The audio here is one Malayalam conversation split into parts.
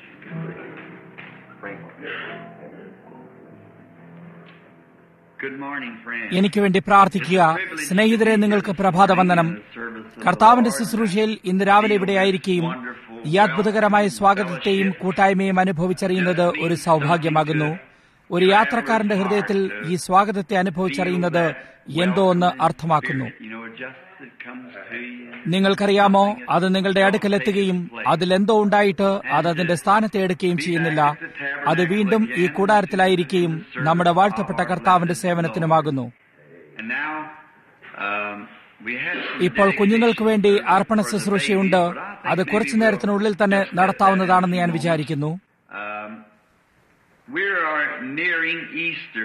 Good morning, friends. എനിക്ക് വേണ്ടി പ്രാർത്ഥിക്കുക സ്നേഹിതരെ നിങ്ങൾക്ക് പ്രഭാത വന്ദനം കർത്താവിന്റെ ശുശ്രൂഷയിൽ ഇന്ന് രാവിലെ ഇവിടെ ആയിരിക്കുകയും ഈ അത്ഭുതകരമായ സ്വാഗതത്തെയും കൂട്ടായ്മയും അനുഭവിച്ചറിയുന്നത് ഒരു സൗഭാഗ്യമാകുന്നു ഒരു യാത്രക്കാരന്റെ ഹൃദയത്തിൽ ഈ സ്വാഗതത്തെ അനുഭവിച്ചറിയുന്നത് എന്തോ ഒന്ന് അർത്ഥമാക്കുന്നു You know, just it comes to you. നിങ്ങൾക്കറിയാമോ അത് നിങ്ങളുടെ അടുക്കലെത്തുകയും അതിലെന്തോ ഉണ്ടായിട്ട് അത് അതിന്റെ സ്ഥാനത്തെ എടുക്കുകയും ചെയ്യുന്നില്ല അത് വീണ്ടും ഈ കൂടാരത്തിലായിരിക്കുകയും നമ്മുടെ വാഴ്ത്തപ്പെട്ട കർത്താവിന്റെ സേവനത്തിനുമാകുന്നു And now, um, we had ഇപ്പോൾ കുഞ്ഞുങ്ങൾക്ക് വേണ്ടി അർപ്പണ ശുശ്രൂഷയുണ്ട് അത് കുറച്ചു നേരത്തിനുള്ളിൽ തന്നെ നടത്താവുന്നതാണെന്ന് ഞാൻ വിചാരിക്കുന്നു Um, we are nearing Easter.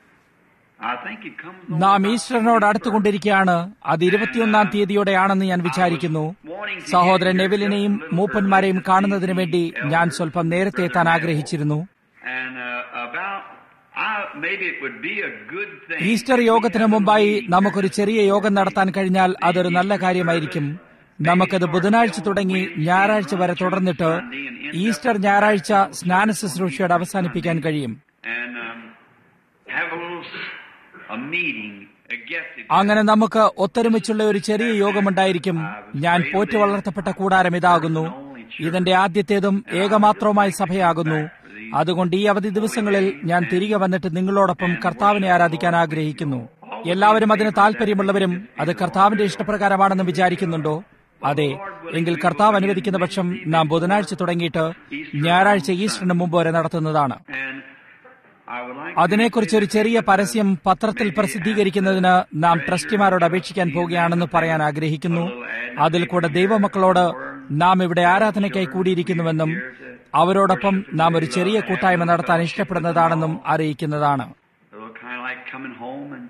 I think it comes on നാം about ഈസ്റ്ററിനോട് അടുത്തുകൊണ്ടിരിക്കുകയാണ് അത് ഇരുപത്തിയൊന്നാം തീയതിയോടെയാണെന്ന് ഞാൻ വിചാരിക്കുന്നു സഹോദരൻ നെവിലിനെയും മൂപ്പന്മാരെയും കാണുന്നതിന് വേണ്ടി ഞാൻ സ്വല്പം നേരത്തെ എത്താൻ ആഗ്രഹിച്ചിരുന്നു And uh, about, I, maybe it would be a good thing. Easter യോഗത്തിന് മുമ്പായി നമുക്കൊരു ചെറിയ യോഗം നടത്താൻ കഴിഞ്ഞാൽ അതൊരു നല്ല കാര്യമായിരിക്കും നമുക്കത് ബുധനാഴ്ച തുടങ്ങി ഞായറാഴ്ച വരെ തുടർന്നിട്ട് ഈസ്റ്റർ ഞായറാഴ്ച സ്നാന ശുശ്രൂഷയോടെ അവസാനിപ്പിക്കാൻ കഴിയും and um, have a little s- a meeting, a get together. അങ്ങനെ നമുക്ക് ഒത്തൊരുമിച്ചുള്ള ഒരു ചെറിയ യോഗമുണ്ടായിരിക്കും ഞാൻ പോറ്റി വളർത്തപ്പെട്ട കൂടാരം ഇതാകുന്നു ഇതിന്റെ ആദ്യത്തേതും ഏകമാത്രവുമായ സഭയാകുന്നു അതുകൊണ്ട് ഈ അവധി ദിവസങ്ങളിൽ ഞാൻ തിരികെ വന്നിട്ട് നിങ്ങളോടൊപ്പം കർത്താവിനെ ആരാധിക്കാൻ ആഗ്രഹിക്കുന്നു എല്ലാവരും അതിന് താല്പര്യമുള്ളവരും അത് കർത്താവിന്റെ ഇഷ്ടപ്രകാരമാണെന്ന് വിചാരിക്കുന്നുണ്ടോ അതെ എങ്കിൽ കർത്താവ് അനുവദിക്കുന്ന പക്ഷം നാം ബുധനാഴ്ച തുടങ്ങിയിട്ട് ഞായറാഴ്ച ഈസ്റ്ററിന് മുമ്പ് വരെ നടത്തുന്നതാണ് And I would like അതിനെക്കുറിച്ച് ഒരു ചെറിയ പരസ്യം പത്രത്തിൽ പ്രസിദ്ധീകരിക്കുന്നതിന് നാം ട്രസ്റ്റിമാരോട് അപേക്ഷിക്കാൻ പോവുകയാണെന്ന് പറയാൻ ആഗ്രഹിക്കുന്നു അതിൽ കൂടെ ദൈവമക്കളോട് നാം ഇവിടെ ആരാധനയ്ക്കായി കൂടിയിരിക്കുന്നുവെന്നും അവരോടൊപ്പം നാം ഒരു ചെറിയ കൂട്ടായ്മ നടത്താൻ ഇഷ്ടപ്പെടുന്നതാണെന്നും അറിയിക്കുന്നതാണ് a little kind of like coming home and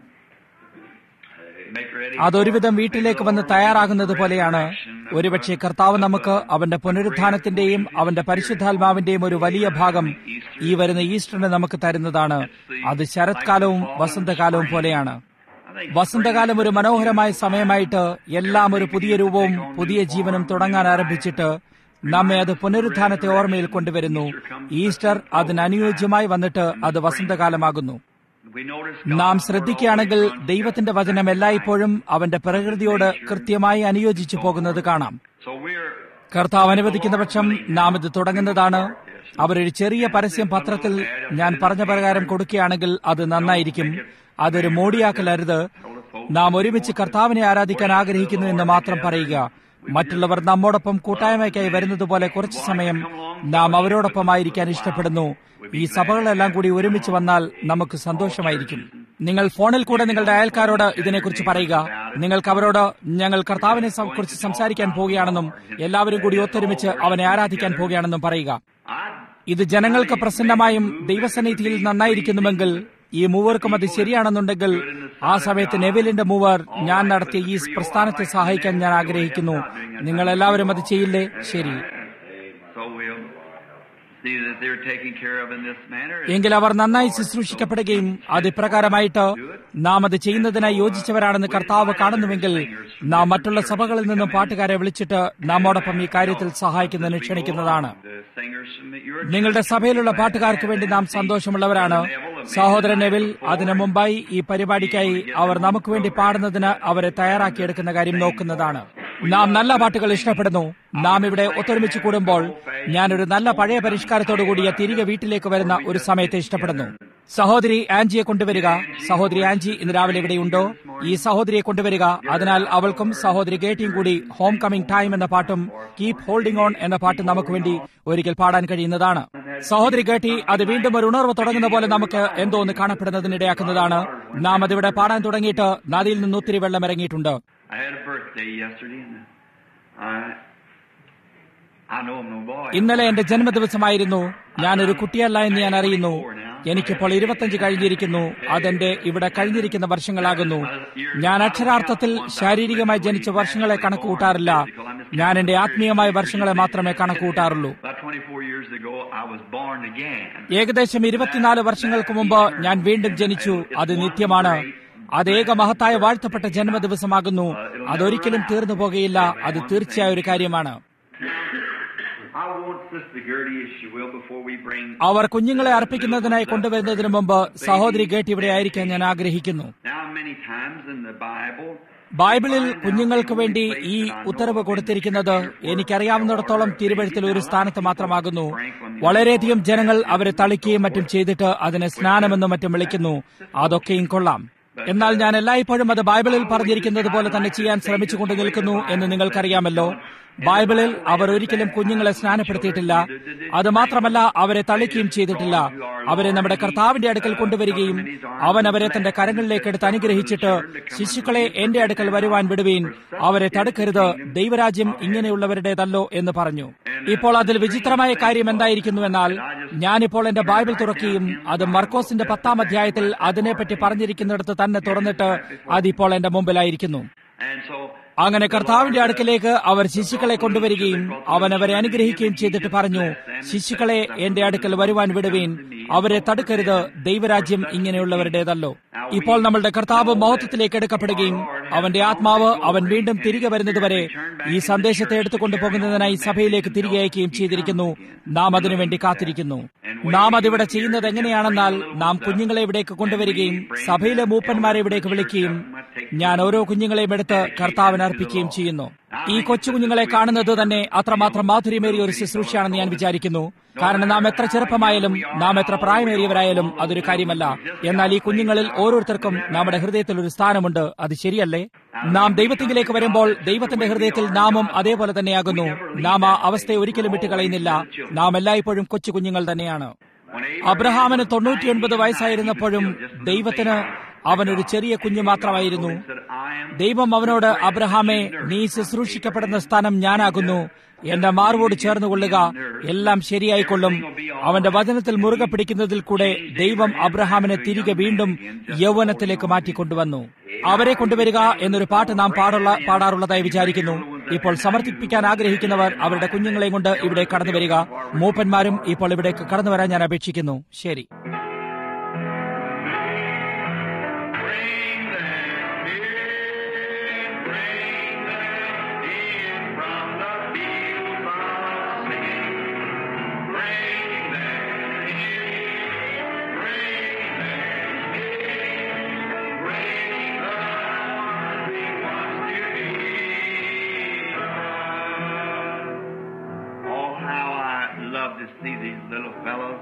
make ready. അതൊരുവിധം വീട്ടിലേക്ക് വന്ന് തയ്യാറാകുന്നത് പോലെയാണ് ഒരുപക്ഷെ കർത്താവ് നമുക്ക് അവന്റെ പുനരുത്ഥാനത്തിന്റെയും അവന്റെ പരിശുദ്ധാത്മാവിന്റെയും ഒരു വലിയ ഭാഗം ഈ വരുന്ന ഈസ്റ്ററിന് നമുക്ക് തരുന്നതാണ് അത് ശരത്കാലവും വസന്തകാലവും പോലെയാണ് I think വസന്തകാലം ഒരു മനോഹരമായ സമയമായിട്ട് എല്ലാം ഒരു പുതിയ രൂപവും പുതിയ ജീവനും തുടങ്ങാൻ ആരംഭിച്ചിട്ട് നമ്മെ അത് പുനരുത്ഥാനത്തെ ഓർമ്മയിൽ കൊണ്ടുവരുന്നു ഈസ്റ്റർ അതിന് അനുയോജ്യമായി വന്നിട്ട് അത് വസന്തകാലമാകുന്നു we notice നാം ശ്രദ്ധിക്കുകയാണെങ്കിൽ ദൈവത്തിന്റെ വചനം എല്ലായ്പ്പോഴും അവന്റെ പ്രകൃതിയോട് കൃത്യമായി അനുയോജിച്ചു പോകുന്നത് കാണാം so we're കർത്താവ് അനുവദിക്കുന്ന പക്ഷം നാം ഇത് തുടങ്ങുന്നതാണ് അവരൊരു ചെറിയ പരസ്യം പത്രത്തിൽ ഞാൻ പറഞ്ഞ പ്രകാരം കൊടുക്കുകയാണെങ്കിൽ അത് നന്നായിരിക്കും അതൊരു മോടിയാക്കലരുത് നാം ഒരുമിച്ച് കർത്താവിനെ ആരാധിക്കാൻ ആഗ്രഹിക്കുന്നു എന്ന് മാത്രം പറയുക മറ്റുള്ളവർ നമ്മോടൊപ്പം കൂട്ടായ്മയ്ക്കായി വരുന്നത് പോലെ കുറച്ചു സമയം നാം അവരോടൊപ്പമായിരിക്കാൻ ഇഷ്ടപ്പെടുന്നു ഈ സഭകളെല്ലാം കൂടി ഒരുമിച്ച് വന്നാൽ നമുക്ക് സന്തോഷമായിരിക്കും നിങ്ങൾ ഫോണിൽ കൂടെ നിങ്ങളുടെ അയൽക്കാരോട് ഇതിനെക്കുറിച്ച് പറയുക നിങ്ങൾക്ക് അവരോട് ഞങ്ങൾ കർത്താവിനെ സം- കുറിച്ച് സംസാരിക്കാൻ പോവുകയാണെന്നും എല്ലാവരും കൂടി ഒത്തൊരുമിച്ച് അവനെ ആരാധിക്കാൻ പോവുകയാണെന്നും പറയുക I ഇത് ജനങ്ങൾക്ക് പ്രസന്നമായും ദൈവസന്നിധിയിൽ നന്നായിരിക്കുന്നുവെങ്കിൽ ഈ മൂവർക്കും അത് ശരിയാണെന്നുണ്ടെങ്കിൽ ആ സമയത്ത് നെവിലിന്റെ മൂവർ ഞാൻ നടത്തിയ ഈ പ്രസ്ഥാനത്തെ സഹായിക്കാൻ ഞാൻ ആഗ്രഹിക്കുന്നു നിങ്ങൾ എല്ലാവരും അത് ചെയ്യില്ലേ ശരി so we'll see that they're taken care of in this manner. എങ്കിൽ അവർ നന്നായി ശുശ്രൂഷിക്കപ്പെടുകയും അത് ഇപ്രകാരമായിട്ട് നാം അത് ചെയ്യുന്നതിനായി യോജിച്ചവരാണെന്ന് കർത്താവ് കാണുന്നുവെങ്കിൽ നാം മറ്റുള്ള സഭകളിൽ നിന്നും പാട്ടുകാരെ വിളിച്ചിട്ട് നമ്മോടൊപ്പം ഈ കാര്യത്തിൽ സഹായിക്കുന്നതിന് ക്ഷണിക്കുന്നതാണ് The singers from your നിങ്ങളുടെ സഭയിലുള്ള പാട്ടുകാർക്ക് വേണ്ടി നാം സന്തോഷമുള്ളവരാണ് സഹോദരൻ നെവിൽ അതിനു മുമ്പായി ഈ പരിപാടിക്കായി അവർ നമുക്ക് വേണ്ടി പാടുന്നതിന് അവരെ തയ്യാറാക്കിയെടുക്കുന്ന കാര്യം നോക്കുന്നതാണ് നാം നല്ല പാട്ടുകൾ ഇഷ്ടപ്പെടുന്നു നാം ഇവിടെ ഒത്തൊരുമിച്ച് കൂടുമ്പോൾ ഞാനൊരു നല്ല പഴയ പരിഷ്കാരത്തോടു കൂടിയ തിരികെ വീട്ടിലേക്ക് വരുന്ന ഒരു സമയത്തെ ഇഷ്ടപ്പെടുന്നു സഹോദരി ആൻജിയെ കൊണ്ടുവരിക സഹോദരി ആൻജി ഇന്ന് രാവിലെ ഇവിടെയുണ്ടോ ഈ സഹോദരിയെ കൊണ്ടുവരിക അതിനാൽ അവൾക്കും സഹോദരി ഗേട്ടിയും കൂടി ഹോം കമ്മിങ് ടൈം എന്ന പാട്ടും കീപ് ഹോൾഡിംഗ് ഓൺ എന്ന പാട്ടും നമുക്ക് വേണ്ടി ഒരിക്കൽ പാടാൻ കഴിയുന്നതാണ് സഹോദരി ഗേട്ടി അത് വീണ്ടും ഒരു ഉണർവ് തുടങ്ങുന്ന പോലെ നമുക്ക് എന്തോ ഒന്ന് കാണപ്പെടുന്നതിനിടയാക്കുന്നതാണ് നാം അതിവിടെ പാടാൻ തുടങ്ങിയിട്ട് നദിയിൽ നിന്ന് ഒത്തിരി വെള്ളം ഇറങ്ങിയിട്ടുണ്ട് I had a birthday yesterday, and I I know I'm no boy. ഇന്നലെ എന്റെ ജന്മദിവസമായിരുന്നു ഞാനൊരു കുട്ടിയല്ല എന്ന് ഞാൻ അറിയുന്നു എനിക്കിപ്പോൾ ഇരുപത്തഞ്ച് കഴിഞ്ഞിരിക്കുന്നു അതെന്റെ ഇവിടെ കഴിഞ്ഞിരിക്കുന്ന വർഷങ്ങളാകുന്നു ഞാൻ അക്ഷരാർത്ഥത്തിൽ ശാരീരികമായി ജനിച്ച വർഷങ്ങളെ കണക്ക് കൂട്ടാറില്ല ഞാൻ എന്റെ ആത്മീയമായ വർഷങ്ങളെ മാത്രമേ കണക്ക് കൂട്ടാറുള്ളൂ About 24 years ago, I was born again. ഏകദേശം ഇരുപത്തിനാല് വർഷങ്ങൾക്ക് മുമ്പ് ഞാൻ വീണ്ടും ജനിച്ചു അത് നിത്യമാണ് അത് ഏക മഹത്തായ വാഴ്ത്തപ്പെട്ട ജന്മദിവസമാകുന്നു അതൊരിക്കലും തീർന്നു പോകുകയില്ല അത് തീർച്ചയായ ഒരു കാര്യമാണ് I want Sister Gertie, if she will, before we bring. അവർ കുഞ്ഞുങ്ങളെ അർപ്പിക്കുന്നതിനായി കൊണ്ടുവരുന്നതിന് മുമ്പ് സഹോദരി ഗേട്ട് ഇവിടെ ആയിരിക്കാൻ ഞാൻ ആഗ്രഹിക്കുന്നു Now, many times in the Bible, ബൈബിളിൽ കുഞ്ഞുങ്ങൾക്ക് വേണ്ടി ഈ ഉത്തരവ് കൊടുത്തിരിക്കുന്നത് എനിക്കറിയാവുന്നിടത്തോളം തിരുവഴുത്തിൽ ഒരു സ്ഥാനത്ത് മാത്രമാകുന്നു വളരെയധികം ജനങ്ങൾ അവരെ തളിക്കുകയും മറ്റും ചെയ്തിട്ട് അതിനെ സ്നാനമെന്നും മറ്റും വിളിക്കുന്നു അതൊക്കെയും കൊള്ളാം എന്നാൽ ഞാൻ എല്ലായ്പ്പോഴും അത് ബൈബിളിൽ പറഞ്ഞിരിക്കുന്നത് പോലെ തന്നെ ചെയ്യാൻ ശ്രമിച്ചുകൊണ്ട് നിൽക്കുന്നു എന്ന് നിങ്ങൾക്കറിയാമല്ലോ ബൈബിളിൽ അവർ ഒരിക്കലും കുഞ്ഞുങ്ങളെ സ്നാനപ്പെടുത്തിയിട്ടില്ല അത് മാത്രമല്ല അവരെ തളിക്കുകയും ചെയ്തിട്ടില്ല അവരെ നമ്മുടെ കർത്താവിന്റെ അടുക്കൽ കൊണ്ടുവരികയും അവൻ അവരെ തന്റെ കരങ്ങളിലേക്ക് എടുത്ത് അനുഗ്രഹിച്ചിട്ട് ശിശുക്കളെ എന്റെ അടുക്കൽ വരുവാൻ വിടുവീൻ അവരെ തടുക്കരുത് ദൈവരാജ്യം ഇങ്ങനെയുള്ളവരുടേതല്ലോ എന്ന് പറഞ്ഞു ഇപ്പോൾ അതിൽ വിചിത്രമായ കാര്യം എന്തായിരിക്കുന്നുവെന്നാൽ ഞാനിപ്പോൾ എന്റെ ബൈബിൾ തുറക്കുകയും അത് മർക്കോസിന്റെ പത്താം അധ്യായത്തിൽ അതിനെപ്പറ്റി പറഞ്ഞിരിക്കുന്നിടത്ത് തന്നെ തുറന്നിട്ട് അതിപ്പോൾ എന്റെ മുമ്പിലായിരിക്കുന്നു and so അങ്ങനെ കർത്താവിന്റെ അടുക്കലേക്ക് അവർ ശിശുക്കളെ കൊണ്ടുവരികയും അവൻ അവരെ അനുഗ്രഹിക്കുകയും ചെയ്തിട്ട് പറഞ്ഞു ശിശുക്കളെ എന്റെ അടുക്കൽ വരുവാൻ വിടുവീൻ അവരെ തടുക്കരുത് ദൈവരാജ്യം ഇങ്ങനെയുള്ളവരുടേതല്ലോ ഇപ്പോൾ നമ്മളുടെ കർത്താവ് മഹത്വത്തിലേക്ക് എടുക്കപ്പെടുകയും അവന്റെ ആത്മാവ് അവൻ വീണ്ടും തിരികെ വരുന്നതുവരെ ഈ സന്ദേശത്തെ എടുത്തുകൊണ്ടു പോകുന്നതിനായി സഭയിലേക്ക് തിരികെ അയക്കുകയും ചെയ്തിരിക്കുന്നു നാം അതിനുവേണ്ടി കാത്തിരിക്കുന്നു നാം അതിവിടെ ചെയ്യുന്നത് എങ്ങനെയാണെന്നാൽ നാം കുഞ്ഞുങ്ങളെ ഇവിടേക്ക് കൊണ്ടുവരികയും സഭയിലെ മൂപ്പന്മാരെ ഇവിടേക്ക് വിളിക്കുകയും ഞാൻ ഓരോ കുഞ്ഞുങ്ങളെയും എടുത്ത് കർത്താവിന് അർപ്പിക്കുകയും ചെയ്യുന്നു ഈ കൊച്ചു കുഞ്ഞുങ്ങളെ കാണുന്നത് തന്നെ അത്രമാത്രം മാധുര്യമേറിയ ഒരു ശുശ്രൂഷയാണെന്ന് ഞാൻ വിചാരിക്കുന്നു കാരണം നാം എത്ര ചെറുപ്പമായാലും നാം എത്ര പ്രായമേറിയവരായാലും അതൊരു കാര്യമല്ല എന്നാൽ ഈ കുഞ്ഞുങ്ങളിൽ ഓരോരുത്തർക്കും നമ്മുടെ ഹൃദയത്തിൽ ഒരു സ്ഥാനമുണ്ട് അത് ശരിയല്ലേ നാം ദൈവത്തിങ്കിലേക്ക് വരുമ്പോൾ ദൈവത്തിന്റെ ഹൃദയത്തിൽ നാമും അതേപോലെ തന്നെയാകുന്നു നാം ആ അവസ്ഥയെ ഒരിക്കലും വിട്ടുകളയുന്നില്ല നാം എല്ലായ്പ്പോഴും കൊച്ചു കുഞ്ഞുങ്ങൾ തന്നെയാണ് അബ്രഹാമിന് തൊണ്ണൂറ്റിയൊൻപത് വയസ്സായിരുന്നപ്പോഴും ദൈവത്തിന് അവനൊരു ചെറിയ കുഞ്ഞു മാത്രമായിരുന്നു ദൈവം അവനോട് അബ്രഹാമെ നീ ശുശ്രൂഷിക്കപ്പെടുന്ന സ്ഥാനം ഞാനാകുന്നു എന്റെ മാർവോട് ചേർന്നുകൊള്ളുക എല്ലാം ശരിയായിക്കൊള്ളും അവന്റെ വചനത്തിൽ മുറുകെ പിടിക്കുന്നതിൽ കൂടെ ദൈവം അബ്രഹാമിനെ തിരികെ വീണ്ടും യൗവനത്തിലേക്ക് മാറ്റിക്കൊണ്ടുവന്നു അവരെ കൊണ്ടുവരിക എന്നൊരു പാട്ട് നാം പാടുള്ള പാടാറുള്ളതായി വിചാരിക്കുന്നു ഇപ്പോൾ സമർപ്പിക്കാൻ ആഗ്രഹിക്കുന്നവർ അവരുടെ കുഞ്ഞുങ്ങളെയും കൊണ്ട് ഇവിടെ കടന്നു വരിക മൂപ്പന്മാരും ഇപ്പോൾ ഇവിടേക്ക് കടന്നു വരാൻ ഞാൻ അപേക്ഷിക്കുന്നു ശരി bring them in, bring them in from the field of sin. Bring them in, bring them in, bring the worthy ones to thee. Oh, how I love to see these little fellows.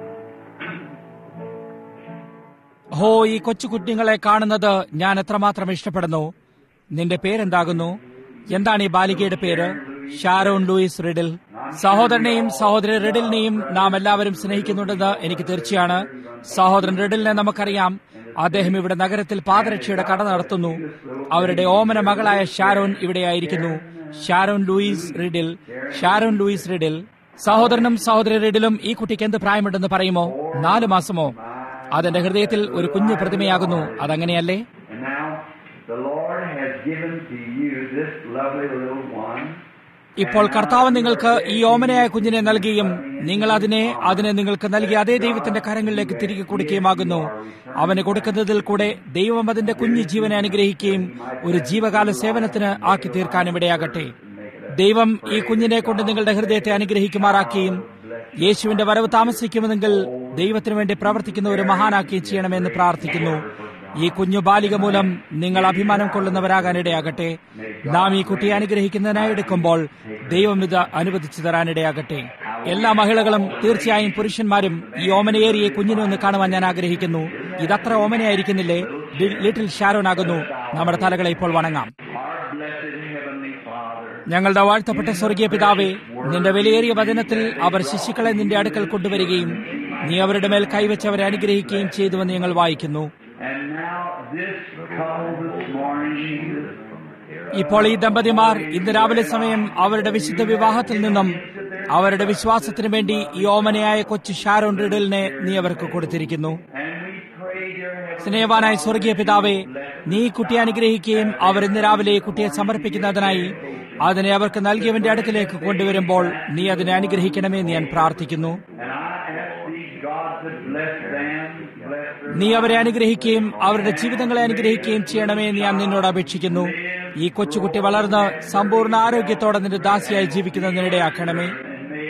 ഹോ ഈ കൊച്ചു കുഞ്ഞുങ്ങളെ കാണുന്നത് ഞാൻ എത്രമാത്രം ഇഷ്ടപ്പെടുന്നു നിന്റെ പേരെന്താകുന്നു എന്താണ് ഈ ബാലികയുടെ പേര് ഷാരോൺ ലൂയിസ് റിഡിൽ സഹോദരനെയും സഹോദരി റിഡിലിനെയും നാം എല്ലാവരും സ്നേഹിക്കുന്നുണ്ടെന്ന് എനിക്ക് തീർച്ചയാണ് സഹോദരൻ റിഡിലിനെ നമുക്കറിയാം അദ്ദേഹം ഇവിടെ നഗരത്തിൽ പാദരക്ഷയുടെ കട നടത്തുന്നു അവരുടെ ഓമന മകളായ ഷാരോൺ ഇവിടെയായിരിക്കുന്നു Sharon Louise Riddle Sharon Louise Riddle സഹോദരനും സഹോദരി റിഡിലും ഈ കുട്ടിക്ക് എന്ത് പ്രായമുണ്ടെന്ന് പറയുമോ നാല് മാസമോ അതെന്റെ ഹൃദയത്തിൽ ഒരു കുഞ്ഞു പ്രതിമയാകുന്നു അതങ്ങനെയല്ലേ And now the Lord has given to you this lovely little one. ഇപ്പോൾ കർത്താവ് നിങ്ങൾക്ക് ഈ ഓമനയായ കുഞ്ഞിനെ നൽകുകയും നിങ്ങൾ അതിനെ അതിനെ നിങ്ങൾക്ക് നൽകിയ അതേ ദൈവത്തിന്റെ കരങ്ങളിലേക്ക് തിരികെ കൊടുക്കുകയുമാകുന്നു അവന് കൊടുക്കുന്നതിൽ കൂടെ ദൈവം അതിന്റെ കുഞ്ഞു ജീവനെ അനുഗ്രഹിക്കുകയും ഒരു ജീവകാല സേവനത്തിന് ആക്കി തീർക്കാനും ഇടയാകട്ടെ ദൈവം ഈ കുഞ്ഞിനെ കൊണ്ട് നിങ്ങളുടെ ഹൃദയത്തെ അനുഗ്രഹിക്കുമാറാക്കുകയും യേശുവിന്റെ വരവ് താമസിക്കുമെങ്കിൽ ദൈവത്തിനു വേണ്ടി പ്രവർത്തിക്കുന്ന ഒരു മഹാനാക്കുകയും ചെയ്യണമെന്ന് പ്രാർത്ഥിക്കുന്നു ഈ കുഞ്ഞു ബാലിക മൂലം നിങ്ങൾ അഭിമാനം കൊള്ളുന്നവരാകാൻ ഇടയാകട്ടെ നാം ഈ കുട്ടിയെ അനുഗ്രഹിക്കുന്നതിനായി എടുക്കുമ്പോൾ ദൈവം ഇത് അനുവദിച്ചു തരാനിടയാകട്ടെ എല്ലാ മഹിളകളും തീർച്ചയായും പുരുഷന്മാരും ഈ ഓമനയേറിയ കുഞ്ഞിനെ ഒന്ന് കാണുവാൻ ഞാൻ ആഗ്രഹിക്കുന്നു ഇതത്ര ഓമനയായിരിക്കുന്നില്ലേ ലി- ലിറ്റിൽ ഷാരോൺ ആകുന്നു നമ്മുടെ തലകളെ ഇപ്പോൾ വണങ്ങാം Our blessed Heavenly Father. ഞങ്ങളുടെ വാഴ്ത്തപ്പെട്ട സ്വർഗീയ പിതാവേ നിന്റെ വിലയേറിയ വചനത്തിൽ അവർ ശിശുക്കളെ നിന്റെ അടുക്കൽ കൊണ്ടുവരികയും നീ അവരുടെ മേൽ കൈവച്ച് അവരെ അനുഗ്രഹിക്കുകയും ചെയ്തുവെന്ന് ഞങ്ങൾ വായിക്കുന്നു And now this couple this morning, ഇപ്പോൾ ഈ ദമ്പതിമാർ ഇന്ന് രാവിലെ സമയം അവരുടെ വിശുദ്ധ വിവാഹത്തിൽ നിന്നും അവരുടെ വിശ്വാസത്തിനു വേണ്ടി ഈ ഓമനയായ കൊച്ചു ഷാരോൺ റിഡലിനെ നീ അവർക്ക് കൊടുത്തിരിക്കുന്നു and we pray, dear Heavenly സ്നേഹവാനായ സ്വർഗീയ പിതാവേ നീ ഈ കുട്ടിയെ അനുഗ്രഹിക്കുകയും അവർ ഇന്ന് രാവിലെ ഈ കുട്ടിയെ സമർപ്പിക്കുന്നതിനായി അതിനെ അവർക്ക് നൽകിയവന്റെ അടുക്കിലേക്ക് കൊണ്ടുവരുമ്പോൾ നീ അതിനെ അനുഗ്രഹിക്കണമേ എന്ന് ഞാൻ പ്രാർത്ഥിക്കുന്നു And I ask thee, God, to bless them, bless their നീ അവരെ അനുഗ്രഹിക്കുകയും അവരുടെ ജീവിതങ്ങളെ അനുഗ്രഹിക്കുകയും ചെയ്യണമേ എന്ന് ഞാൻ നിന്നോട് അപേക്ഷിക്കുന്നു ഈ കൊച്ചുകുട്ടി വളർന്ന് സമ്പൂർണ്ണ ആരോഗ്യത്തോടെ നിന്റെ ദാസിയായി ജീവിക്കുന്നതിനിടയാക്കണമേ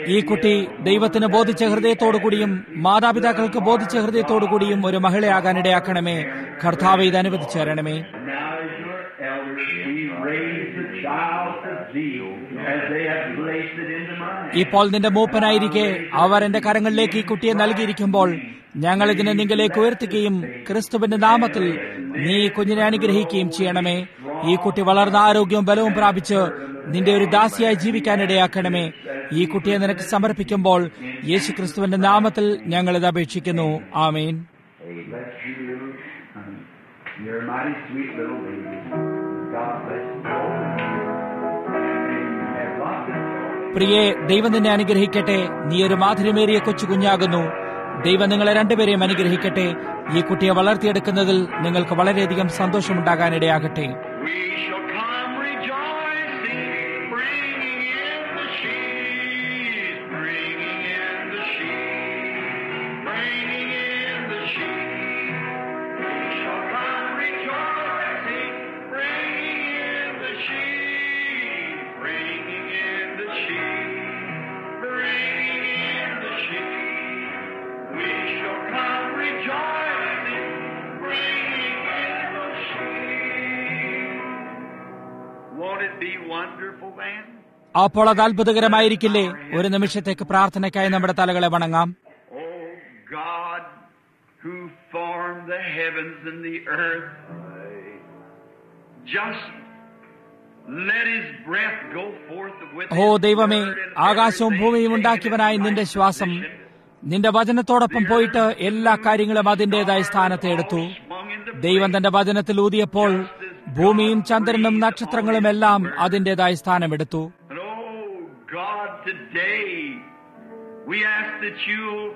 ഈ കുട്ടി ദൈവത്തിന് ബോധിച്ച ഹൃദയത്തോടുകൂടിയും മാതാപിതാക്കൾക്ക് ബോധിച്ച ഹൃദയത്തോടുകൂടിയും ഒരു മഹിളയാകാനിടയാക്കണമേ കർത്താവ് ഇത് അനുവദിച്ചു തരണമേ Now, as your elders, we raise the child to thee as they have placed it into mine. ഇപ്പോൾ നിന്റെ മൂപ്പനായിരിക്കെ അവർ എന്റെ കരങ്ങളിലേക്ക് ഈ കുട്ടിയെ നൽകിയിരിക്കുമ്പോൾ ഞങ്ങൾ ഇതിനെ നിങ്ങളിലേക്ക് ഉയർത്തുകയും ക്രിസ്തുവിന്റെ നാമത്തിൽ നീ ഈ കുഞ്ഞിനെ അനുഗ്രഹിക്കുകയും ചെയ്യണമേ ഈ കുട്ടി വളർന്ന ആരോഗ്യവും ബലവും പ്രാപിച്ച് നിന്റെ ഒരു ദാസിയായി ജീവിക്കാനിടയാക്കണമേ ഈ കുട്ടിയെ നിനക്ക് സമർപ്പിക്കുമ്പോൾ യേശു ക്രിസ്തുവിന്റെ നാമത്തിൽ ഞങ്ങൾ ഇത് അപേക്ഷിക്കുന്നു ആമേൻ Bless you, little honey. You're a mighty sweet little baby. God bless you. And you have lots of joy. പ്രിയെ ദൈവം നിന്നെ അനുഗ്രഹിക്കട്ടെ നീ ഒരു മാധുര്യമേറിയ കൊച്ചു കുഞ്ഞാകുന്നു ദൈവം നിങ്ങളെ രണ്ടുപേരെയും അനുഗ്രഹിക്കട്ടെ ഈ കുട്ടിയെ വളർത്തിയെടുക്കുന്നതിൽ നിങ്ങൾക്ക് വളരെയധികം സന്തോഷമുണ്ടാകാനിടയാകട്ടെ We shall come rejoicing, bringing in the sheaves, bringing in the sheaves, bringing in the sheaves. We shall come rejoicing, bringing in the sheaves, bringing in the sheaves, bringing in the sheaves. We shall come rejoicing, bringing in the sheaves. Won't it be wonderful then? അപ്പോൾ അത് അത്ഭുതകരമായിരിക്കില്ലേ ഒരു നിമിഷത്തേക്ക് പ്രാർത്ഥനയ്ക്കായി നമ്മുടെ തലകളെ വണങ്ങാം Oh God, who formed the heavens and the earth, just let His breath go forth with oh His ദൈവമേ word and ആകാശവും everything ഭൂമിയും taken ഉണ്ടാക്കിയവനായി in നിന്റെ right ശ്വാസം position. നിന്റെ വചനത്തോടൊപ്പം പോയിട്ട് എല്ലാ കാര്യങ്ങളും അതിന്റേതായ സ്ഥാനത്ത് എടുത്തു Swung into ദൈവം തന്റെ വചനത്തിൽ ഊതിയപ്പോൾ ഭൂമിയും ചന്ദ്രനും നക്ഷത്രങ്ങളും എല്ലാം അതിന്റേതായ സ്ഥാനമെടുത്തു And oh God, today we ask that you'll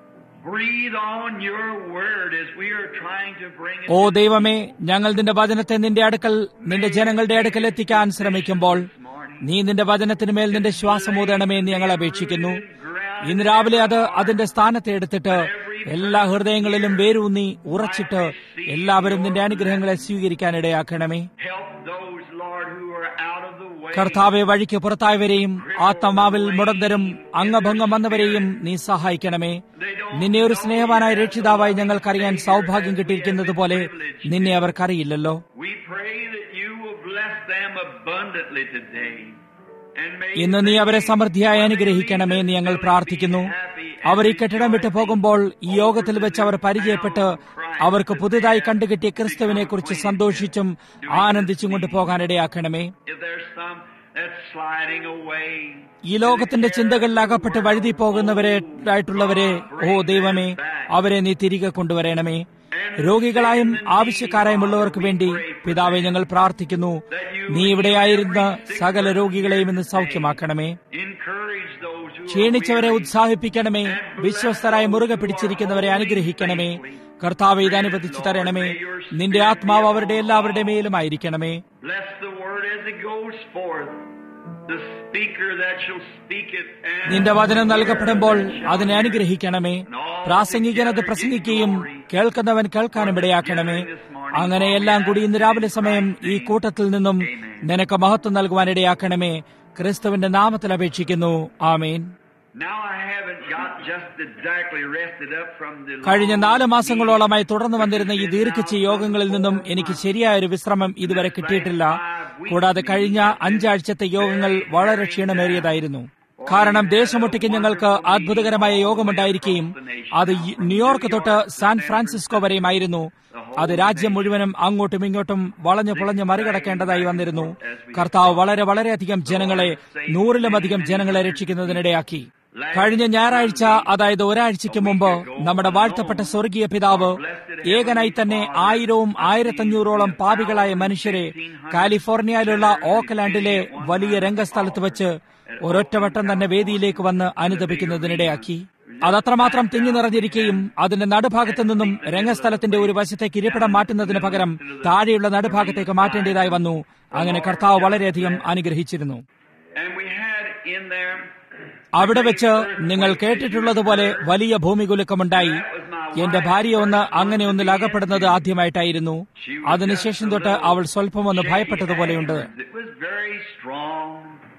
breathe on your word as we are trying to bring it. ഓ ദൈവമേ ഞങ്ങൾ നിന്റെ വചനത്തെ നിന്റെ അടുക്കൽ നിന്റെ ജനങ്ങളുടെ അടുക്കൽ എത്തിക്കാൻ ശ്രമിക്കുമ്പോൾ നീ നിന്റെ വചനത്തിന് മേൽ നിന്റെ ശ്വാസം ഊതണമേ എന്ന് ഞങ്ങൾ അപേക്ഷിക്കുന്നു ഇന്ന് രാവിലെ അത് അതിന്റെ സ്ഥാനത്തെ എടുത്തിട്ട് എല്ലാ ഹൃദയങ്ങളിലും വേരൂന്നി ഉറച്ചിട്ട് എല്ലാവരും നിന്റെ അനുഗ്രഹങ്ങളെ സ്വീകരിക്കാൻ ഇടയാക്കണമേ Help those, Lord, who are out of the way. കർത്താവെ വഴിക്ക് പുറത്തായവരെയും ആത്മാവിൽ മുടന്തരും അംഗഭംഗം വന്നവരെയും നീ സഹായിക്കണമേ നിന്നെ ഒരു സ്നേഹവാനായ രക്ഷിതാവായി ഞങ്ങൾക്കറിയാൻ സൗഭാഗ്യം കിട്ടിയിരിക്കുന്നത് പോലെ നിന്നെ അവർക്കറിയില്ലല്ലോ We pray that you will bless them abundantly today. And may ഇന്ന് നീ അവരെ സമൃദ്ധിയായി അനുഗ്രഹിക്കണമേ എന്ന് ഞങ്ങൾ പ്രാർത്ഥിക്കുന്നു അവർ ഈ കെട്ടിടം വിട്ടു പോകുമ്പോൾ ഈ യോഗത്തിൽ വെച്ച് അവർ പരിചയപ്പെട്ട് അവർക്ക് പുതുതായി കണ്ടുകിട്ടിയ ക്രിസ്തുവിനെ കുറിച്ച് സന്തോഷിച്ചും ആനന്ദിച്ചും കൊണ്ട് പോകാനിടയാക്കണമേ if there's some that's sliding away, ഈ ലോകത്തിന്റെ ചിന്തകളിൽ അകപ്പെട്ട് വഴുതി പോകുന്നവരെ ആയിട്ടുള്ളവരെ ഓ ദൈവമേ അവരെ നീ തിരികെ കൊണ്ടുവരണമേ രോഗികളായും ആവശ്യക്കാരായും ഉള്ളവർക്ക് വേണ്ടി പിതാവെ ഞങ്ങൾ പ്രാർത്ഥിക്കുന്നു നീ ഇവിടെയായിരുന്ന സകല രോഗികളെയും ഇന്ന് സൗഖ്യമാക്കണമേ encourage those who are ക്ഷീണിച്ചവരെ ഉത്സാഹിപ്പിക്കണമേ വിശ്വസ്തരായി മുറുകെ പിടിച്ചിരിക്കുന്നവരെ അനുഗ്രഹിക്കണമേ കർത്താവ് ഇത് അനുവദിച്ചു തരണമേ നിന്റെ ആത്മാവ് അവരുടെ എല്ലാവരുടെ മേലുമായിരിക്കണമേ Bless the word as it goes forth. The speaker that shall speak it and നിന്റെ വചനം നൽകപ്പെടുമ്പോൾ അതിനെ അനുഗ്രഹിക്കണമേ പ്രാസംഗികൻ അത് പ്രസംഗിക്കുകയും കേൾക്കുന്നവൻ കേൾക്കാനും ഇടയാക്കണമേ അങ്ങനെ എല്ലാം കൂടി ഇന്ന് രാവിലെ സമയം ഈ കൂട്ടത്തിൽ നിന്നും നിനക്ക് മഹത്വം നൽകുവാൻ ഇടയാക്കണമേ ക്രിസ്തുവിന്റെ നാമത്തിൽ അപേക്ഷിക്കുന്നു ആമേൻ Now I haven't got just exactly rested up from the കഴിഞ്ഞ നാല് മാസങ്ങളോളമായി തുടർന്നു വന്നിരുന്ന ഈ ദീർഘിച്ച യോഗങ്ങളിൽ നിന്നും എനിക്ക് ശരിയായൊരു വിശ്രമം ഇതുവരെ കിട്ടിയിട്ടില്ല കൂടാതെ കഴിഞ്ഞ അഞ്ചാഴ്ചത്തെ യോഗങ്ങൾ വളരെ ക്ഷീണമേറിയതായിരുന്നു കാരണം ദേശമൊട്ടിക്ക് ഞങ്ങൾക്ക് അത്ഭുതകരമായ യോഗമുണ്ടായിരിക്കുകയും അത് ഈ ന്യൂയോർക്ക് തൊട്ട് സാൻ ഫ്രാൻസിസ്കോ വരെയുമായിരുന്നു അത് രാജ്യം മുഴുവനും അങ്ങോട്ടും ഇങ്ങോട്ടും വളഞ്ഞു പുളഞ്ഞു മറികടക്കേണ്ടതായി വന്നിരുന്നു കർത്താവ് വളരെ വളരെയധികം ജനങ്ങളെ നൂറിലുമധികം ജനങ്ങളെ രക്ഷിക്കുന്നതിനിടയാക്കി കഴിഞ്ഞ ഞായറാഴ്ച അതായത് ഒരാഴ്ചയ്ക്ക് മുമ്പ് നമ്മുടെ വാഴ്ത്തപ്പെട്ട സ്വർഗീയ പിതാവ് ഏകനായി തന്നെ ആയിരവും ആയിരത്തഞ്ഞൂറോളം പാപികളായ മനുഷ്യരെ കാലിഫോർണിയയിലുള്ള ഓക്ലാൻഡിലെ വലിയ രംഗസ്ഥലത്ത് വെച്ച് ഒരൊറ്റവട്ടം തന്നെ വേദിയിലേക്ക് വന്ന് അനുദപിക്കുന്നതിനിടയാക്കി അതത്രമാത്രം തിങ്ങി നിറഞ്ഞിരിക്കുകയും അതിന്റെ നടുഭാഗത്തു നിന്നും രംഗസ്ഥലത്തിന്റെ ഒരു വശത്തേക്ക് ഇരിപ്പിടം മാറ്റുന്നതിന് പകരം താഴെയുള്ള നടുഭാഗത്തേക്ക് മാറ്റേണ്ടതായി വന്നു അങ്ങനെ കർത്താവ് വളരെയധികം അനുഗ്രഹിച്ചിരുന്നു And we had in there അവിടെ വെച്ച് നിങ്ങൾ കേട്ടിട്ടുള്ളതുപോലെ വലിയ ഭൂമികുലുക്കമുണ്ടായി എന്റെ ഭാര്യ ഒന്ന് അങ്ങനെ ഒന്നിൽ അകപ്പെടുന്നത് ആദ്യമായിട്ടായിരുന്നു അതിനുശേഷം തൊട്ട് അവൾ സ്വല്പം ഒന്ന് ഭയപ്പെട്ടതുപോലെയുണ്ട് It was very strong.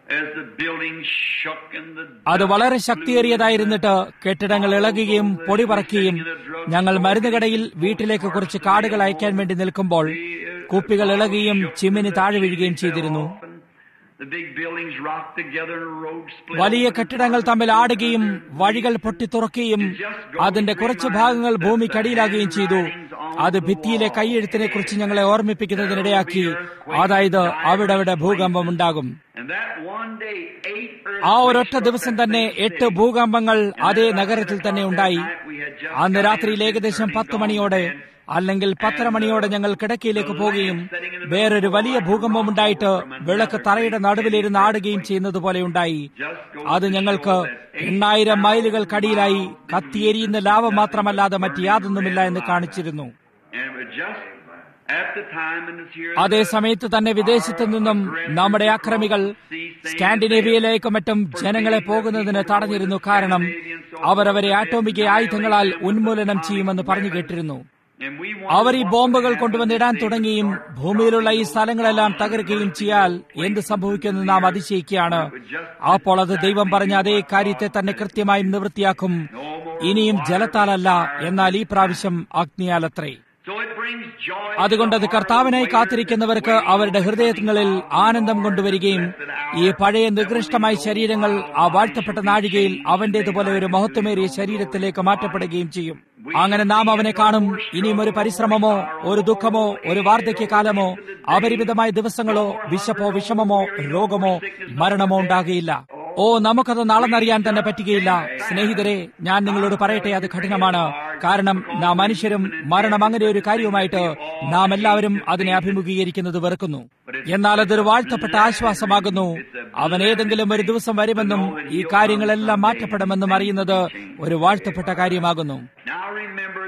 as the building shook and the അത് വളരെ ശക്തിയേറിയതായിരുന്നിട്ട് കെട്ടിടങ്ങൾ ഇളകുകയും പൊടി പറക്കുകയും ഞങ്ങൾ മരുന്നുകടയിൽ വീട്ടിലേക്ക് കുറച്ച് കാർഡുകൾ അയക്കാൻ വേണ്ടി നിൽക്കുമ്പോൾ കുപ്പികൾ ഇളകുകയും ചിമ്മിനി താഴെ വീഴുകയും ചെയ്തിരുന്നു the big buildings rocked together and the road split. വലിയ കെട്ടിടങ്ങൾ തമ്മിൽ ആടുകയും വഴികൾ പൊട്ടിത്തുറക്കുകയും അതിന്റെ കുറച്ച് ഭാഗങ്ങൾ ഭൂമിക്കടിയിലാകുകയും ചെയ്തു അത് ഭിത്തിയിലെ കൈയെഴുത്തിനെ കുറിച്ച് ഞങ്ങളെ ഓർമ്മിപ്പിക്കുന്നതിനിടയാക്കി അതായത് അവിടെ അവിടെ ഭൂകമ്പം ഉണ്ടാകും And that one day, eight ആ ഒരൊറ്റ ദിവസം തന്നെ എട്ട് ഭൂകമ്പങ്ങൾ അതേ നഗരത്തിൽ തന്നെ ഉണ്ടായി അന്ന് രാത്രിയിൽ ഏകദേശം പത്ത് മണിയോടെ അല്ലെങ്കിൽ പത്തര മണിയോടെ ഞങ്ങൾ കിടക്കയിലേക്ക് പോവുകയും വേറൊരു വലിയ ഭൂകമ്പം ഉണ്ടായിട്ട് വിളക്ക് തറയുടെ നടുവിലിരുന്ന് ആടുകയും ചെയ്യുന്നത് പോലെ ഉണ്ടായി അത് ഞങ്ങൾക്ക് എണ്ണായിരം മൈലുകൾക്കടിയിലായി കത്തിയെരിയുന്ന ലാവ മാത്രമല്ലാതെ മറ്റ് യാതൊന്നുമില്ല എന്ന് കാണിച്ചിരുന്നു And it was just at the time and it's here. അതേ സമയത്ത് തന്നെ വിദേശത്തു നിന്നും നമ്മുടെ ആക്രമികൾ സ്കാൻഡിനേവിയയിലേക്കും മറ്റും ജനങ്ങളെ പോകുന്നതിന് തടഞ്ഞിരുന്നു കാരണം അവർ അവരെ ആറ്റോമിക ആയുധങ്ങളാൽ ഉന്മൂലനം ചെയ്യുമെന്ന് പറഞ്ഞു കേട്ടിരുന്നു And we അവർ ഈ ബോംബുകൾ കൊണ്ടുവന്നിടാൻ തുടങ്ങിയും ഭൂമിയിലുള്ള ഈ സ്ഥലങ്ങളെല്ലാം തകർക്കുകയും ചെയ്യാൽ എന്ത് സംഭവിക്കുമെന്ന് നാം അതിശയിക്കുകയാണ് അപ്പോൾ അത് ദൈവം പറഞ്ഞ അതേ കാര്യത്തെ തന്നെ കൃത്യമായും നിവൃത്തിയാക്കും ഇനിയും ജലത്താലല്ല എന്നാൽ ഈ പ്രാവശ്യം അഗ്നിയാലത്രേ So it brings joy. അതുകൊണ്ട് അത് കർത്താവിനായി കാത്തിരിക്കുന്നവർക്ക് അവരുടെ ഹൃദയങ്ങളിൽ ആനന്ദം കൊണ്ടുവരികയും ഈ പഴയ നികൃഷ്ടമായ ശരീരങ്ങൾ ആ വാഴ്ത്തപ്പെട്ട നാഴികയിൽ അവന്റേതുപോലെ ഒരു മഹത്വമേറിയ ശരീരത്തിലേക്ക് മാറ്റപ്പെടുകയും ചെയ്യും അങ്ങനെ നാം അവനെ കാണും ഇനിയും ഒരു പരിശ്രമമോ ഒരു ദുഃഖമോ ഒരു വാർദ്ധക്യകാലമോ അപരിമിതമായ ദിവസങ്ങളോ വിശപ്പോ വിഷമമോ രോഗമോ മരണമോ ഉണ്ടാകുകയില്ല ഓ നമുക്കത് നാളെന്നറിയാൻ തന്നെ പറ്റുകയില്ല സ്നേഹിതരെ ഞാൻ നിങ്ങളോട് പറയട്ടെ അത് കഠിനമാണ് കാരണം നാം മനുഷ്യരും മരണം അങ്ങനെ ഒരു കാര്യവുമായിട്ട് നാം എല്ലാവരും അതിനെ അഭിമുഖീകരിക്കുന്നത് വെറുക്കുന്നു എന്നാൽ അതൊരു വാഴ്ത്തപ്പെട്ട ആശ്വാസമാകുന്നു അവൻ ഏതെങ്കിലും ഒരു ദിവസം വരുമെന്നും ഈ കാര്യങ്ങളെല്ലാം മാറ്റപ്പെടുമെന്നും അറിയുന്നത് ഒരു വാഴ്ത്തപ്പെട്ട കാര്യമാകുന്നു Now remember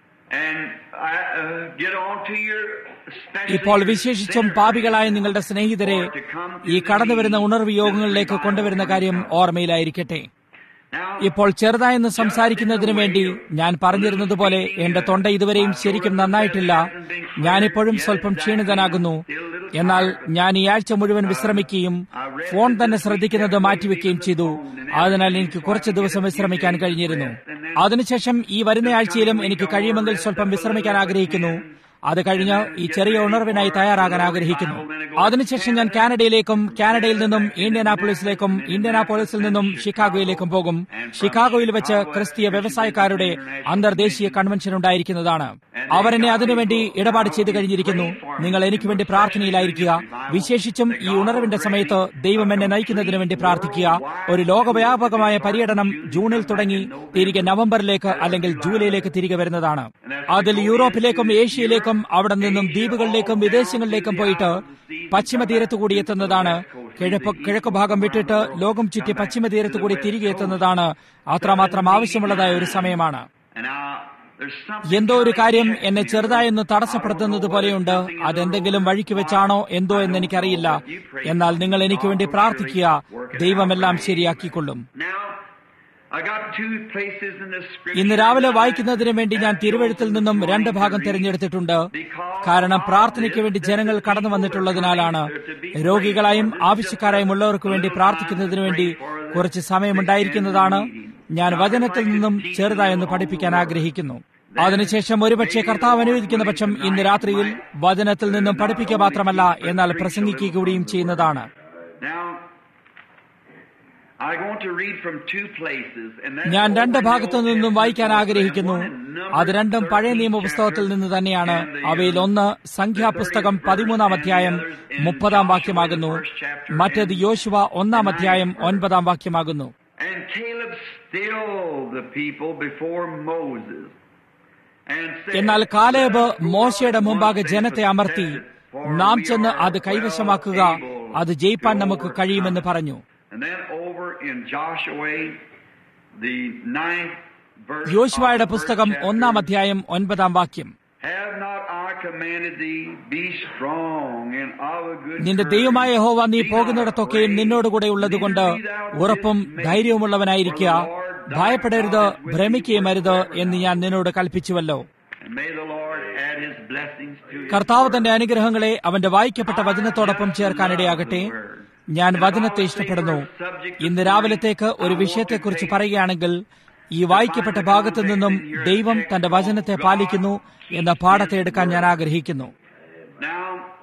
and I, uh, get on to your especially ഇപ്പോൾ your വിശേഷിച്ചും sinners. പാപികളായ നിങ്ങളുടെ സ്നേഹിതരെ ഈ കടന്നുവരുന്ന ഉണർവ് യോഗങ്ങളിലേക്ക് കൊണ്ടുവരുന്ന കാര്യം ഓർമ്മയിലായിരിക്കട്ടെ Now, ഇപ്പോൾ ചെറുതായെന്ന് സംസാരിക്കുന്നതിനു വേണ്ടി ഞാൻ പറഞ്ഞിരുന്നതുപോലെ എന്റെ തൊണ്ട ഇതുവരെയും ശരിക്കും നന്നായിട്ടില്ല ഞാനിപ്പോഴും സ്വല്പം ക്ഷീണിതനാകുന്നു എന്നാൽ ഞാൻ ഈ ആഴ്ച മുഴുവൻ വിശ്രമിക്കുകയും ഫോൺ തന്നെ ശ്രദ്ധിക്കുന്നത് മാറ്റിവെക്കുകയും ചെയ്തു അതിനാൽ എനിക്ക് കുറച്ച് ദിവസം വിശ്രമിക്കാൻ കഴിഞ്ഞിരുന്നു അതിനുശേഷം ഈ വരുന്ന ആഴ്ചയിലും എനിക്ക് കഴിയുമെങ്കിൽ സ്വല്പം വിശ്രമിക്കാൻ ആഗ്രഹിക്കുന്നു അത് കഴിഞ്ഞ് ഈ ചെറിയ ഉണർവിനായി തയ്യാറാകാൻ ആഗ്രഹിക്കുന്നു അതിനുശേഷം ഞാൻ കാനഡയിലേക്കും കാനഡയിൽ നിന്നും ഇന്ത്യനാപോളിസിലേക്കും ഇന്ത്യനാപോളിസിൽ നിന്നും ഷിക്കാഗോയിലേക്കും പോകും ഷിക്കാഗോയിൽ വെച്ച് ക്രിസ്തീയ വ്യവസായക്കാരുടെ അന്തർദേശീയ കൺവെൻഷൻ ഉണ്ടായിരിക്കുന്നതാണ് അവരെന്നെ അതിനുവേണ്ടി ഇടപാട് ചെയ്തു കഴിഞ്ഞിരിക്കുന്നു നിങ്ങൾ എനിക്ക് വേണ്ടി പ്രാർത്ഥനയിലായിരിക്കുക വിശേഷിച്ചും ഈ ഉണർവിന്റെ സമയത്ത് ദൈവം എന്നെ നയിക്കുന്നതിന് വേണ്ടി പ്രാർത്ഥിക്കുക ഒരു ലോകവ്യാപകമായ പര്യടനം ജൂണിൽ തുടങ്ങി തിരികെ നവംബറിലേക്ക് അല്ലെങ്കിൽ ജൂലൈയിലേക്ക് തിരികെ വരുന്നതാണ് അതിൽ യൂറോപ്പിലേക്കും ഏഷ്യയിലേക്കും അവിടെ നിന്നും ദ്വീപുകളിലേക്കും വിദേശങ്ങളിലേക്കും പോയിട്ട് പശ്ചിമ തീരത്ത് കൂടി എത്തുന്നതാണ് കിഴക്ക് കിഴക്ക് ഭാഗം വിട്ടിട്ട് ലോകം ചുറ്റി പശ്ചിമ തീരത്ത് കൂടി തിരികെ എത്തുന്നതാണ് അത്രമാത്രം ആവശ്യമുള്ളതായ ഒരു സമയമാണ് and now there's something എന്തോ ഒരു കാര്യം എന്നെ ചെറുതായൊന്ന് തടസ്സപ്പെടുത്തുന്നത് പോലെയുണ്ട് അതെന്തെങ്കിലും വഴിക്ക് വെച്ചാണോ എന്തോ എന്ന് എനിക്കറിയില്ല എന്നാൽ നിങ്ങൾ എനിക്ക് വേണ്ടി പ്രാർത്ഥിക്കുക ദൈവമെല്ലാം ശരിയാക്കിക്കൊള്ളും Now, I got two places in the scripture. ഇന്ന് രാവിലെ വായിക്കുന്നതിന് വേണ്ടി ഞാൻ തിരുവഴുത്തിൽ നിന്നും രണ്ട് ഭാഗം തിരഞ്ഞെടുത്തിട്ടുണ്ട് കാരണം പ്രാർത്ഥനയ്ക്ക് വേണ്ടി ജനങ്ങൾ കടന്നു വന്നിട്ടുള്ളതിനാലാണ് രോഗികളായും ആവശ്യക്കാരായും ഉള്ളവർക്ക് വേണ്ടി പ്രാർത്ഥിക്കുന്നതിന് വേണ്ടി കുറച്ച് സമയമുണ്ടായിരിക്കുന്നതാണ് ഞാൻ വചനത്തിൽ നിന്നും ചെറുതായൊന്ന് പഠിപ്പിക്കാൻ ആഗ്രഹിക്കുന്നു അതിനുശേഷം ഒരുപക്ഷെ കർത്താവ് അനുവദിക്കുന്ന പക്ഷം ഇന്ന് രാത്രിയിൽ വചനത്തിൽ നിന്നും പഠിപ്പിക്കുക മാത്രമല്ല എന്നാൽ പ്രസംഗിക്കുക കൂടിയും ചെയ്യുന്നതാണ് Now, I want to read from two places. And that's ഞാൻ രണ്ട് over in the ഭാഗത്തു Old നിന്നും Testament, വായിക്കാൻ one ആഗ്രഹിക്കുന്നു in Numbers അത് രണ്ടും പഴയ 13 നിയമപുസ്തകത്തിൽ chapter, നിന്ന് തന്നെയാണ് and the, അവയിൽ ഒന്ന് സംഖ്യാപുസ്തകം പതിമൂന്നാം അധ്യായം മുപ്പതാം വാക്യമാകുന്നു മറ്റേത് യോശുവ ഒന്നാം അധ്യായം ഒൻപതാം വാക്യമാകുന്നു And Caleb stilled the people before Moses. And said, എന്നാൽ കാലേബ് മോശയുടെ മുമ്പാകെ ജനത്തെ അമർത്തി നാം ചെന്ന് അത് കൈവശമാക്കുക അത് ജയിപ്പാൻ നമുക്ക് കഴിയുമെന്ന് പറഞ്ഞു And then over in Joshua, the ninth verse. യോശുവയുടെ of the പുസ്തകം first chapter, ഒന്നാം അധ്യായം ഒൻപതാം വാക്യം Have not I commanded thee, be strong and of a good നിന്റെ courage. ദൈവമായ ഹോവ നീ Be not പോകുന്നിടത്തൊക്കെയും afraid, നിന്നോടുകൂടെ ഉള്ളതുകൊണ്ട് neither be thou ഉറപ്പും dismayed, ധൈര്യവുമുള്ളവനായിരിക്കുക for the Lord thy ഭയപ്പെടരുത് God is with thee ഭ്രമിക്കുകയും അരുത് wheresoever എന്ന് thou ഞാൻ നിന്നോട് കൽപ്പിച്ചുവല്ലോ And may the Lord add his blessings to his കർത്താവ് word. തന്റെ അനുഗ്രഹങ്ങളെ അവന്റെ വായിക്കപ്പെട്ട വചനത്തോടൊപ്പം ചേർക്കാനിടയാകട്ടെ ഞാൻ വചനത്തെ ഇഷ്ടപ്പെടുന്നു ഇന്ന് രാവിലത്തേക്ക് ഒരു വിഷയത്തെക്കുറിച്ച് പറയുകയാണെങ്കിൽ ഈ വായിക്കപ്പെട്ട ഭാഗത്തു നിന്നും ദൈവം തന്റെ വചനത്തെ പാലിക്കുന്നു എന്ന പാഠത്തെ എടുക്കാൻ ഞാൻ ആഗ്രഹിക്കുന്നു Now,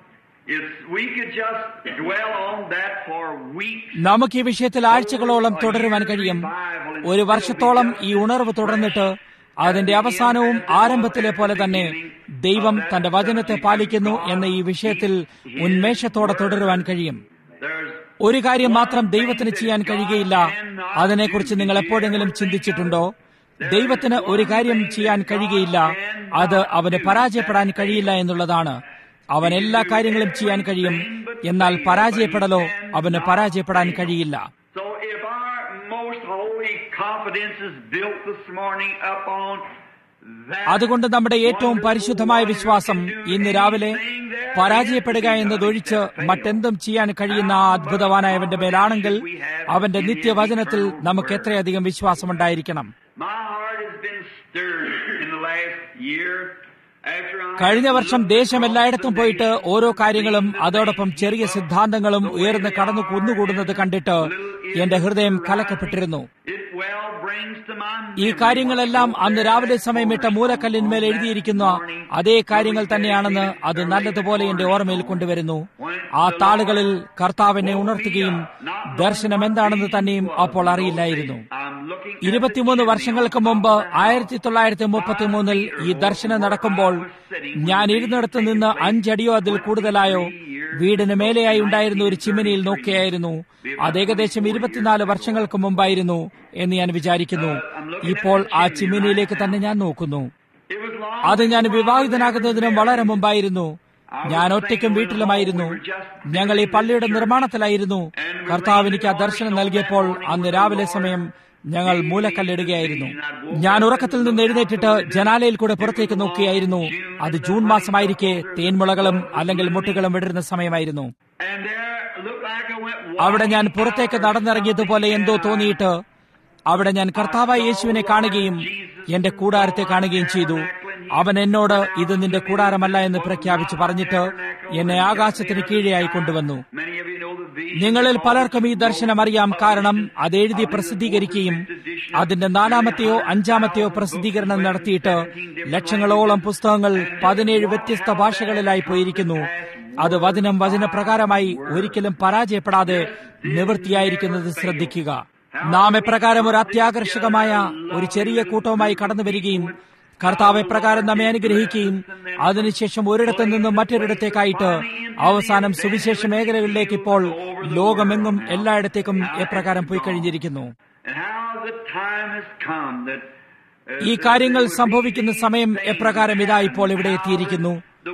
if we could just dwell on that for weeks, നമുക്ക് ഈ വിഷയത്തിൽ ആഴ്ചകളോളം തുടരുവാൻ കഴിയും ഒരു വർഷത്തോളം ഈ ഉണർവ് തുടർന്നിട്ട് അതിന്റെ അവസാനവും ആരംഭത്തിലെ പോലെ തന്നെ ദൈവം തന്റെ വചനത്തെ പാലിക്കുന്നു എന്ന ഈ വിഷയത്തിൽ ഉന്മേഷത്തോടെ തുടരുവാൻ കഴിയും there's ഒരു കാര്യം മാത്രം ദൈവത്തിന് ചെയ്യാൻ കഴിയുകയില്ല അതിനെക്കുറിച്ച് നിങ്ങൾ എപ്പോഴെങ്കിലും ചിന്തിച്ചിട്ടുണ്ടോ ദൈവത്തിന് ഒരു കാര്യം ചെയ്യാൻ കഴിയുകയില്ല അത് അവന് പരാജയപ്പെടാൻ കഴിയില്ല എന്നുള്ളതാണ് അവൻ എല്ലാ കാര്യങ്ങളും ചെയ്യാൻ കഴിയും എന്നാൽ പരാജയപ്പെടലോ അവന് പരാജയപ്പെടാൻ കഴിയില്ല So if our most holy confidence is built this morning upon that, അതുകൊണ്ട് നമ്മുടെ ഏറ്റവും പരിശുദ്ധമായ വിശ്വാസം ഇന്ന് രാവിലെ പരാജയപ്പെടുക എന്നതൊഴിച്ച് മറ്റെന്തും ചെയ്യാൻ കഴിയുന്ന ആ അത്ഭുതവാനായവന്റെ മേലാണെങ്കിൽ അവന്റെ നിത്യവചനത്തിൽ നമുക്ക് എത്രയധികം വിശ്വാസമുണ്ടായിരിക്കണം my heart has been stirred in the last year after I കഴിഞ്ഞ വർഷം ദേശം എല്ലായിടത്തും പോയിട്ട് ഓരോ കാര്യങ്ങളും അതോടൊപ്പം ചെറിയ സിദ്ധാന്തങ്ങളും ഉയർന്ന് കടന്നു കുന്നുകൂടുന്നത് കണ്ടിട്ട് എന്റെ ഹൃദയം കലക്കപ്പെട്ടിരുന്നു it well brings to my ഈ കാര്യങ്ങളെല്ലാം അന്ന് രാവിലെ സമയമിട്ട മൂലക്കല്ലിന്മേൽ എഴുതിയിരിക്കുന്ന അതേ കാര്യങ്ങൾ തന്നെയാണെന്ന് അത് നല്ലതുപോലെ എന്റെ ഓർമ്മയിൽ കൊണ്ടുവരുന്നു ആ താളുകളിൽ കർത്താവ് എന്നെ ഉണർത്തുകയും ദർശനം എന്താണെന്ന് തന്നെയും അപ്പോൾ അറിയില്ലായിരുന്നു I'm looking at ഇരുപത്തിമൂന്ന് വർഷങ്ങൾക്ക് മുമ്പ് ആയിരത്തി തൊള്ളായിരത്തി മുപ്പത്തി മൂന്നിൽ ഈ ദർശനം നടക്കുമ്പോൾ ഞാൻ ഇരുന്നിടത്ത് നിന്ന് അഞ്ചടിയോ അതിൽ കൂടുതലായോ വീടിന് മേലെയായി ഉണ്ടായിരുന്ന ഒരു ചിമ്മിനിയിൽ നോക്കിയായിരുന്നു അത് ഏകദേശം ഇരുപത്തിനാല് വർഷങ്ങൾക്ക് മുമ്പായിരുന്നു എന്ന് ഞാൻ വിചാരിക്കുന്നു ഇപ്പോൾ ആ ചിമ്മിനിയിലേക്ക് തന്നെ ഞാൻ നോക്കുന്നു it was long അത് ഞാൻ വിവാഹിതനാകുന്നതിനും വളരെ മുമ്പായിരുന്നു ഞാൻ ഒറ്റയ്ക്കും വീട്ടിലുമായിരുന്നു ഞങ്ങൾ ഈ പള്ളിയുടെ നിർമ്മാണത്തിലായിരുന്നു കർത്താവ് എനിക്ക് ആ ദർശനം നൽകിയപ്പോൾ അന്ന് രാവിലെ സമയം ഞങ്ങൾ മൂലക്കല്ലിടുകയായിരുന്നു ഞാൻ ഉറക്കത്തിൽ നിന്ന് എഴുന്നേറ്റിട്ട് ജനാലയിൽ കൂടെ പുറത്തേക്ക് നോക്കിയായിരുന്നു അത് ജൂൺ മാസമായിരിക്കെ തേൻമുളകളും അല്ലെങ്കിൽ മുട്ടുകളും വിടരുന്ന സമയമായിരുന്നു and there looked like I went അവിടെ ഞാൻ പുറത്തേക്ക് നടന്നിറങ്ങിയതുപോലെ എന്തോ തോന്നിയിട്ട് അവിടെ ഞാൻ കർത്താവായ യേശുവിനെ കാണുകയും എന്റെ കൂടാരത്തെ കാണുകയും ചെയ്തു അവൻ എന്നോട് ഇത് നിന്റെ കൂടാരമല്ല എന്ന് പ്രഖ്യാപിച്ച് പറഞ്ഞിട്ട് എന്നെ ആകാശത്തിന് കീഴെയായി കൊണ്ടുവന്നു Many of you know the vision. നിങ്ങളിൽ പലർക്കും ഈ ദർശനം അറിയാം കാരണം അത് എഴുതി പ്രസിദ്ധീകരിക്കുകയും അതിന്റെ നാലാമത്തെയോ അഞ്ചാമത്തെയോ പ്രസിദ്ധീകരണം നടത്തിയിട്ട് ലക്ഷങ്ങളോളം പുസ്തകങ്ങൾ പതിനേഴ് വ്യത്യസ്ത ഭാഷകളിലായി പോയിരിക്കുന്നു അത് വചനം വചനപ്രകാരമായി ഒരിക്കലും പരാജയപ്പെടാതെ നിവൃത്തിയായിരിക്കുന്നത് ശ്രദ്ധിക്കുക നാം എപ്രകാരം ഒരു അത്യാകർഷകമായ ഒരു ചെറിയ കൂട്ടവുമായി കടന്നു വരികയും കർത്താവ് എപ്രകാരം നമ്മെ അനുഗ്രഹിക്കുകയും അതിനുശേഷം ഒരിടത്തു നിന്നും മറ്റൊരിടത്തേക്കായിട്ട് അവസാനം സുവിശേഷ മേഖലകളിലേക്ക് ഇപ്പോൾ ലോകമെങ്ങും എല്ലായിടത്തേക്കും എപ്രകാരം പോയി കഴിഞ്ഞിരിക്കുന്നു And how the time has come that uh, ഈ കാര്യങ്ങൾ സംഭവിക്കുന്ന സമയം എപ്രകാരം ഇതാ ഇപ്പോൾ ഇവിടെ എത്തിയിരിക്കുന്നു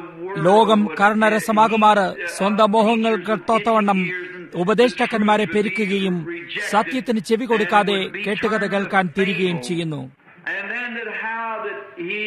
ലോകം കർണരസമാകുമാറ് സ്വന്തം മോഹങ്ങൾക്ക് തോത്തവണ്ണം ഉപദേഷ്ടാക്കന്മാരെ പെരുക്കുകയും സത്യത്തിന് ചെവി കൊടുക്കാതെ കേട്ടുകഥ കേൾക്കാൻ തിരികുകയും ചെയ്യുന്നു and then that how that he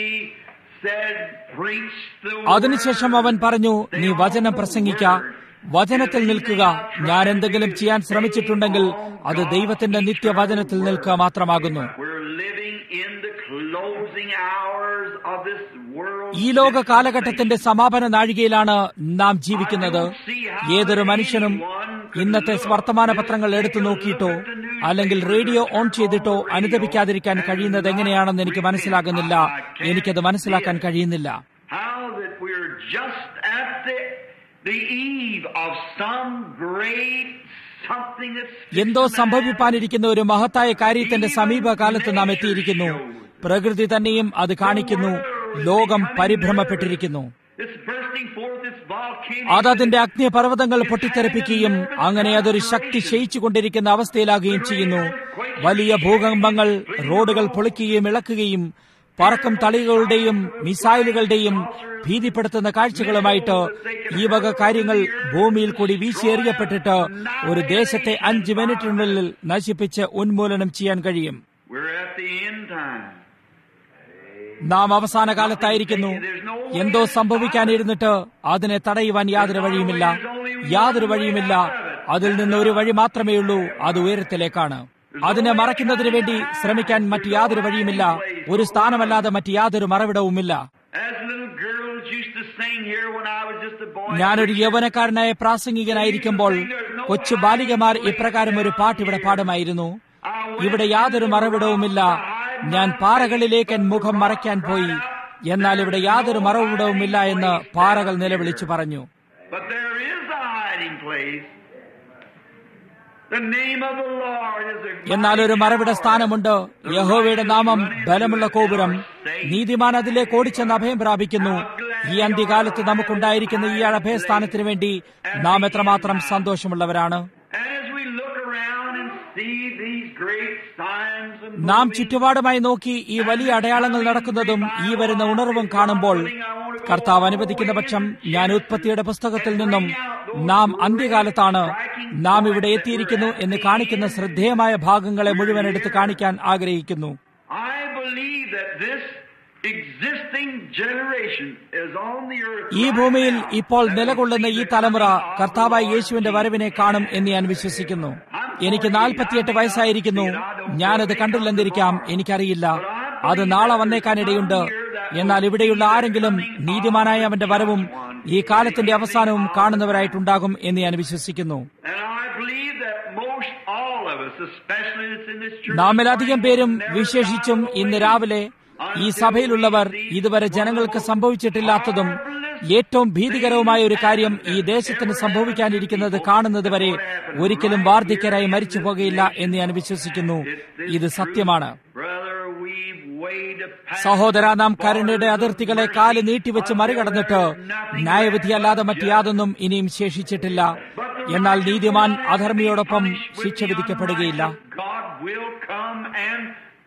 said preach the അതിനുശേഷം അവൻ പറഞ്ഞു നീ വചനം പ്രസംഗിക്ക വചനത്തിൽ നിൽക്കുക ഞാൻ എന്തെങ്കിലും ചെയ്യാൻ ശ്രമിച്ചിട്ടുണ്ടെങ്കിൽ അത് ദൈവത്തിന്റെ നിത്യവചനത്തിൽ നിൽക്കുക മാത്രമാകുന്നു We're living in the closing hours of this world. ഈ ലോക കാലഘട്ടത്തിന്റെ സമാപന നാഴികയിലാണ് നാം ജീവിക്കുന്നത് ഏതൊരു മനുഷ്യനും ഇന്നത്തെ വർത്തമാന പത്രങ്ങൾ എടുത്തു നോക്കിയിട്ടോ അല്ലെങ്കിൽ റേഡിയോ ഓൺ ചെയ്തിട്ടോ അനുദപിക്കാതിരിക്കാൻ കഴിയുന്നത് എങ്ങനെയാണെന്ന് എനിക്ക് മനസ്സിലാകുന്നില്ല എനിക്കത് മനസ്സിലാക്കാൻ കഴിയുന്നില്ല How that we're just at the, the eve of some great something that's എന്തോ സംഭവിപ്പാനിരിക്കുന്ന ഒരു മഹത്തായ കാര്യത്തിന്റെ സമീപകാലത്ത് നാം എത്തിയിരിക്കുന്നു പ്രകൃതി തന്നെയും അത് കാണിക്കുന്നു ലോകം പരിഭ്രമപ്പെട്ടിരിക്കുന്നു it's bursting forth its volcano. അതതിന്റെ അഗ്നിപർവ്വതങ്ങൾ പൊട്ടിത്തെറിപ്പിക്കുകയും അങ്ങനെ അതൊരു ശക്തി ക്ഷയിച്ചുകൊണ്ടിരിക്കുന്ന അവസ്ഥയിലാകുകയും ചെയ്യുന്നു വലിയ ഭൂകമ്പങ്ങൾ റോഡുകൾ പൊളിക്കുകയും ഇളക്കുകയും പറക്കം തളികളുടെയും മിസൈലുകളുടെയും ഭീതിപ്പെടുത്തുന്ന കാഴ്ചകളുമായിട്ട് ഈ വക കാര്യങ്ങൾ ഭൂമിയിൽ കൂടി വീശിയെറിയപ്പെട്ടിട്ട് ഒരു ദേശത്തെ അഞ്ച് മിനിറ്റിനുള്ളിൽ നശിപ്പിച്ച് ഉന്മൂലനം ചെയ്യാൻ കഴിയും We're at the end time. നാം അവസാന കാലത്തായിരിക്കുന്നു എന്തോ സംഭവിക്കാനിരുന്നിട്ട് അതിനെ തടയുവാൻ യാതൊരു വഴിയുമില്ല യാതൊരു വഴിയുമില്ല അതിൽ നിന്ന് ഒരു വഴി മാത്രമേ ഉള്ളൂ അത് ഉയരത്തിലേക്കാണ് അതിനെ മറയ്ക്കുന്നതിന് വേണ്ടി ശ്രമിക്കാൻ മറ്റു യാതൊരു വഴിയുമില്ല ഒരു സ്ഥാനമല്ലാതെ മറ്റു യാതൊരു മറവിടവുമില്ല As little girls used to sing here when I was just a boy. ഞാനൊരു യൗവനക്കാരനായ പ്രാസംഗികനായിരിക്കുമ്പോൾ കൊച്ചു ബാലികമാർ ഇപ്രകാരം ഒരു പാട്ട് ഇവിടെ പാടുമായിരുന്നു ഇവിടെ യാതൊരു മറവിടവുമില്ല ഞാൻ പാറകളിലേക്ക് എൻ മുഖം മറയ്ക്കാൻ പോയി എന്നാൽ ഇവിടെ യാതൊരു മറവിടവുമില്ല എന്ന് പാറകൾ നിലവിളിച്ചു പറഞ്ഞു But there is a hiding place. The name of the Lord is a എന്നാൽ ഒരു മറവിട സ്ഥാനമുണ്ട് യഹോവയുടെ നാമം ബലമുള്ള കോപുരം നീതിമാൻ അതിലേക്ക് ഓടിച്ചെന്ന് അഭയം പ്രാപിക്കുന്നു ഈ അന്ത്യകാലത്ത് നമുക്കുണ്ടായിരിക്കുന്ന ഈ അഭയസ്ഥാനത്തിന് വേണ്ടി നാം എത്രമാത്രം സന്തോഷമുള്ളവരാണ് And as we look around and see these great signs and നാം ചുറ്റുപാടുമായി നോക്കി ഈ വലിയ അടയാളങ്ങൾ നടക്കുന്നതും ഈ വരുന്ന ഉണർവും കാണുമ്പോൾ കർത്താവ് അനുവദിക്കുന്ന പക്ഷം ഞാൻ ഉത്പത്തിയുടെ പുസ്തകത്തിൽ നിന്നും നാം അന്ത്യകാലത്താണ് നാം ഇവിടെ എത്തിയിരിക്കുന്നു എന്ന് കാണിക്കുന്ന ശ്രദ്ധേയമായ ഭാഗങ്ങളെ മുഴുവൻ എടുത്ത് കാണിക്കാൻ ആഗ്രഹിക്കുന്നു I believe that this existing generation is on the earth. ഈ ഭൂമിയിൽ ഇപ്പോൾ നിലകൊള്ളുന്ന ഈ തലമുറ കർത്താവായ യേശുവിന്റെ വരവിനെ കാണും എന്ന് ഞാൻ വിശ്വസിക്കുന്നു എനിക്ക് നാൽപ്പത്തിയെട്ട് വയസ്സായിരിക്കുന്നു ഞാനത് കണ്ടില്ലെന്നിരിക്കാം എനിക്കറിയില്ല അത് നാളെ വന്നേക്കാനിടയുണ്ട് എന്നാൽ ഇവിടെയുള്ള ആരെങ്കിലും നീതിമാനായ അവന്റെ വരവും ഈ കാലത്തിന്റെ അവസാനവും കാണുന്നവരായിട്ടുണ്ടാകും എന്ന് ഞാൻ വിശ്വസിക്കുന്നു And I believe that most all of us, especially that's in this church, നാമിലധികം പേരും വിശേഷിച്ചും ഇന്ന് രാവിലെ ഈ സഭയിലുള്ളവർ ഇതുവരെ ജനങ്ങൾക്ക് സംഭവിച്ചിട്ടില്ലാത്തതും ഏറ്റവും ഭീതികരവുമായ ഒരു കാര്യം ഈ ദേശത്തിന് സംഭവിക്കാനിരിക്കുന്നത് കാണുന്നത് വരെ ഒരിക്കലും വാർദ്ധക്യരായി മരിച്ചു പോകുകയില്ല എന്ന് ഞാൻ വിശ്വസിക്കുന്നു ഇത് സത്യമാണ് brother, we've weighed a path. സഹോദര നാം കരുണയുടെ അതിർത്തികളെ കാല് നീട്ടിവെച്ച് മറികടന്നിട്ട് ന്യായവിധിയല്ലാതെ മറ്റ് യാതൊന്നും ഇനിയും ശേഷിച്ചിട്ടില്ല എന്നാൽ നീതിമാൻ അധർമ്മിയോടൊപ്പം ശിക്ഷ വിധിക്കപ്പെടുകയില്ല God will come and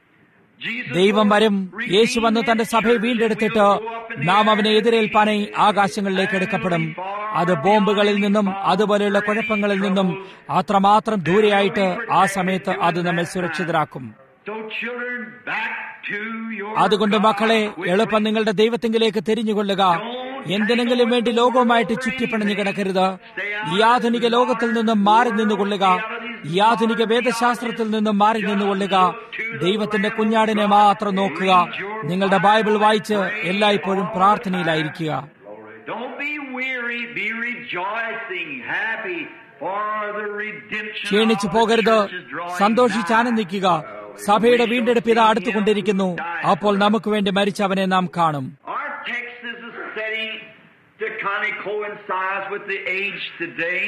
Jesus ദൈവം will വരും redeem യേശു വന്ന് തന്റെ his സഭയെ church വീണ്ടെടുത്തിട്ട് and we'll go up in the നാം air അവനെ എതിരേൽപ്പാനായി ആകാശങ്ങളിലേക്ക് എടുക്കപ്പെടും അത് ബോംബുകളിൽ നിന്നും അതുപോലെയുള്ള കുഴപ്പങ്ങളിൽ നിന്നും അത്രമാത്രം ദൂരെയായിട്ട് ആ സമയത്ത് അത് നമ്മെ സുരക്ഷിതരാക്കും So children, back to your അതുകൊണ്ട് മക്കളെ God. എളുപ്പം നിങ്ങളുടെ ദൈവത്തിങ്കിലേക്ക് തിരിഞ്ഞുകൊള്ളുക എന്തിനെങ്കിലും വേണ്ടി ലോകവുമായിട്ട് ചുറ്റിപ്പണഞ്ഞു കിടക്കരുത് ഈ ആധുനിക ലോകത്തിൽ നിന്നും മാറി നിന്നുകൊള്ളുക ഈ ആധുനിക വേദശാസ്ത്രത്തിൽ നിന്നും മാറി നിന്നുകൊള്ളുക ദൈവത്തിന്റെ കുഞ്ഞാടിനെ മാത്രം നോക്കുക നിങ്ങളുടെ ബൈബിൾ വായിച്ച് എല്ലായ്പ്പോഴും പ്രാർത്ഥനയിലായിരിക്കുക Don't be weary, be rejoicing, happy for the redemption ക്ഷീണിച്ചു of the പോകരുത് church is drawing സന്തോഷിച്ച് nigh. ആനന്ദിക്കുക സഭയുടെ വീണ്ടെടുപ്പിത അടുത്തുകൊണ്ടിരിക്കുന്നു അപ്പോൾ നമുക്ക് വേണ്ടി മരിച്ചവനെ നാം കാണും Our text is a setting to kind of coincide with the age today.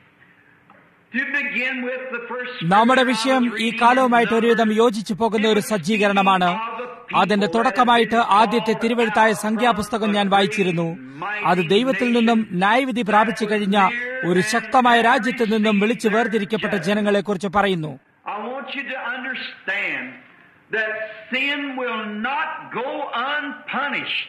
To begin with, the first നമ്മുടെ വിഷയം ഈ കാലവുമായിട്ട് ഒരുവിധം യോജിച്ചു പോകുന്ന ഒരു സജ്ജീകരണമാണ് അതിന്റെ തുടക്കമായിട്ട് ആദ്യത്തെ തിരുവഴുത്തായ സംഖ്യാപുസ്തകം ഞാൻ വായിച്ചിരുന്നു അത് ദൈവത്തിൽ നിന്നും ന്യായവിധി പ്രാപിച്ചു കഴിഞ്ഞ ഒരു ശക്തമായ രാജ്യത്തിൽ നിന്നും വിളിച്ചു വേർതിരിക്കപ്പെട്ട ജനങ്ങളെ കുറിച്ച് പറയുന്നു I want you to understand that sin will not go unpunished,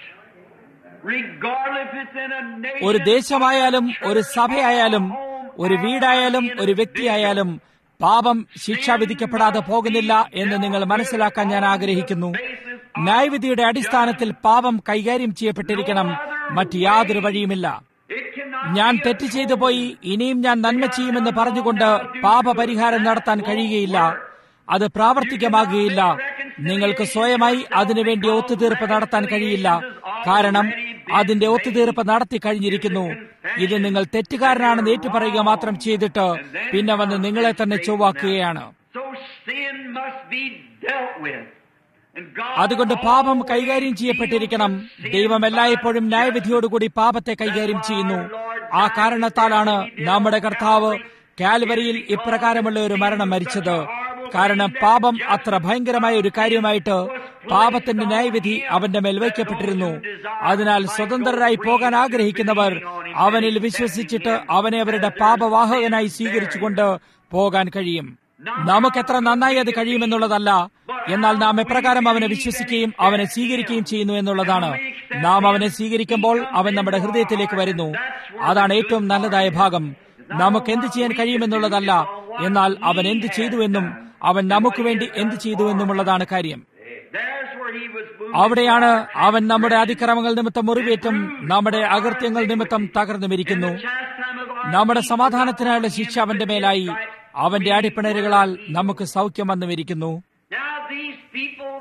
regardless if it's in a nation. ഒരു ദേശമായാലും ഒരു സഭയായാലും ഒരു വീടായാലും ഒരു വ്യക്തിയായാലും പാപം ശിക്ഷ വിധിക്കപ്പെടാതെ പോകുന്നില്ല എന്ന് നിങ്ങൾ മനസ്സിലാക്കാൻ ഞാൻ ആഗ്രഹിക്കുന്നു ന്യായവിധിയുടെ അടിസ്ഥാനത്തിൽ പാപം കൈകാര്യം ചെയ്യപ്പെട്ടിരിക്കണം മറ്റ് യാതൊരു വഴിയുമില്ല It cannot ഞാൻ തെറ്റ് ചെയ്തു പോയി ഇനിയും ഞാൻ നന്മ ചെയ്യുമെന്ന് പറഞ്ഞുകൊണ്ട് പാപപരിഹാരം നടത്താൻ കഴിയുകയില്ല അത് പ്രാവർത്തികമാകുകയില്ല നിങ്ങൾക്ക് സ്വയമായി അതിനുവേണ്ടി ഒത്തുതീർപ്പ് നടത്താൻ കഴിയില്ല കാരണം അതിന്റെ ഒത്തുതീർപ്പ് നടത്തി കഴിഞ്ഞിരിക്കുന്നു ഇത് നിങ്ങൾ തെറ്റുകാരനാണെന്ന് ഏറ്റുപറയുക മാത്രം ചെയ്തിട്ട് പിന്നെ വന്ന് നിങ്ങളെ തന്നെ ചൊവ്വാക്കുകയാണ് So sin must be dealt with. And God അതുകൊണ്ട് പാപം കൈകാര്യം ചെയ്യപ്പെട്ടിരിക്കണം ദൈവം എല്ലായ്പ്പോഴും ന്യായവിധിയോടുകൂടി പാപത്തെ കൈകാര്യം ചെയ്യുന്നു ആ കാരണത്താലാണ് നമ്മുടെ കർത്താവ് കാൽവരിയിൽ ഇപ്രകാരമുള്ള ഒരു മരണം മരിച്ചത് കാരണം പാപം അത്ര ഭയങ്കരമായ ഒരു കാര്യമായിട്ട് പാപത്തിന്റെ ന്യായവിധി അവന്റെ മേൽ വയ്ക്കപ്പെട്ടിരുന്നു അതിനാൽ സ്വതന്ത്രരായി പോകാൻ ആഗ്രഹിക്കുന്നവർ അവനിൽ വിശ്വസിച്ചിട്ട് അവനെ അവരുടെ പാപവാഹകനായി സ്വീകരിച്ചുകൊണ്ട് പോകാൻ കഴിയും നമുക്കെത്ര നന്നായി അത് കഴിയുമെന്നുള്ളതല്ല എന്നാൽ നാം എപ്രകാരം അവനെ വിശ്വസിക്കുകയും അവനെ സ്വീകരിക്കുകയും ചെയ്യുന്നു എന്നുള്ളതാണ് നാം അവനെ സ്വീകരിക്കുമ്പോൾ അവൻ നമ്മുടെ ഹൃദയത്തിലേക്ക് വരുന്നു അതാണ് ഏറ്റവും നല്ലതായ ഭാഗം നമുക്ക് എന്ത് ചെയ്യാൻ കഴിയുമെന്നുള്ളതല്ല എന്നാൽ അവൻ എന്ത് ചെയ്തുവെന്നും അവൻ നമുക്ക് വേണ്ടി എന്ത് ചെയ്തുവെന്നുമുള്ളതാണ് കാര്യം There's where he was moved. അവിടെയാണ് അവൻ നമ്മുടെ അതിക്രമങ്ങൾ നിമിത്തം മുറിവേറ്റും നമ്മുടെ അകൃത്യങ്ങൾ നിമിത്തം തകർന്നുമിരിക്കുന്നു Chastisement of our നമ്മുടെ സമാധാനത്തിനായുള്ള ശിക്ഷ അവന്റെ മേലായി അവന്റെ അടിപ്പിണരുകളാൽ നമുക്ക് സൗഖ്യം വന്നുമിരിക്കുന്നു Now these people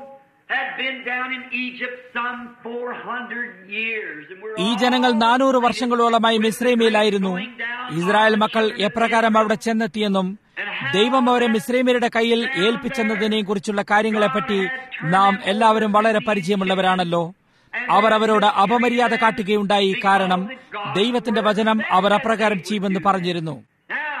had been down in Egypt some 400 years. And we're ഈ ജനങ്ങൾ നാനൂറ് വർഷങ്ങളോളമായി മിശ്രൈമിലായിരുന്നു ഇസ്രായേൽ മക്കൾ എപ്രകാരം അവിടെ ചെന്നെത്തിയെന്നും ദൈവം അവരെ മിശ്രൈമിയരുടെ കയ്യിൽ ഏൽപ്പിച്ചെന്നതിനെയും കുറിച്ചുള്ള കാര്യങ്ങളെപ്പറ്റി നാം എല്ലാവരും വളരെ പരിചയമുള്ളവരാണല്ലോ അവർ അവരോട് അപമര്യാദ കാട്ടുകയുണ്ടായി കാരണം ദൈവത്തിന്റെ വചനം അവർ അപ്രകാരം ചെയ്യുമെന്ന് പറഞ്ഞിരുന്നു Now,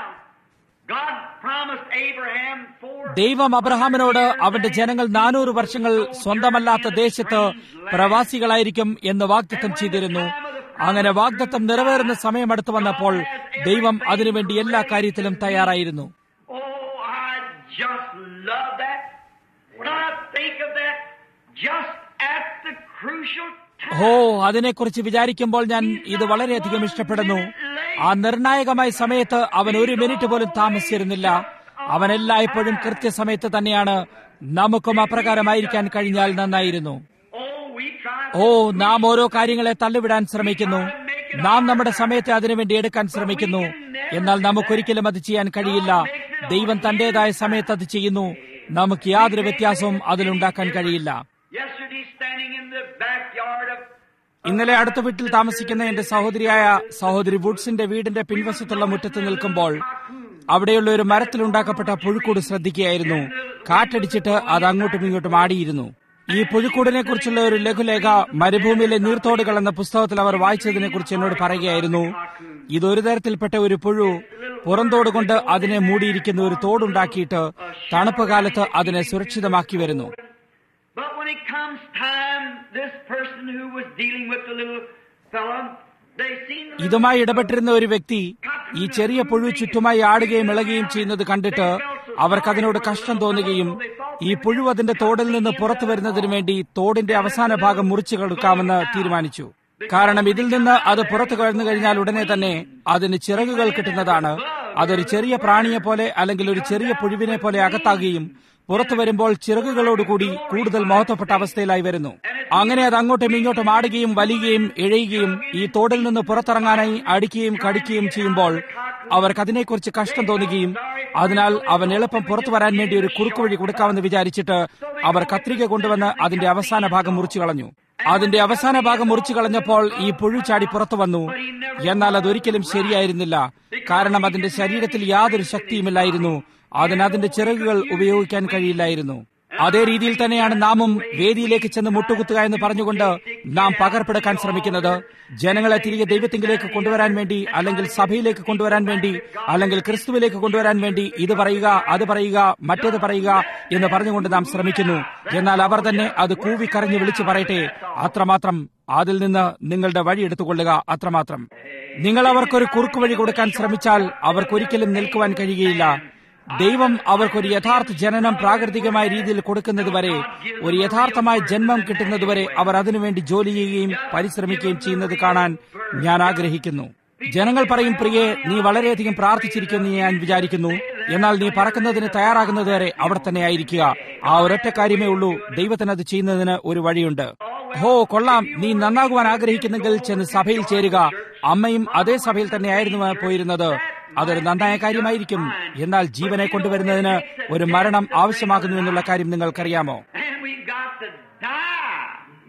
God promised Abraham four ദൈവം അബ്രഹാമിനോട് അവന്റെ ജനങ്ങൾ നാനൂറ് വർഷങ്ങൾ സ്വന്തമല്ലാത്ത ദേശത്ത് പ്രവാസികളായിരിക്കും എന്ന് വാഗ്ദത്തം ചെയ്തിരുന്നു അങ്ങനെ വാഗ്ദത്തം നിറവേറുന്ന സമയം അടുത്തു വന്നപ്പോൾ ദൈവം അതിനുവേണ്ടി എല്ലാ കാര്യത്തിലും തയ്യാറായിരുന്നു Oh, I just love that. When I think of that, just at the crucial time. ഓ അതിനെക്കുറിച്ച് വിചാരിക്കുമ്പോൾ ഞാൻ ഇത് വളരെയധികം ഇഷ്ടപ്പെടുന്നു ആ നിർണായകമായ സമയത്ത് അവൻ ഒരു മിനിറ്റ് പോലും താമസിച്ചിരുന്നില്ല അവൻ എല്ലായ്പ്പോഴും കൃത്യസമയത്ത് തന്നെയാണ് നമുക്കും അപ്രകാരമായിരിക്കാൻ കഴിഞ്ഞാൽ നന്നായിരുന്നു Oh, we try. ഓ നാം ഓരോ കാര്യങ്ങളെ തള്ളിവിടാൻ ശ്രമിക്കുന്നു നാം നമ്മുടെ സമയത്തെ അതിനുവേണ്ടി എടുക്കാൻ ശ്രമിക്കുന്നു എന്നാൽ നമുക്കൊരിക്കലും അത് ചെയ്യാൻ കഴിയില്ല ദൈവം തന്റേതായ സമയത്ത് അത് ചെയ്യുന്നു നമുക്ക് യാതൊരു വ്യത്യാസവും അതിലുണ്ടാക്കാൻ കഴിയില്ല Yesterday, standing in the backyard of ഇന്നലെ അടുത്ത വീട്ടിൽ താമസിക്കുന്ന എന്റെ സഹോദരിയായ സഹോദരി വുഡ്സിന്റെ വീടിന്റെ പിൻവശത്തുള്ള മുറ്റത്ത് നിൽക്കുമ്പോൾ അവിടെയുള്ള ഒരു മരത്തിലുണ്ടാക്കപ്പെട്ട പുഴുക്കൂട് ശ്രദ്ധിക്കുകയായിരുന്നു കാറ്റടിച്ചിട്ട് അത് അങ്ങോട്ടും ഇങ്ങോട്ടും ആടിയിരുന്നു ഈ പുഴുക്കൂടിനെ കുറിച്ചുള്ള ഒരു ലഘുലേഖ മരുഭൂമിയിലെ നീർത്തോടുകൾ എന്ന പുസ്തകത്തിൽ അവർ വായിച്ചതിനെ കുറിച്ച് എന്നോട് പറയുകയായിരുന്നു ഇതൊരു തരത്തിൽപ്പെട്ട ഒരു പുഴു പുറന്തോട് കൊണ്ട് അതിനെ മൂടിയിരിക്കുന്ന ഒരു തോടുണ്ടാക്കിയിട്ട് തണുപ്പ് കാലത്ത് അതിനെ സുരക്ഷിതമാക്കി വരുന്നു But when it comes time, this person who was dealing with the little fella, they seen the ഇതുമായി ഇടപെട്ടിരുന്ന ഒരു വ്യക്തി ഈ ചെറിയ പുഴു ചുറ്റുമായി ആടുകയും ഇളകുകയും ചെയ്യുന്നത് കണ്ടിട്ട് അവർക്കതിനോട് കഷ്ടം തോന്നുകയും ഈ പുഴു അതിന്റെ തോടിൽ നിന്ന് പുറത്തു വരുന്നതിന് വേണ്ടി തോടിന്റെ അവസാന ഭാഗം മുറിച്ചു കൊടുക്കാമെന്ന് തീരുമാനിച്ചു കാരണം ഇതിൽ നിന്ന് അത് പുറത്തു കടന്നു കഴിഞ്ഞാൽ ഉടനെ തന്നെ അതിന് ചിറകുകൾ കിട്ടുന്നതാണ് അതൊരു ചെറിയ പ്രാണിയെ പോലെ അല്ലെങ്കിൽ ഒരു ചെറിയ പുഴുവിനെ പോലെ അകത്താകുകയും പുറത്തു വരുമ്പോൾ ചിറകുകളോടുകൂടി കൂടുതൽ മഹത്വപ്പെട്ട അവസ്ഥയിലായി വരുന്നു അങ്ങനെ അത് അങ്ങോട്ടും ഇങ്ങോട്ടും ആടുകയും വലിയുകയും ഇഴയുകയും ഈ തോടിൽ നിന്ന് പുറത്തിറങ്ങാനായി അടിക്കുകയും കടിക്കുകയും ചെയ്യുമ്പോൾ അവർക്ക് അതിനെക്കുറിച്ച് കഷ്ടം തോന്നുകയും അതിനാൽ അവൻ എളുപ്പം പുറത്തു വരാൻ വേണ്ടി ഒരു കുറുക്കുവഴി കൊടുക്കാമെന്ന് വിചാരിച്ചിട്ട് അവർ കത്രിക കൊണ്ടുവന്ന് അതിന്റെ അവസാന ഭാഗം മുറിച്ചു കളഞ്ഞു അതിന്റെ അവസാന ഭാഗം മുറിച്ചു കളഞ്ഞപ്പോൾ ഈ പുഴു ചാടി പുറത്തു വന്നു എന്നാൽ അതൊരിക്കലും ശരിയായിരുന്നില്ല കാരണം അതിന്റെ ശരീരത്തിൽ യാതൊരു ശക്തിയുമില്ലായിരുന്നു അതിന് അതിന്റെ ചിറകുകൾ ഉപയോഗിക്കാൻ കഴിയില്ലായിരുന്നു അതേ രീതിയിൽ തന്നെയാണ് നാമും വേദിയിലേക്ക് ചെന്ന് മുട്ടുകുത്തുക എന്ന് പറഞ്ഞുകൊണ്ട് നാം പകർപ്പെടുക്കാൻ ശ്രമിക്കുന്നത് ജനങ്ങളെ തിരികെ ദൈവത്തിങ്കിലേക്ക് കൊണ്ടുവരാൻ വേണ്ടി അല്ലെങ്കിൽ സഭയിലേക്ക് കൊണ്ടുവരാൻ വേണ്ടി അല്ലെങ്കിൽ ക്രിസ്തുവിലേക്ക് കൊണ്ടുവരാൻ വേണ്ടി ഇത് പറയുക അത് പറയുക മറ്റേത് പറയുക എന്ന് പറഞ്ഞുകൊണ്ട് നാം ശ്രമിക്കുന്നു എന്നാൽ അവർ തന്നെ അത് കൂവിക്കരഞ്ഞ് വിളിച്ചു പറയട്ടെ അത്രമാത്രം അതിൽ നിന്ന് നിങ്ങളുടെ വഴി എടുത്തുകൊള്ളുക അത്രമാത്രം നിങ്ങൾ അവർക്കൊരു കുറുക്കു വഴി കൊടുക്കാൻ ശ്രമിച്ചാൽ അവർക്കൊരിക്കലും നിൽക്കുവാൻ കഴിയുകയില്ല ദൈവം അവർക്കൊരു യഥാർത്ഥ ജനനം പ്രാകൃതികമായ രീതിയിൽ കൊടുക്കുന്നതുവരെ ഒരു യഥാർത്ഥമായ ജന്മം കിട്ടുന്നതുവരെ അവർ അതിനുവേണ്ടി ജോലി ചെയ്യുകയും പരിശ്രമിക്കുകയും ചെയ്യുന്നത് കാണാൻ ഞാൻ ആഗ്രഹിക്കുന്നു ജനങ്ങൾ പറയും പ്രിയെ നീ വളരെയധികം പ്രാർത്ഥിച്ചിരിക്കുമെന്ന് ഞാൻ വിചാരിക്കുന്നു എന്നാൽ നീ പറക്കുന്നതിന് തയ്യാറാകുന്നതുവരെ അവിടെ തന്നെ ആയിരിക്കുക ആ ഒരൊറ്റ കാര്യമേ ഉള്ളൂ ദൈവത്തിന് അത് ചെയ്യുന്നതിന് ഒരു വഴിയുണ്ട് ഹോ കൊള്ളാം നീ നന്നാകുവാൻ ആഗ്രഹിക്കുന്നെങ്കിൽ ചെന്ന് സഭയിൽ ചേരുക അമ്മയും അതേ സഭയിൽ തന്നെയായിരുന്നു പോയിരുന്നത് അതൊരു നന്നായ കാര്യമായിരിക്കും എന്നാൽ ജീവനെ കൊണ്ടുവരുന്നതിന് ഒരു മരണം ആവശ്യമാകുന്നു എന്നുള്ള കാര്യം നിങ്ങൾക്കറിയാമോ and we got to die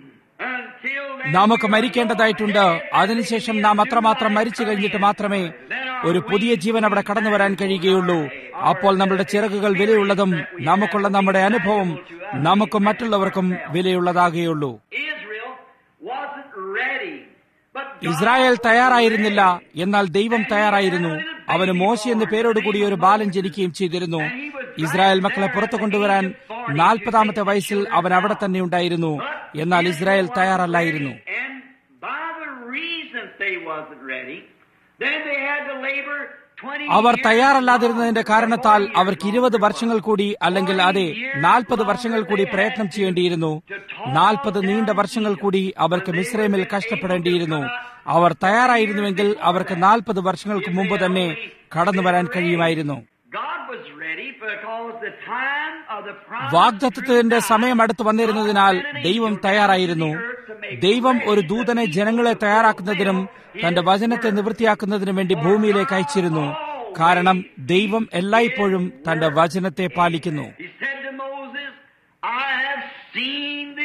until then. നമുക്ക് മരിക്കേണ്ടതായിട്ടുണ്ട് അതിനുശേഷം നാം അത്രമാത്രം മരിച്ചു കഴിഞ്ഞിട്ട് മാത്രമേ ഒരു പുതിയ ജീവൻ അവിടെ കടന്നു വരാൻ കഴിയുകയുള്ളൂ അപ്പോൾ നമ്മുടെ ചിറകുകൾ വിലയുള്ളതും നമുക്കുള്ള നമ്മുടെ അനുഭവം നമുക്കും മറ്റുള്ളവർക്കും വിലയുള്ളതാകുകയുള്ളൂ Israel wasn't ready. But God Israel തയ്യാറായിരുന്നില്ല എന്നാൽ ദൈവം തയ്യാറായിരുന്നു അവന് മോശ എന്ന പേരോടുകൂടി ഒരു ബാലൻ ജനിക്കുകയും ചെയ്തിരുന്നു ഇസ്രായേൽ മക്കളെ പുറത്തു കൊണ്ടുവരാൻ നാൽപ്പതാമത്തെ വയസ്സിൽ അവൻ അവിടെ തന്നെ ഉണ്ടായിരുന്നു എന്നാൽ ഇസ്രായേൽ തയ്യാറല്ലായിരുന്നു And by the reasons they wasn't ready, then they had to labor 20 അവർ years തയ്യാറല്ലാതിരുന്നതിന്റെ കാരണത്താൽ അവർക്ക് ഇരുപത് വർഷങ്ങൾ കൂടി അല്ലെങ്കിൽ അതെ നാൽപ്പത് വർഷങ്ങൾ കൂടി പ്രയത്നം ചെയ്യേണ്ടിയിരുന്നു നാൽപ്പത് നീണ്ട വർഷങ്ങൾ കൂടി അവർക്ക് മിശ്രമിൽ കഷ്ടപ്പെടേണ്ടിയിരുന്നു അവർ തയ്യാറായിരുന്നുവെങ്കിൽ അവർക്ക് നാൽപ്പത് വർഷങ്ങൾക്ക് മുമ്പ് തന്നെ കടന്നു വരാൻ കഴിയുമായിരുന്നു God was ready because the time of the promise വാഗ്ദത്വത്തിന്റെ സമയം അടുത്ത് വന്നിരുന്നതിനാൽ ദൈവം തയ്യാറായിരുന്നു ദൈവം ഒരു ദൂതനെ ജനങ്ങളെ തയ്യാറാക്കുന്നതിനും തന്റെ വചനത്തെ നിവൃത്തിയാക്കുന്നതിനും വേണ്ടി ഭൂമിയിലേക്ക് അയച്ചിരുന്നു കാരണം ദൈവം എല്ലായ്പ്പോഴും തന്റെ വചനത്തെ പാലിക്കുന്നു He said to Moses, I have seen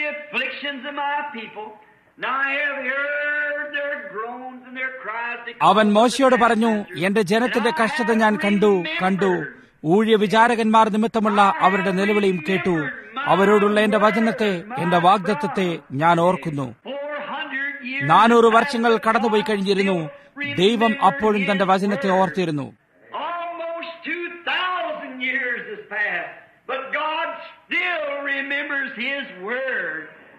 afflictions of my people. Now I have heard their groans and their cries. അവൻ മോശയോട് പറഞ്ഞു എന്റെ ജനത്തിന്റെ കഷ്ടത ഞാൻ കണ്ടു കണ്ടു ഊഴിയ വിചാരകന്മാർ നിമിത്തമുള്ള അവരുടെ നിലവിളിയും കേട്ടു അവരോടുള്ള എന്റെ വചനത്തെ എന്റെ വാഗ്ദത്വത്തെ ഞാൻ ഓർക്കുന്നു Four hundred years. നാനൂറ് വർഷങ്ങൾ കടന്നുപോയി കഴിഞ്ഞിരുന്നു ദൈവം അപ്പോഴും തന്റെ വചനത്തെ ഓർത്തിരുന്നു Almost two thousand years has passed, but God still remembers His word.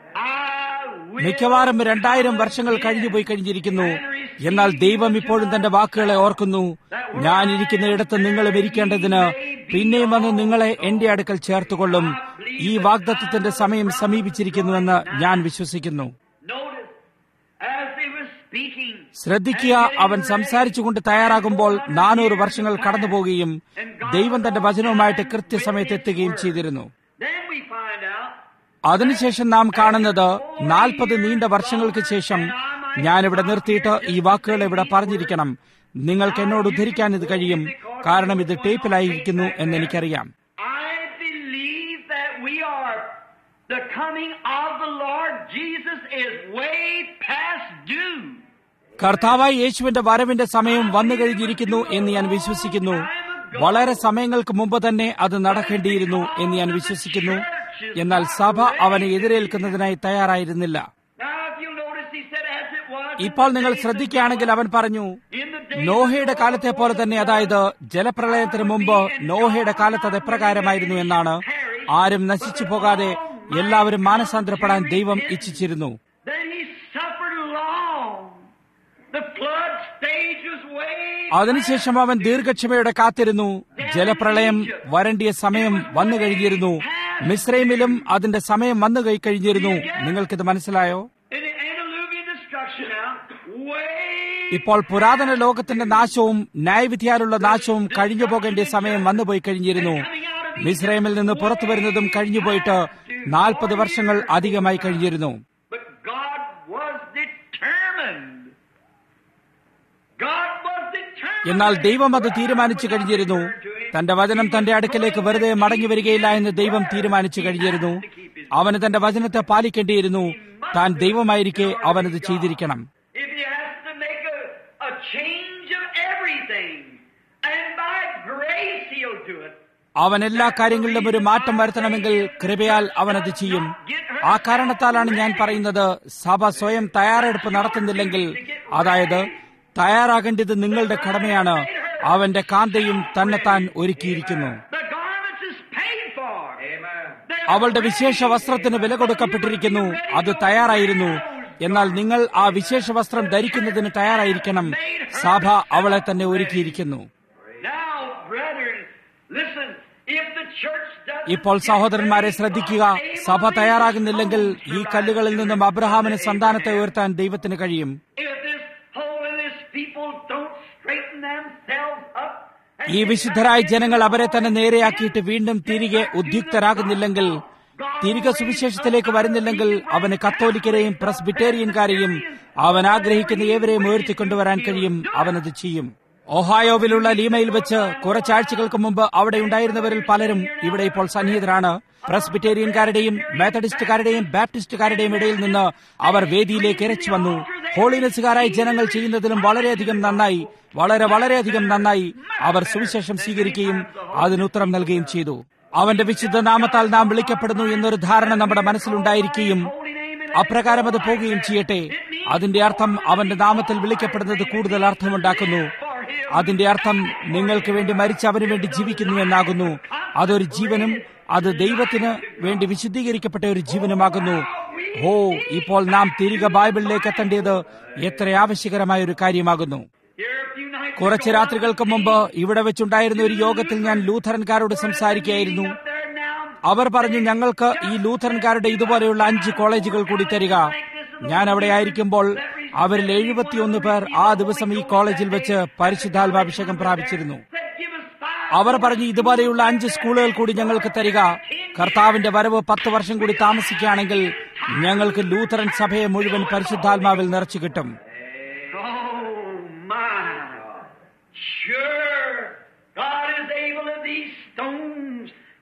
I will മിക്കവാറും രണ്ടായിരം വർഷങ്ങൾ കഴിഞ്ഞുപോയി കഴിഞ്ഞിരിക്കുന്നു എന്നാൽ ദൈവം ഇപ്പോഴും തന്റെ വാക്കുകളെ ഓർക്കുന്നു ഞാൻ ഇരിക്കുന്ന ഇടത്ത് നിങ്ങളും ഇരിക്കേണ്ടതിന് പിന്നെയും വന്ന് നിങ്ങളെ എന്റെ അടുക്കൽ ചേർത്തുകൊള്ളും ഈ വാഗ്ദത്വത്തിന്റെ സമയം സമീപിച്ചിരിക്കുന്നുവെന്ന് ഞാൻ വിശ്വസിക്കുന്നു Notice, as they were speaking, ശ്രദ്ധിക്കുക അവൻ സംസാരിച്ചുകൊണ്ട് തയ്യാറാകുമ്പോൾ നാനൂറ് വർഷങ്ങൾ കടന്നുപോകുകയും ദൈവം തന്റെ വചനവുമായിട്ട് കൃത്യസമയത്ത് എത്തുകയും ചെയ്തിരുന്നു then we find out അതിനുശേഷം നാം കാണുന്നത് നാൽപ്പത് നീണ്ട വർഷങ്ങൾക്ക് ശേഷം ഞാനിവിടെ നിർത്തിയിട്ട് ഈ വാക്കുകൾ ഇവിടെ പറഞ്ഞിരിക്കണം നിങ്ങൾക്ക് എന്നോട് ഉദ്ധരിക്കാൻ ഇത് കഴിയും കാരണം ഇത് ടേപ്പിലായിരിക്കുന്നു എന്ന് എനിക്കറിയാം I believe that we are the coming of the Lord Jesus is way past due. കർത്താവായി യേശുവിന്റെ വരവിന്റെ സമയം വന്നു കഴിഞ്ഞിരിക്കുന്നു എന്ന് ഞാൻ വിശ്വസിക്കുന്നു വളരെ സമയങ്ങൾക്ക് മുമ്പ് തന്നെ അത് നടക്കേണ്ടിയിരുന്നു എന്ന് ഞാൻ വിശ്വസിക്കുന്നു എന്നാൽ സഭ അവനെ എതിരേൽക്കുന്നതിനായി തയ്യാറായിരുന്നില്ല Now, if you notice, he said, as it was in ഇപ്പോൾ the നിങ്ങൾ days of ശ്രദ്ധിക്കുകയാണെങ്കിൽ അവൻ പറഞ്ഞു in the days നോഹയുടെ കാലത്തെ പോലെ തന്നെ അതായത് ജലപ്രളയത്തിന് മുമ്പ് നോഹയുടെ കാലത്ത് അത് എപ്രകാരമായിരുന്നു എന്നാണ് ആരും നശിച്ചു പോകാതെ എല്ലാവരും മാനസാന്തരപ്പെടാൻ ദൈവം ഇച്ഛിച്ചിരുന്നു Then he suffered long. The flood stage was way അതിനുശേഷം അവൻ ദീർഘക്ഷമയോടെ കാത്തിരുന്നു ജലപ്രളയം വരണ്ടിയ സമയം വന്നു കഴിഞ്ഞിരുന്നു മിശ്രൈമിലും അതിന്റെ സമയം വന്നു കഴി- കഴിഞ്ഞിരുന്നു നിങ്ങൾക്കിത് മനസ്സിലായോ in the antediluvian destruction now. Way ഇപ്പോൾ പുരാതന ലോകത്തിന്റെ നാശവും ന്യായവിധിയാലുള്ള നാശവും കഴിഞ്ഞു പോകേണ്ട സമയം വന്നുപോയി കഴിഞ്ഞിരുന്നു മിസ്രൈമിൽ നിന്ന് പുറത്തു വരുന്നതും കഴിഞ്ഞുപോയിട്ട് നാൽപ്പത് വർഷങ്ങൾ അധികമായി കഴിഞ്ഞിരുന്നു But God was determined. God was determined. എന്നാൽ ദൈവം അത് തീരുമാനിച്ചു കഴിഞ്ഞിരുന്നു തന്റെ വചനം തന്റെ അടുക്കലേക്ക് വെറുതെ മടങ്ങി വരികയില്ല എന്ന് ദൈവം തീരുമാനിച്ചു കഴിഞ്ഞിരുന്നു അവന് തന്റെ വചനത്തെ പാലിക്കേണ്ടിയിരുന്നു താൻ ദൈവമായിരിക്കെ അവനത് ചെയ്തിരിക്കണം If he has to make a, a change of everything, and by grace he'll do it. അവൻ എല്ലാ കാര്യങ്ങളിലും ഒരു മാറ്റം വരുത്തണമെങ്കിൽ കൃപയാൽ അവനത് ചെയ്യും ആ കാരണത്താലാണ് ഞാൻ പറയുന്നത് സഭ സ്വയം തയ്യാറെടുപ്പ് നടത്തുന്നില്ലെങ്കിൽ അതായത് തയ്യാറാകേണ്ടത് നിങ്ങളുടെ കടമയാണ് അവന്റെ കാന്തയും തന്നെത്താൻ ഒരുക്കിയിരിക്കുന്നു The garments is paid for. Amen. അവളുടെ വിശേഷ വസ്ത്രത്തിന് വില കൊടുക്കപ്പെട്ടിരിക്കുന്നു അത് തയ്യാറായിരുന്നു എന്നാൽ നിങ്ങൾ ആ വിശേഷ വസ്ത്രം ധരിക്കുന്നതിന് തയ്യാറായിരിക്കണം സഭ അവളെ തന്നെ ഒരുക്കിയിരിക്കുന്നു Now, brethren, listen. If the church doesn't ഇപ്പോൾ സഹോദരന്മാരെ ശ്രദ്ധിക്കുക സഭ തയ്യാറാകുന്നില്ലെങ്കിൽ ഈ കല്ലുകളിൽ നിന്നും അബ്രഹാമിന് സന്താനത്തെ ഉയർത്താൻ ദൈവത്തിന് കഴിയും if this holiness people don't straighten themselves up, and ഈ വിശുദ്ധരായ ജനങ്ങൾ അവരെ തന്നെ നേരെയാക്കിയിട്ട് വീണ്ടും തിരികെ ഉദ്യുക്തരാകുന്നില്ലെങ്കിൽ തിരികെ സുവിശേഷത്തിലേക്ക് വരുന്നില്ലെങ്കിൽ അവന് കത്തോലിക്കരെയും പ്രസ്ബിറ്റേറിയൻകാരെയും അവൻ ആഗ്രഹിക്കുന്ന ഏവരെയും ഉയർത്തിക്കൊണ്ടുവരാൻ കഴിയും അവനത് ചെയ്യും ഒഹായോവിലുള്ള ലീമയിൽ വെച്ച് കുറച്ചാഴ്ചകൾക്ക് മുമ്പ് അവിടെ ഉണ്ടായിരുന്നവരിൽ പലരും ഇവിടെ ഇപ്പോൾ സന്നിഹിതരാണ് പ്രസ്ബിറ്റേറിയൻകാരുടെയും മെത്തഡിസ്റ്റുകാരുടെയും ബാപ്റ്റിസ്റ്റുകാരുടെയും ഇടയിൽ നിന്ന് അവർ വേദിയിലേക്ക് ഇരച്ചു വന്നു ഹോളിനെസ്സുകാരായ ജനങ്ങൾ ചെയ്യുന്നതിലും വളരെയധികം നന്നായി വളരെ വളരെയധികം നന്നായി അവർ സുവിശേഷം സ്വീകരിക്കുകയും അതിന് ഉത്തരം നൽകുകയും ചെയ്തു അവന്റെ വിശുദ്ധ നാമത്താൽ നാം വിളിക്കപ്പെടുന്നു എന്നൊരു ധാരണ നമ്മുടെ മനസ്സിലുണ്ടായിരിക്കുകയും അപ്രകാരം അത് പോകുകയും ചെയ്യട്ടെ അതിന്റെ അർത്ഥം അവന്റെ നാമത്തിൽ വിളിക്കപ്പെടുന്നത് കൂടുതൽ അർത്ഥമുണ്ടാക്കുന്നു അതിന്റെ അർത്ഥം നിങ്ങൾക്ക് വേണ്ടി മരിച്ച അവന് വേണ്ടി ജീവിക്കുന്നു എന്നാകുന്നു അതൊരു ജീവനും അത് ദൈവത്തിന് വേണ്ടി വിശുദ്ധീകരിക്കപ്പെട്ട ഒരു ജീവനുമാകുന്നു ഓ ഇപ്പോൾ നാം തിരികെ ബൈബിളിലേക്ക് എത്തേണ്ടത് എത്ര ആവശ്യകരമായ ഒരു കാര്യമാകുന്നു here a few nights കുറച്ച് രാത്രികൾക്ക് മുമ്പ് ഇവിടെ വെച്ചുണ്ടായിരുന്ന ഒരു യോഗത്തിൽ ഞാൻ ലൂഥറൻകാരോട് സംസാരിക്കുകയായിരുന്നു up there now, അവർ പറഞ്ഞു ഞങ്ങൾക്ക് ഈ ലൂഥറൻകാരുടെ ഇതുപോലെയുള്ള അഞ്ച് കോളേജുകൾ കൂടി തരിക ഞാൻ അവിടെ ആയിരിക്കുമ്പോൾ അവരിൽ എഴുപത്തിയൊന്ന് പേർ ആ ദിവസം ഈ കോളേജിൽ വെച്ച് പരിശുദ്ധാത്മാഭിഷേകം പ്രാപിച്ചിരുന്നു said, give us five. അവർ പറഞ്ഞു ഇതുപോലെയുള്ള അഞ്ച് സ്കൂളുകൾ കൂടി ഞങ്ങൾക്ക് തരിക കർത്താവിന്റെ വരവ് പത്ത് വർഷം കൂടി താമസിക്കുകയാണെങ്കിൽ ഞങ്ങൾക്ക് ലൂഥറൻ സഭയെ മുഴുവൻ പരിശുദ്ധാത്മാവിൽ നിറച്ചു കിട്ടും Oh my! Sure, God is able of these stones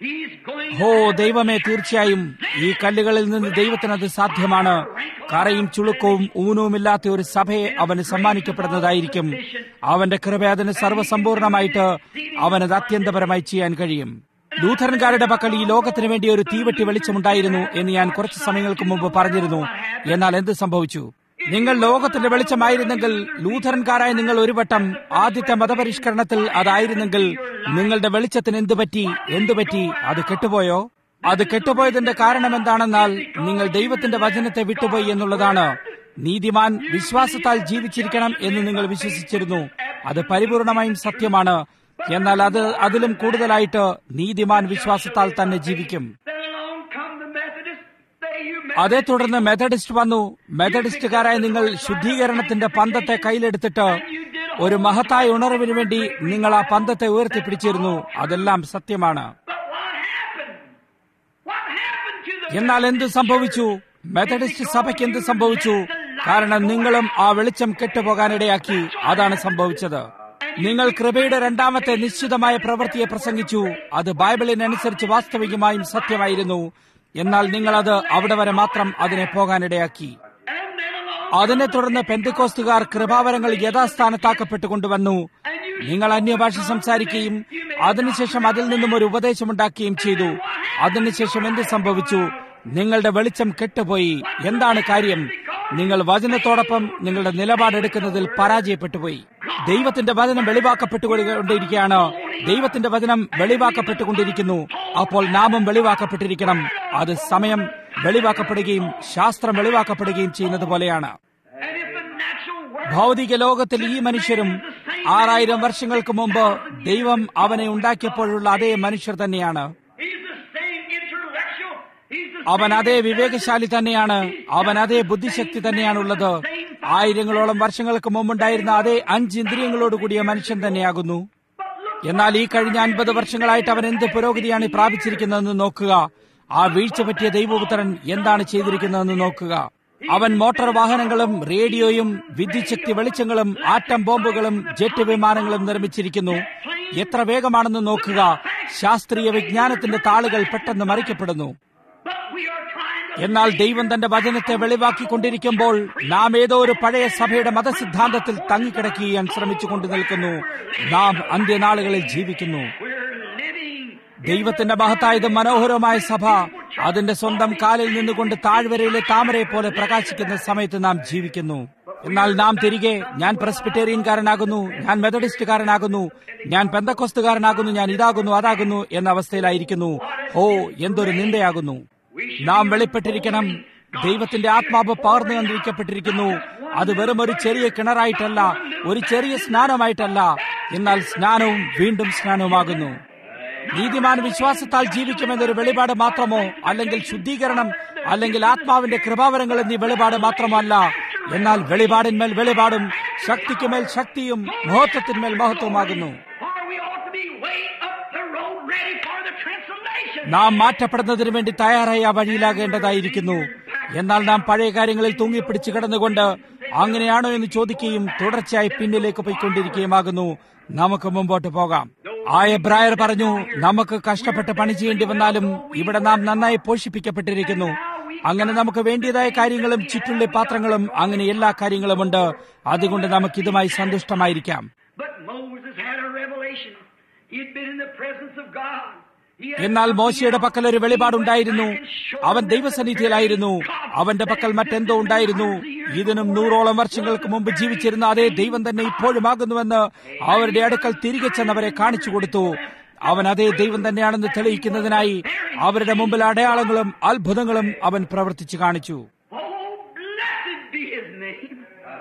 He's going ഹോ ദൈവമേ തീർച്ചയായും ഈ കല്ലുകളിൽ നിന്ന് ദൈവത്തിനത് സാധ്യമാണ് കറയും ചുളുക്കവും ഊനവുമില്ലാത്ത ഒരു സഭയെ അവന് സമ്മാനിക്കപ്പെടുന്നതായിരിക്കും അവന്റെ കൃപ അതിന് സർവ്വസമ്പൂർണമായിട്ട് അവനത് അത്യന്തപരമായി ചെയ്യാൻ കഴിയും ലൂഥറൻകാരുടെ പക്കൽ ഈ ലോകത്തിന് വേണ്ടി ഒരു തീവെട്ടി വെളിച്ചമുണ്ടായിരുന്നു എന്ന് ഞാൻ കുറച്ച് സമയങ്ങൾക്ക് മുമ്പ് പറഞ്ഞിരുന്നു എന്നാൽ എന്ത് സംഭവിച്ചു നിങ്ങൾ ലോകത്തിന്റെ വെളിച്ചമായിരുന്നെങ്കിൽ ലൂഥറൻകാരായ നിങ്ങൾ ഒരു വട്ടം ആദ്യത്തെ മതപരിഷ്കരണത്തിൽ അതായിരുന്നെങ്കിൽ നിങ്ങളുടെ വെളിച്ചത്തിന് എന്തു പറ്റി എന്തു പറ്റി അത് കെട്ടുപോയോ അത് കെട്ടുപോയതിന്റെ കാരണം എന്താണെന്നാൽ നിങ്ങൾ ദൈവത്തിന്റെ വചനത്തെ വിട്ടുപോയി എന്നുള്ളതാണ് നീതിമാൻ വിശ്വാസത്താൽ ജീവിച്ചിരിക്കണം എന്ന് നിങ്ങൾ വിശ്വസിച്ചിരുന്നു അത് പരിപൂർണമായും സത്യമാണ് എന്നാൽ അത് അതിലും കൂടുതലായിട്ട് നീതിമാൻ വിശ്വാസത്താൽ തന്നെ ജീവിക്കും Then along come the Methodists. They, you അതേ തുടർന്ന് മെത്തഡിസ്റ്റ് വന്നു മെത്തഡിസ്റ്റുകാരായ നിങ്ങൾ ശുദ്ധീകരണത്തിന്റെ പന്തത്തെ കയ്യിലെടുത്തിട്ട് ഒരു മഹത്തായ ഉണർവിന് വേണ്ടി നിങ്ങൾ ആ പന്തത്തെ ഉയർത്തിപ്പിടിച്ചിരുന്നു അതെല്ലാം സത്യമാണ് But what happened? What happened to the എന്നാൽ എന്ത് സംഭവിച്ചു മെത്തഡിസ്റ്റ് സഭയ്ക്ക് എന്ത് സംഭവിച്ചു കാരണം നിങ്ങളും ആ വെളിച്ചം കെട്ടുപോകാനിടയാക്കി അതാണ് സംഭവിച്ചത് നിങ്ങൾ കൃപയുടെ രണ്ടാമത്തെ നിശ്ചിതമായ പ്രവൃത്തിയെ പ്രസംഗിച്ചു അത് ബൈബിളിനനുസരിച്ച് വാസ്തവികമായും സത്യമായിരുന്നു എന്നാൽ നിങ്ങളത് അവിടെ വരെ മാത്രം അതിനെ പോകാനിടയാക്കി And then along അതിനെ തുടർന്ന് പെന്തിക്കോസ്തുകാർ കൃപാവരങ്ങൾ യഥാസ്ഥാനത്താക്കപ്പെട്ടുകൊണ്ടുവന്നു നിങ്ങൾ അന്യഭാഷ സംസാരിക്കുകയും അതിനുശേഷം അതിൽ നിന്നും ഒരു ഉപദേശമുണ്ടാക്കുകയും ചെയ്തു അതിനുശേഷം എന്ത് സംഭവിച്ചു നിങ്ങളുടെ വെളിച്ചം കെട്ടുപോയി എന്താണ് കാര്യം നിങ്ങൾ വചനത്തോടൊപ്പം നിങ്ങളുടെ നിലപാടെടുക്കുന്നതിൽ പരാജയപ്പെട്ടുപോയി ദൈവത്തിന്റെ വചനം വെളിവാക്കപ്പെട്ടുകൊണ്ടിരിക്കുകയാണ് ദൈവത്തിന്റെ വചനം വെളിവാക്കപ്പെട്ടുകൊണ്ടിരിക്കുന്നു അപ്പോൾ നാമം വെളിവാക്കപ്പെട്ടിരിക്കണം അത് സമയം വെളിവാക്കപ്പെടുകയും ശാസ്ത്രം വെളിവാക്കപ്പെടുകയും ചെയ്യുന്നത് പോലെയാണ് And if the natural world ഭൗതിക ലോകത്തിൽ ഈ മനുഷ്യരും ആറായിരം വർഷങ്ങൾക്ക് മുമ്പ് ദൈവം അവനെ ഉണ്ടാക്കിയപ്പോഴുള്ള അതേ മനുഷ്യർ തന്നെയാണ് He's the same intellectual. He's the അവൻ same അതേ വിവേകശാലി തന്നെയാണ് അവൻ അതേ ബുദ്ധിശക്തി തന്നെയാണുള്ളത് ആയിരങ്ങളോളം വർഷങ്ങൾക്ക് മുമ്പുണ്ടായിരുന്ന അതേ അഞ്ച് ഇന്ദ്രിയങ്ങളോട് കൂടിയ മനുഷ്യൻ തന്നെയാകുന്നു എന്നാൽ ഈ കഴിഞ്ഞ അൻപത് വർഷങ്ങളായിട്ട് അവൻ എന്ത് പുരോഗതിയാണ് പ്രാപിച്ചിരിക്കുന്നതെന്ന് നോക്കുക ആ വീഴ്ച പറ്റിയ ദൈവപുത്രൻ എന്താണ് ചെയ്തിരിക്കുന്നതെന്ന് നോക്കുക അവൻ മോട്ടോർ വാഹനങ്ങളും റേഡിയോയും വിദ്യുച്ഛക്തി വെളിച്ചങ്ങളും ആറ്റം ബോംബുകളും ജെറ്റ് വിമാനങ്ങളും നിർമ്മിച്ചിരിക്കുന്നു എത്ര വേഗമാണെന്ന് നോക്കുക ശാസ്ത്രീയ വിജ്ഞാനത്തിന്റെ താളുകൾ പെട്ടെന്ന് മറിക്കപ്പെടുന്നു But we are trying to എന്നാൽ ദൈവം തന്റെ വചനത്തെ വെളിവാക്കിക്കൊണ്ടിരിക്കുമ്പോൾ നാം ഏതോ ഒരു പഴയ സഭയുടെ മതസിദ്ധാന്തത്തിൽ തങ്ങിക്കിടക്കുകയാൻ ശ്രമിച്ചുകൊണ്ട് നിൽക്കുന്നു നാം അന്ത്യനാളുകളിൽ ജീവിക്കുന്നു we're living ദൈവത്തിന്റെ മഹത്തായതും മനോഹരമായ സഭ അതിന്റെ സ്വന്തം കാലിൽ നിന്നുകൊണ്ട് താഴ്വരയിലെ താമരയെ പോലെ പ്രകാശിക്കുന്ന സമയത്ത് നാം ജീവിക്കുന്നു എന്നാൽ നാം തിരികെ ഞാൻ പ്രസ്ബിറ്റേറിയൻകാരനാകുന്നു ഞാൻ മെത്തഡിസ്റ്റുകാരനാകുന്നു ഞാൻ പെന്തക്കൊസ്തുകാരനാകുന്നു ഞാൻ ഇതാകുന്നു അതാകുന്നു എന്ന അവസ്ഥയിലായിരിക്കുന്നു ഓ എന്തൊരു നിന്ദയാകുന്നു നാം വെളിപ്പെട്ടിരിക്കണം ദൈവത്തിന്റെ ആത്മാവ് പകർന്നു കണ്ടിരിക്കപ്പെട്ടിരിക്കുന്നു അത് വെറും ഒരു ചെറിയ കിണറായിട്ടല്ല ഒരു ചെറിയ സ്നാനമായിട്ടല്ല എന്നാൽ സ്നാനവും വീണ്ടും സ്നാനവുമാകുന്നു നീതിമാൻ വിശ്വാസത്താൽ ജീവിക്കുമെന്നൊരു വെളിപാട് മാത്രമോ അല്ലെങ്കിൽ ശുദ്ധീകരണം അല്ലെങ്കിൽ ആത്മാവിന്റെ കൃപാവരങ്ങൾ എന്നീ വെളിപാട് മാത്രമല്ല എന്നാൽ വെളിപാടിന്മേൽ വെളിപാടും ശക്തിക്കുമേൽ ശക്തിയും മഹത്വത്തിന്മേൽ മഹത്വമാകുന്നു or we ought to be way up the road ready for the transformation. നാം മാറ്റപ്പെടുന്നതിന് വേണ്ടി തയ്യാറായി ആ വഴിയിലാകേണ്ടതായിരിക്കുന്നു എന്നാൽ നാം പഴയ കാര്യങ്ങളിൽ തൂങ്ങിപ്പിടിച്ച് കിടന്നുകൊണ്ട് അങ്ങനെയാണോ എന്ന് ചോദിക്കുകയും തുടർച്ചയായി പിന്നിലേക്ക് പോയിക്കൊണ്ടിരിക്കുകയുമാകുന്നു നമുക്ക് മുമ്പോട്ട് പോകാം ആ എബ്രായർ പറഞ്ഞു നമുക്ക് കഷ്ടപ്പെട്ട് പണി ചെയ്യേണ്ടി വന്നാലും ഇവിടെ നാം നന്നായി പോഷിപ്പിക്കപ്പെട്ടിരിക്കുന്നു അങ്ങനെ നമുക്ക് വേണ്ടിയതായ കാര്യങ്ങളും ചുറ്റുള്ളി പാത്രങ്ങളും അങ്ങനെ എല്ലാ കാര്യങ്ങളുമുണ്ട് അതുകൊണ്ട് നമുക്ക് ഇതുമായി സന്തുഷ്ടമായിരിക്കാം But Moses had a revelation. He had been in the presence of God. He had എന്നാൽ മോശയുടെ പക്കൽ ഒരു വെളിപാടുണ്ടായിരുന്നു അവൻ ദൈവസന്നിധിയിലായിരുന്നു അവന്റെ പക്കൽ മറ്റെന്തോ ഉണ്ടായിരുന്നു ഇതിനും നൂറോളം വർഷങ്ങൾക്ക് മുമ്പ് ജീവിച്ചിരുന്ന അതേ ദൈവം തന്നെ ഇപ്പോഴുമാകുന്നുവെന്ന് അവരുടെ അടുക്കൽ തിരികെ ചെന്നവരെ കാണിച്ചു കൊടുത്തു അവൻ അതേ ദൈവം തന്നെയാണെന്ന് തെളിയിക്കുന്നതിനായി അവരുടെ മുമ്പിൽ അടയാളങ്ങളും അത്ഭുതങ്ങളും അവൻ പ്രവർത്തിച്ചു കാണിച്ചു Oh, blessed be his name.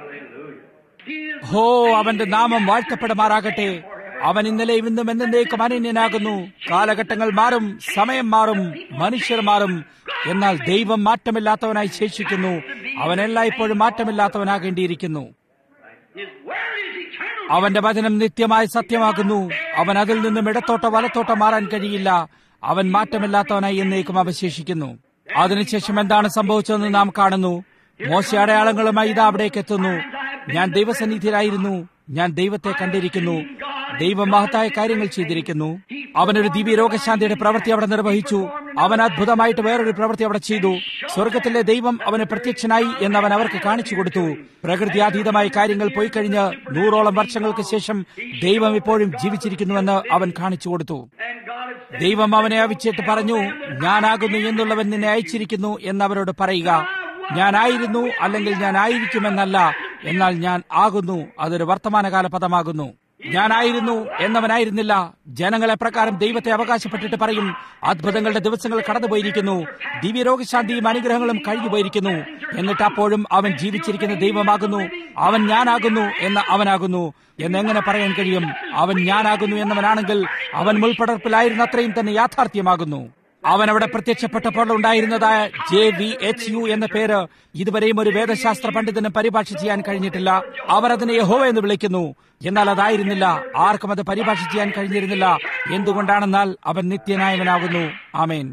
He is ഹോ അവന്റെ നാമം വാഴ്ത്തപ്പെടുമാറാകട്ടെ അവൻ ഇന്നലെയും ഇന്നും എന്നേക്കും അനന്യനാകുന്നു കാലഘട്ടങ്ങൾ മാറും സമയം മാറും മനുഷ്യർ മാറും എന്നാൽ ദൈവം മാറ്റമില്ലാത്തവനായി ശേഷിക്കുന്നു അവൻ എല്ലായ്പ്പോഴും മാറ്റമില്ലാത്തവനാകേണ്ടിയിരിക്കുന്നു his word is eternal. അവന്റെ വചനം നിത്യമായി സത്യമാകുന്നു അവൻ അതിൽ നിന്നും ഇടത്തോട്ടോ വലത്തോട്ടോ മാറാൻ കഴിയില്ല അവൻ മാറ്റമില്ലാത്തവനായി എന്നേക്കും അവശേഷിക്കുന്നു അതിനുശേഷം എന്താണ് സംഭവിച്ചതെന്ന് നാം കാണുന്നു മോശ അടയാളങ്ങളുമായി ഇതാ അവിടേക്ക് എത്തുന്നു ഞാൻ ദൈവസന്നിധിയിലായിരുന്നു ഞാൻ ദൈവത്തെ കണ്ടിരിക്കുന്നു ദൈവം മഹത്തായ കാര്യങ്ങൾ ചെയ്തിരിക്കുന്നു അവനൊരു ദിവ്യ രോഗശാന്തിയുടെ പ്രവൃത്തി അവിടെ നിർവഹിച്ചു അവൻ അത്ഭുതമായിട്ട് വേറൊരു പ്രവൃത്തി അവിടെ ചെയ്തു സ്വർഗത്തിലെ ദൈവം അവന് പ്രത്യക്ഷനായി എന്ന് അവൻ അവർക്ക് കാണിച്ചു കൊടുത്തു പ്രകൃതിയാതീതമായ കാര്യങ്ങൾ പോയി കഴിഞ്ഞ് നൂറോളം വർഷങ്ങൾക്ക് ശേഷം ദൈവം ഇപ്പോഴും ജീവിച്ചിരിക്കുന്നുവെന്ന് അവൻ കാണിച്ചു കൊടുത്തു ദൈവം അവനെ അവിച്ചിട്ട് പറഞ്ഞു ഞാനാകുന്നു എന്നുള്ളവൻ നിന്നെ അയച്ചിരിക്കുന്നു എന്ന് അവരോട് പറയുക ഞാനായിരുന്നു അല്ലെങ്കിൽ ഞാൻ ആയിരിക്കുമെന്നല്ല എന്നാൽ ഞാൻ ആകുന്നു അതൊരു വർത്തമാനകാല പദമാകുന്നു ഞാനായിരുന്നു എന്നവനായിരുന്നില്ല ജനങ്ങളെ പ്രകാരം ദൈവത്തെ അവകാശപ്പെട്ടിട്ട് പറയും അത്ഭുതങ്ങളുടെ ദിവസങ്ങൾ കടന്നുപോയിരിക്കുന്നു ദിവ്യരോഗശാന്തിയും അനുഗ്രഹങ്ങളും കഴിഞ്ഞുപോയിരിക്കുന്നു എന്നിട്ട് അപ്പോഴും അവൻ ജീവിച്ചിരിക്കുന്ന ദൈവമാകുന്നു അവൻ ഞാനാകുന്നു എന്ന് അവനാകുന്നു എന്നെങ്ങനെ പറയാൻ കഴിയും അവൻ ഞാനാകുന്നു എന്നവനാണെങ്കിൽ അവൻ മുൾപടർപ്പിലായിരുന്ന അത്രയും തന്നെ യാഥാർത്ഥ്യമാകുന്നു അവൻ അവിടെ പ്രത്യക്ഷപ്പെട്ടപ്പോൾ ഉണ്ടായിരുന്നതായ ജെ വി എച്ച് യു എന്ന പേര് ഇതുവരെയും ഒരു വേദശാസ്ത്ര പണ്ഡിതന് പരിഭാഷ ചെയ്യാൻ കഴിഞ്ഞിട്ടില്ല അവർ അതിനെ യഹോവ എന്ന് വിളിക്കുന്നു എന്നാൽ അതായിരുന്നില്ല ആർക്കും അത് പരിഭാഷ ചെയ്യാൻ കഴിഞ്ഞിരുന്നില്ല എന്തുകൊണ്ടാണെന്നാൽ അവൻ നിത്യനായവനാകുന്നു ആമേൻ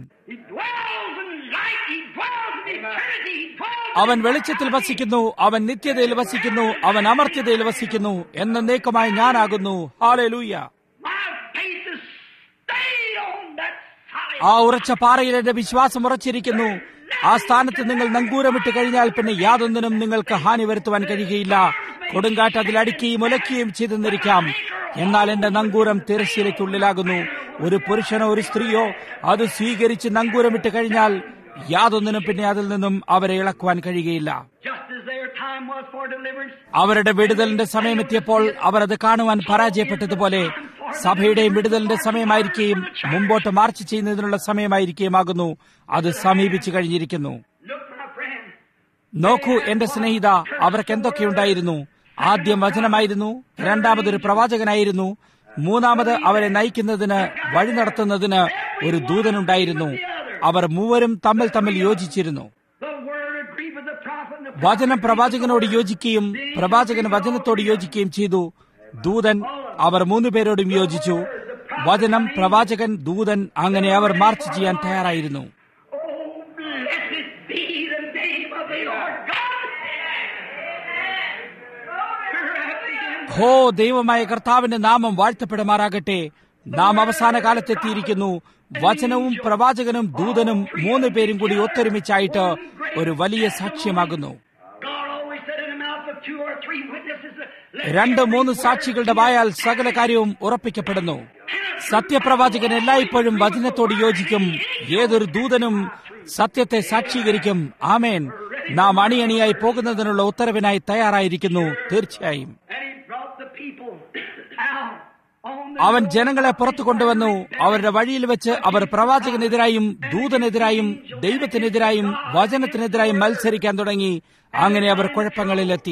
അവൻ വെളിച്ചത്തിൽ വസിക്കുന്നു അവൻ നിത്യതയിൽ വസിക്കുന്നു അവൻ അമർത്യതയിൽ വസിക്കുന്നു എന്നേക്കുമായി ഞാനാകുന്നു ഹാലലൂയ ആ ഉറച്ച പാറയിൽ എന്റെ വിശ്വാസം ഉറച്ചിരിക്കുന്നു ആ സ്ഥാനത്ത് നിങ്ങൾ നങ്കൂരമിട്ട് കഴിഞ്ഞാൽ പിന്നെ യാതൊന്നിനും നിങ്ങൾക്ക് ഹാനി വരുത്തുവാൻ കഴിയുകയില്ല കൊടുങ്കാറ്റ് അതിൽ അടിക്കുകയും ഉലയ്ക്കുകയും ചെയ്തെന്നിരിക്കാം എന്നാൽ എന്റെ നങ്കൂരം തിരശ്ശീലയ്ക്കുള്ളിലാകുന്നു ഒരു പുരുഷനോ ഒരു സ്ത്രീയോ അത് സ്വീകരിച്ച് നങ്കൂരമിട്ട് കഴിഞ്ഞാൽ യാതൊന്നിനും പിന്നെ അതിൽ നിന്നും അവരെ ഇളക്കുവാൻ കഴിയുകയില്ല അവരുടെ വിടുതലിന്റെ സമയമെത്തിയപ്പോൾ അവർ അത് കാണുവാൻ പരാജയപ്പെട്ടതുപോലെ സഭയുടെയും വിടുതലിന്റെ സമയമായിരിക്കുകയും മുമ്പോട്ട് മാർച്ച് ചെയ്യുന്നതിനുള്ള സമയമായിരിക്കുകയുമാകുന്നു അത് സമീപിച്ചു കഴിഞ്ഞിരിക്കുന്നു നോക്കൂ എന്റെ സ്നേഹിത അവർക്ക് എന്തൊക്കെയുണ്ടായിരുന്നു ആദ്യം വചനമായിരുന്നു രണ്ടാമതൊരു പ്രവാചകനായിരുന്നു മൂന്നാമത് അവരെ നയിക്കുന്നതിന് വഴി നടത്തുന്നതിന് ഒരു ദൂതനുണ്ടായിരുന്നു അവർ മൂവരും തമ്മിൽ തമ്മിൽ യോജിച്ചിരുന്നു വചനം പ്രവാചകനോട് യോജിക്കുകയും പ്രവാചകൻ വചനത്തോട് യോജിക്കുകയും ചെയ്തു ദൂതൻ അവർ മൂന്നു പേരോടും യോജിച്ചു വചനം പ്രവാചകൻ ദൂതൻ അങ്ങനെ അവർ മാർച്ച് ചെയ്യാൻ തയ്യാറായിരുന്നു ഹോ ദൈവമായ കർത്താവിന്റെ നാമം വാഴ്ത്തപ്പെടുമാറാകട്ടെ നാം അവസാന കാലത്തെത്തിയിരിക്കുന്നു വചനവും പ്രവാചകനും ദൂതനും മൂന്ന് പേരും കൂടി ഒത്തൊരുമിച്ചായിട്ട് ഒരു വലിയ സാക്ഷ്യമാകുന്നു രണ്ട് മൂന്ന് സാക്ഷികളുടെ വായാൽ സകല കാര്യവും ഉറപ്പിക്കപ്പെടുന്നു സത്യപ്രവാചകൻ എല്ലായ്പ്പോഴും വചനത്തോട് യോജിക്കും ഏതൊരു ദൂതനും സത്യത്തെ സാക്ഷീകരിക്കും ആമേൻ നാം അണിയണിയായി പോകുന്നതിനുള്ള ഉത്തരവിനായി തയ്യാറായിരിക്കുന്നു തീർച്ചയായും അവൻ ജനങ്ങളെ പുറത്തു കൊണ്ടുവന്നു അവരുടെ വഴിയിൽ വെച്ച് അവർ പ്രവാചകനെതിരായും ദൂതനെതിരായും ദൈവത്തിനെതിരായും വചനത്തിനെതിരായും മത്സരിക്കാൻ തുടങ്ങി അങ്ങനെ അവർ കുഴപ്പങ്ങളിലെത്തി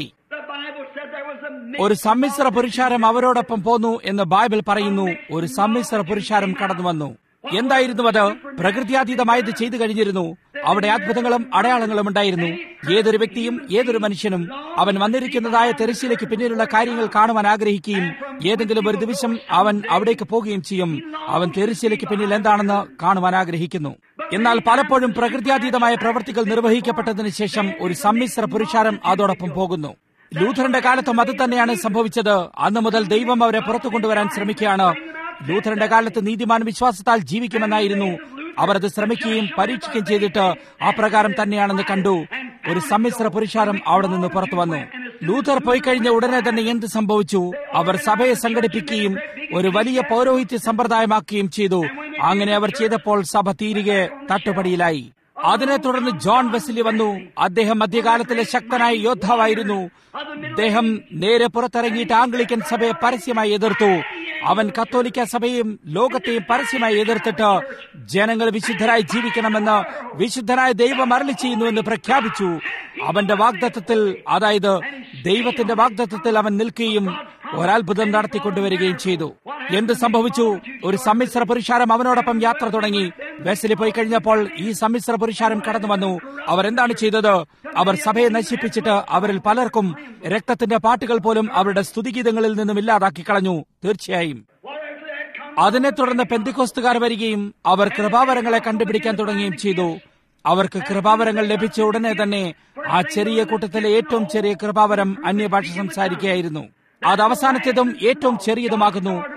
ഒരു സമ്മിശ്ര പുരുഷാരം അവരോടൊപ്പം പോന്നു എന്ന് ബൈബിൾ പറയുന്നു ഒരു സമ്മിശ്ര പുരുഷാരം കടന്നു വന്നു എന്തായിരുന്നു അത് പ്രകൃത്യാതീതമായത് ചെയ്തു കഴിഞ്ഞിരുന്നു അവിടെ അത്ഭുതങ്ങളും അടയാളങ്ങളും ഉണ്ടായിരുന്നു ഏതൊരു വ്യക്തിയും ഏതൊരു മനുഷ്യനും അവൻ വന്നിരിക്കുന്നതായ തെരശ്ശീലയ്ക്ക് പിന്നിലുള്ള കാര്യങ്ങൾ കാണുവാൻ ആഗ്രഹിക്കുകയും ഏതെങ്കിലും ഒരു ദിവസം അവൻ അവിടേക്ക് പോവുകയും ചെയ്യും അവൻ തെരശ്ശീലയ്ക്ക് പിന്നിൽ എന്താണെന്ന് കാണുവാൻ ആഗ്രഹിക്കുന്നു എന്നാൽ പലപ്പോഴും പ്രകൃത്യാതീതമായ പ്രവൃത്തികൾ നിർവഹിക്കപ്പെട്ടതിന് ശേഷം ഒരു സമ്മിശ്ര പുരുഷാരം അതോടൊപ്പം പോകുന്നു ലൂഥറിന്റെ കാലത്തും അത് തന്നെയാണ് സംഭവിച്ചത് അന്ന് മുതൽ ദൈവം അവരെ പുറത്തു കൊണ്ടുവരാൻ ശ്രമിക്കുകയാണ് ലൂഥറിന്റെ കാലത്ത് നീതിമാൻ വിശ്വാസത്താൽ ജീവിക്കുമെന്നായിരുന്നു അവർ അത് ശ്രമിക്കുകയും പരീക്ഷിക്കുകയും ചെയ്തിട്ട് ആ പ്രകാരം തന്നെയാണെന്ന് കണ്ടു ഒരു സമ്മിശ്ര പുരുഷാരം അവിടെ നിന്ന് പുറത്തു വന്നു ലൂഥർ പോയി കഴിഞ്ഞ ഉടനെ തന്നെ എന്ത് സംഭവിച്ചു അവർ സഭയെ സംഘടിപ്പിക്കുകയും ഒരു വലിയ പൗരോഹിത്യ സമ്പ്രദായമാക്കുകയും ചെയ്തു അങ്ങനെ അവർ ചെയ്തപ്പോൾ സഭ തീരുകെ തട്ടുപടിയിലായി അതിനെ തുടർന്ന് ജോൺ വെസ്ലി വന്നു അദ്ദേഹം മധ്യകാലത്തിലെ ശക്തനായ യോദ്ധാവായിരുന്നു അദ്ദേഹം നേരെ പുറത്തിറങ്ങിയിട്ട് ആംഗ്ലിക്കൻ സഭയെ പരസ്യമായി എതിർത്തു അവൻ കത്തോലിക്ക സഭയും ലോകത്തെയും പരസ്യമായി എതിർത്തിട്ട് ജനങ്ങൾ വിശുദ്ധരായി ജീവിക്കണമെന്ന് വിശുദ്ധനായ ദൈവം അരളി ചെയ്യുന്നുവെന്ന് പ്രഖ്യാപിച്ചു അവന്റെ വാഗ്ദത്വത്തിൽ അതായത് ദൈവത്തിന്റെ വാഗ്ദത്വത്തിൽ അവൻ നിൽക്കുകയും ഒരത്ഭുതം നടത്തിക്കൊണ്ടുവരികയും ചെയ്തു എന്ത് സംഭവിച്ചു ഒരു സമ്മിശ്ര പുരുഷാരം അവനോടൊപ്പം യാത്ര തുടങ്ങി വെസ്ലി പോയി കഴിഞ്ഞപ്പോൾ ഈ സമ്മിശ്ര പുരുഷാരം കടന്നു വന്നു അവർ എന്താണ് ചെയ്തത് അവർ സഭയെ നശിപ്പിച്ചിട്ട് അവരിൽ പലർക്കും രക്തത്തിന്റെ പാട്ടുകൾ പോലും അവരുടെ സ്തുതിഗീതങ്ങളിൽ നിന്നും ഇല്ലാതാക്കി കളഞ്ഞു തീർച്ചയായും അതിനെ തുടർന്ന് പെന്തിക്കോസ്തുകാർ വരികയും അവർ കൃപാവരങ്ങളെ കണ്ടുപിടിക്കാൻ തുടങ്ങുകയും ചെയ്തു അവർക്ക് കൃപാവരങ്ങൾ ലഭിച്ച ഉടനെ തന്നെ ആ ചെറിയ കൂട്ടത്തിലെ ഏറ്റവും ചെറിയ കൃപാവരം അന്യഭാഷ സംസാരിക്കുകയായിരുന്നു അത് അവസാനത്തേതും ഏറ്റവും ചെറിയതുമാകുന്നു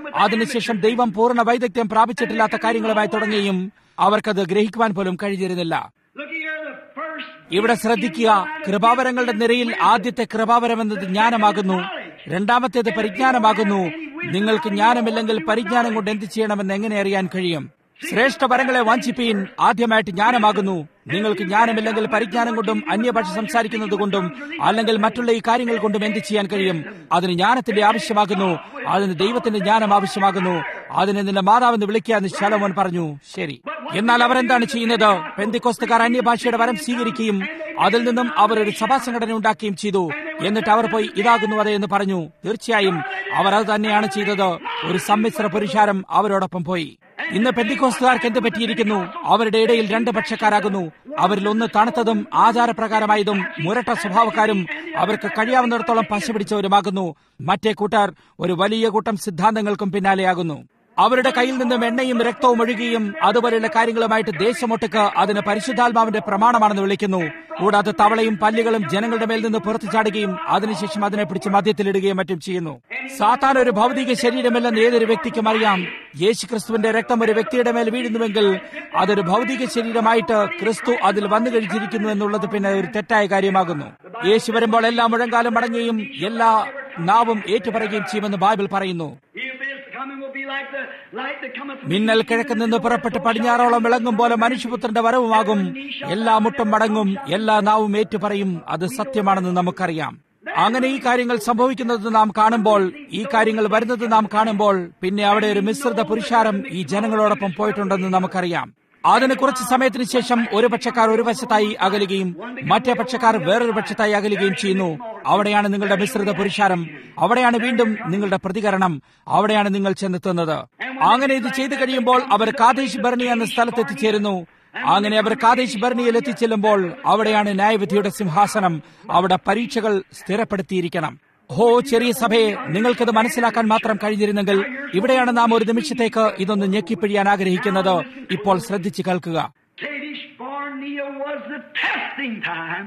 അതിനുശേഷം ദൈവം പൂർണ്ണ വൈദഗ്ധ്യം പ്രാപിച്ചിട്ടില്ലാത്ത കാര്യങ്ങളുമായി തുടങ്ങിയും അവർക്കത് ഗ്രഹിക്കുവാൻ പോലും കഴിഞ്ഞിരുന്നില്ല Look here, the first. ഇവിടെ ശ്രദ്ധിക്കുക കൃപാവരങ്ങളുടെ നിരയിൽ ആദ്യത്തെ കൃപാവരം എന്നത് ജ്ഞാനമാകുന്നു രണ്ടാമത്തേത് പരിജ്ഞാനമാകുന്നു നിങ്ങൾക്ക് ജ്ഞാനമില്ലെങ്കിൽ പരിജ്ഞാനം കൊണ്ട് എന്ത് ചെയ്യണമെന്ന് എങ്ങനെ അറിയാൻ കഴിയും ശ്രേഷ്ഠ വരങ്ങളെ വാഞ്ചിപ്പീൻ ആദ്യമായിട്ട് ജ്ഞാനമാകുന്നു നിങ്ങൾക്ക് ജ്ഞാനമില്ലെങ്കിൽ പരിജ്ഞാനം കൊണ്ടും അന്യഭാഷ സംസാരിക്കുന്നത് കൊണ്ടും അല്ലെങ്കിൽ മറ്റുള്ള ഈ കാര്യങ്ങൾ കൊണ്ടും എന്ത് ചെയ്യാൻ കഴിയും അതിന് ജ്ഞാനത്തിന്റെ ആവശ്യമാകുന്നു അതിന് ദൈവത്തിന്റെ ജ്ഞാനം ആവശ്യമാകുന്നു അതിനെ നിന്റെ മാതാവെന്ന് വിളിക്കാന്ന് ശലോമോൻ പറഞ്ഞു ശരി എന്നാൽ അവരെന്താണ് ചെയ്യുന്നത് പെന്തിക്കോസ്തുകാർ അന്യഭാഷയുടെ വരം സ്വീകരിക്കുകയും അതിൽ നിന്നും അവർ ഒരു സഭാ സംഘടന ഉണ്ടാക്കുകയും ചെയ്തു എന്നിട്ട് അവർ പോയി ഇതാകുന്നു അതെ എന്ന് പറഞ്ഞു തീർച്ചയായും അവർ അത് തന്നെയാണ് ചെയ്തത് ഒരു സമ്മിശ്ര പുരുഷാരം അവരോടൊപ്പം പോയി ഇന്ന് പെന്തിക്കോസ്തുകാർക്ക് എന്ത് പറ്റിയിരിക്കുന്നു അവരുടെ ഇടയിൽ രണ്ട് പക്ഷക്കാരാകുന്നു അവരിൽ ഒന്ന് തണുത്തതും ആചാരപ്രകാരമായതും മുരട്ട സ്വഭാവക്കാരും അവർക്ക് കഴിയാവുന്നിടത്തോളം പശ പിടിച്ചവരുമാകുന്നു മറ്റേ കൂട്ടർ ഒരു വലിയ കൂട്ടം സിദ്ധാന്തങ്ങൾക്കും പിന്നാലെയാകുന്നു അവരുടെ കയ്യിൽ നിന്നും എണ്ണയും രക്തവും ഒഴുകുകയും അതുപോലെയുള്ള കാര്യങ്ങളുമായിട്ട് ദേശമൊട്ടുക്ക് അതിന് പരിശുദ്ധാത്മാവിന്റെ പ്രമാണമാണെന്ന് വിളിക്കുന്നു കൂടാതെ തവളയും പല്ലുകളും ജനങ്ങളുടെ മേൽ നിന്ന് പുറത്തു ചാടുകയും അതിനുശേഷം അതിനെ പിടിച്ച് മദ്യത്തിലിടുകയും മറ്റും ചെയ്യുന്നു സാത്താൻ ഒരു ഭൗതിക ശരീരമല്ലെന്ന് ഏതൊരു വ്യക്തിക്കും അറിയാം യേശു ക്രിസ്തുവിന്റെ രക്തം ഒരു വ്യക്തിയുടെ മേൽ വീഴുന്നുവെങ്കിൽ അതൊരു ഭൗതിക ശരീരമായിട്ട് ക്രിസ്തു അതിൽ വന്നു കഴിച്ചിരിക്കുന്നു എന്നുള്ളത് പിന്നെ ഒരു തെറ്റായ കാര്യമാകുന്നു യേശു വരുമ്പോൾ എല്ലാ മുഴങ്കാലും മടങ്ങുകയും എല്ലാ നാവും ഏറ്റുപറയുകയും ചെയ്യുമെന്ന് ബൈബിൾ പറയുന്നു He who is coming will be like the light that cometh from മിന്നൽ കിഴക്ക് നിന്ന് പുറപ്പെട്ട് പടിഞ്ഞാറോളം വിളങ്ങും പോലെ മനുഷ്യപുത്രന്റെ വരവുമാകും എല്ലാ മുട്ടും മടങ്ങും എല്ലാ നാവും ഏറ്റുപറയും അത് സത്യമാണെന്ന് നമുക്കറിയാം അങ്ങനെ ഈ കാര്യങ്ങൾ സംഭവിക്കുന്നത് നാം കാണുമ്പോൾ ഈ കാര്യങ്ങൾ വരുന്നത് നാം കാണുമ്പോൾ പിന്നെ അവിടെ ഒരു മിശ്രിത പുരുഷാരം ഈ ജനങ്ങളോടൊപ്പം പോയിട്ടുണ്ടെന്ന് നമുക്കറിയാം അതിന് കുറച്ച് സമയത്തിന് ശേഷം ഒരു പക്ഷക്കാർ ഒരു വശത്തായി അകലുകയും മറ്റേ പക്ഷക്കാർ വേറൊരു പക്ഷത്തായി അകലുകയും ചെയ്യുന്നു അവിടെയാണ് നിങ്ങളുടെ മിശ്രിത പുരുഷാരം അവിടെയാണ് വീണ്ടും നിങ്ങളുടെ പ്രതികരണം അവിടെയാണ് നിങ്ങൾ ചെന്നെത്തുന്നത് അങ്ങനെ ഇത് ചെയ്തു കഴിയുമ്പോൾ അവർ കാദേശ് ബർണി എന്ന സ്ഥലത്ത് എത്തിച്ചേരുന്നു അങ്ങനെ അവർ കാദേശ് ബർണിയിൽ എത്തിച്ചെല്ലുമ്പോൾ അവിടെയാണ് ന്യായവിധിയുടെ സിംഹാസനം അവിടെ പരീക്ഷകൾ സ്ഥിരപ്പെടുത്തിയിരിക്കണം ഹോ ചെറിയ സഭയെ നിങ്ങൾക്കത് മനസ്സിലാക്കാൻ മാത്രം കഴിഞ്ഞിരുന്നെങ്കിൽ ഇവിടെയാണ് നാം ഒരു നിമിഷത്തേക്ക് ഇതൊന്ന് ഞെക്കിപ്പിഴിയാൻ ആഗ്രഹിക്കുന്നത് ഇപ്പോൾ ശ്രദ്ധിച്ചു കേൾക്കുക Kadesh Barnea was the testing time.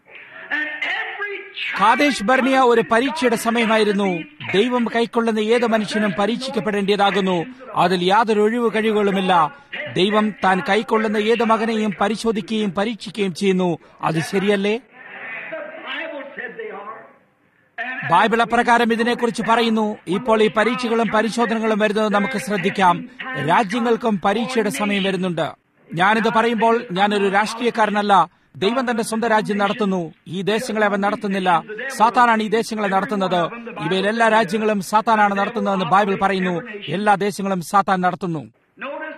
And every child Kadesh Barnea ഒരു പരീക്ഷയുടെ സമയമായിരുന്നു ദൈവം കൈക്കൊള്ളുന്ന ഏത് മനുഷ്യനും പരീക്ഷിക്കപ്പെടേണ്ടതാകുന്നു അതിൽ യാതൊരു ഒഴിവ് കഴിവുകളുമില്ല ദൈവം താൻ കൈക്കൊള്ളുന്ന ഏത് മകനെയും പരിശോധിക്കുകയും പരീക്ഷിക്കുകയും ചെയ്യുന്നു അത് ശരിയല്ലേ the Bible said they are. And Bible അപ്രകാരം ഇതിനെക്കുറിച്ച് പറയുന്നു ഇപ്പോൾ ഈ പരീക്ഷകളും പരിശോധനകളും വരുന്നത് നമുക്ക് ശ്രദ്ധിക്കാം രാജ്യങ്ങൾക്കും പരീക്ഷയുടെ സമയം വരുന്നുണ്ട് ഞാനിത് പറയുമ്പോൾ ഞാനൊരു രാഷ്ട്രീയക്കാരനല്ല ദൈവം തന്റെ സ്വന്തം രാജ്യം നടത്തുന്നു ഈ ദേശങ്ങളെ അവൻ നടത്തുന്നില്ല സാത്താനാണ് ഈ ദേശങ്ങളെ നടത്തുന്നത് ഇവയിൽ എല്ലാ രാജ്യങ്ങളും സാത്താനാണ് നടത്തുന്നതെന്ന് ബൈബിൾ പറയുന്നു എല്ലാ ദേശങ്ങളും സാത്താൻ നടത്തുന്നു notice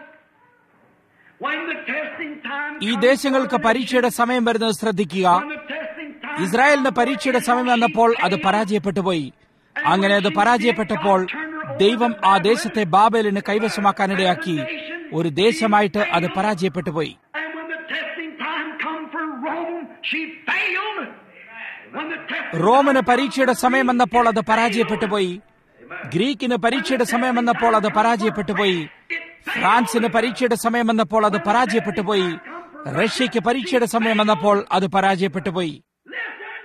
when the testing time ഈ comes, ദേശങ്ങൾക്ക് പരീക്ഷയുടെ സമയം വരുന്നത് ശ്രദ്ധിക്കുക when the testing time ഇസ്രായേലിന് പരീക്ഷയുടെ സമയം വന്നപ്പോൾ അത് പരാജയപ്പെട്ടു പോയി അങ്ങനെ അത് പരാജയപ്പെട്ടപ്പോൾ ദൈവം ആ ദേശത്തെ ബാബേലിന് കൈവശമാക്കാനിടയാക്കി ഒരു ദേശമായിട്ട് അത് പരാജയപ്പെട്ടു പോയി And when the testing time come for Rome, she failed. When the testing റോമിന് പരീക്ഷയുടെ സമയം വന്നപ്പോൾ അത് പരാജയപ്പെട്ടു പോയി ഗ്രീക്കിന് പരീക്ഷയുടെ സമയം വന്നപ്പോൾ അത് പരാജയപ്പെട്ടു പോയി ഫ്രാൻസിന് പരീക്ഷയുടെ സമയം വന്നപ്പോൾ അത് പരാജയപ്പെട്ടു പോയി റഷ്യക്ക് പരീക്ഷയുടെ സമയം വന്നപ്പോൾ അത് പരാജയപ്പെട്ടു പോയി listen,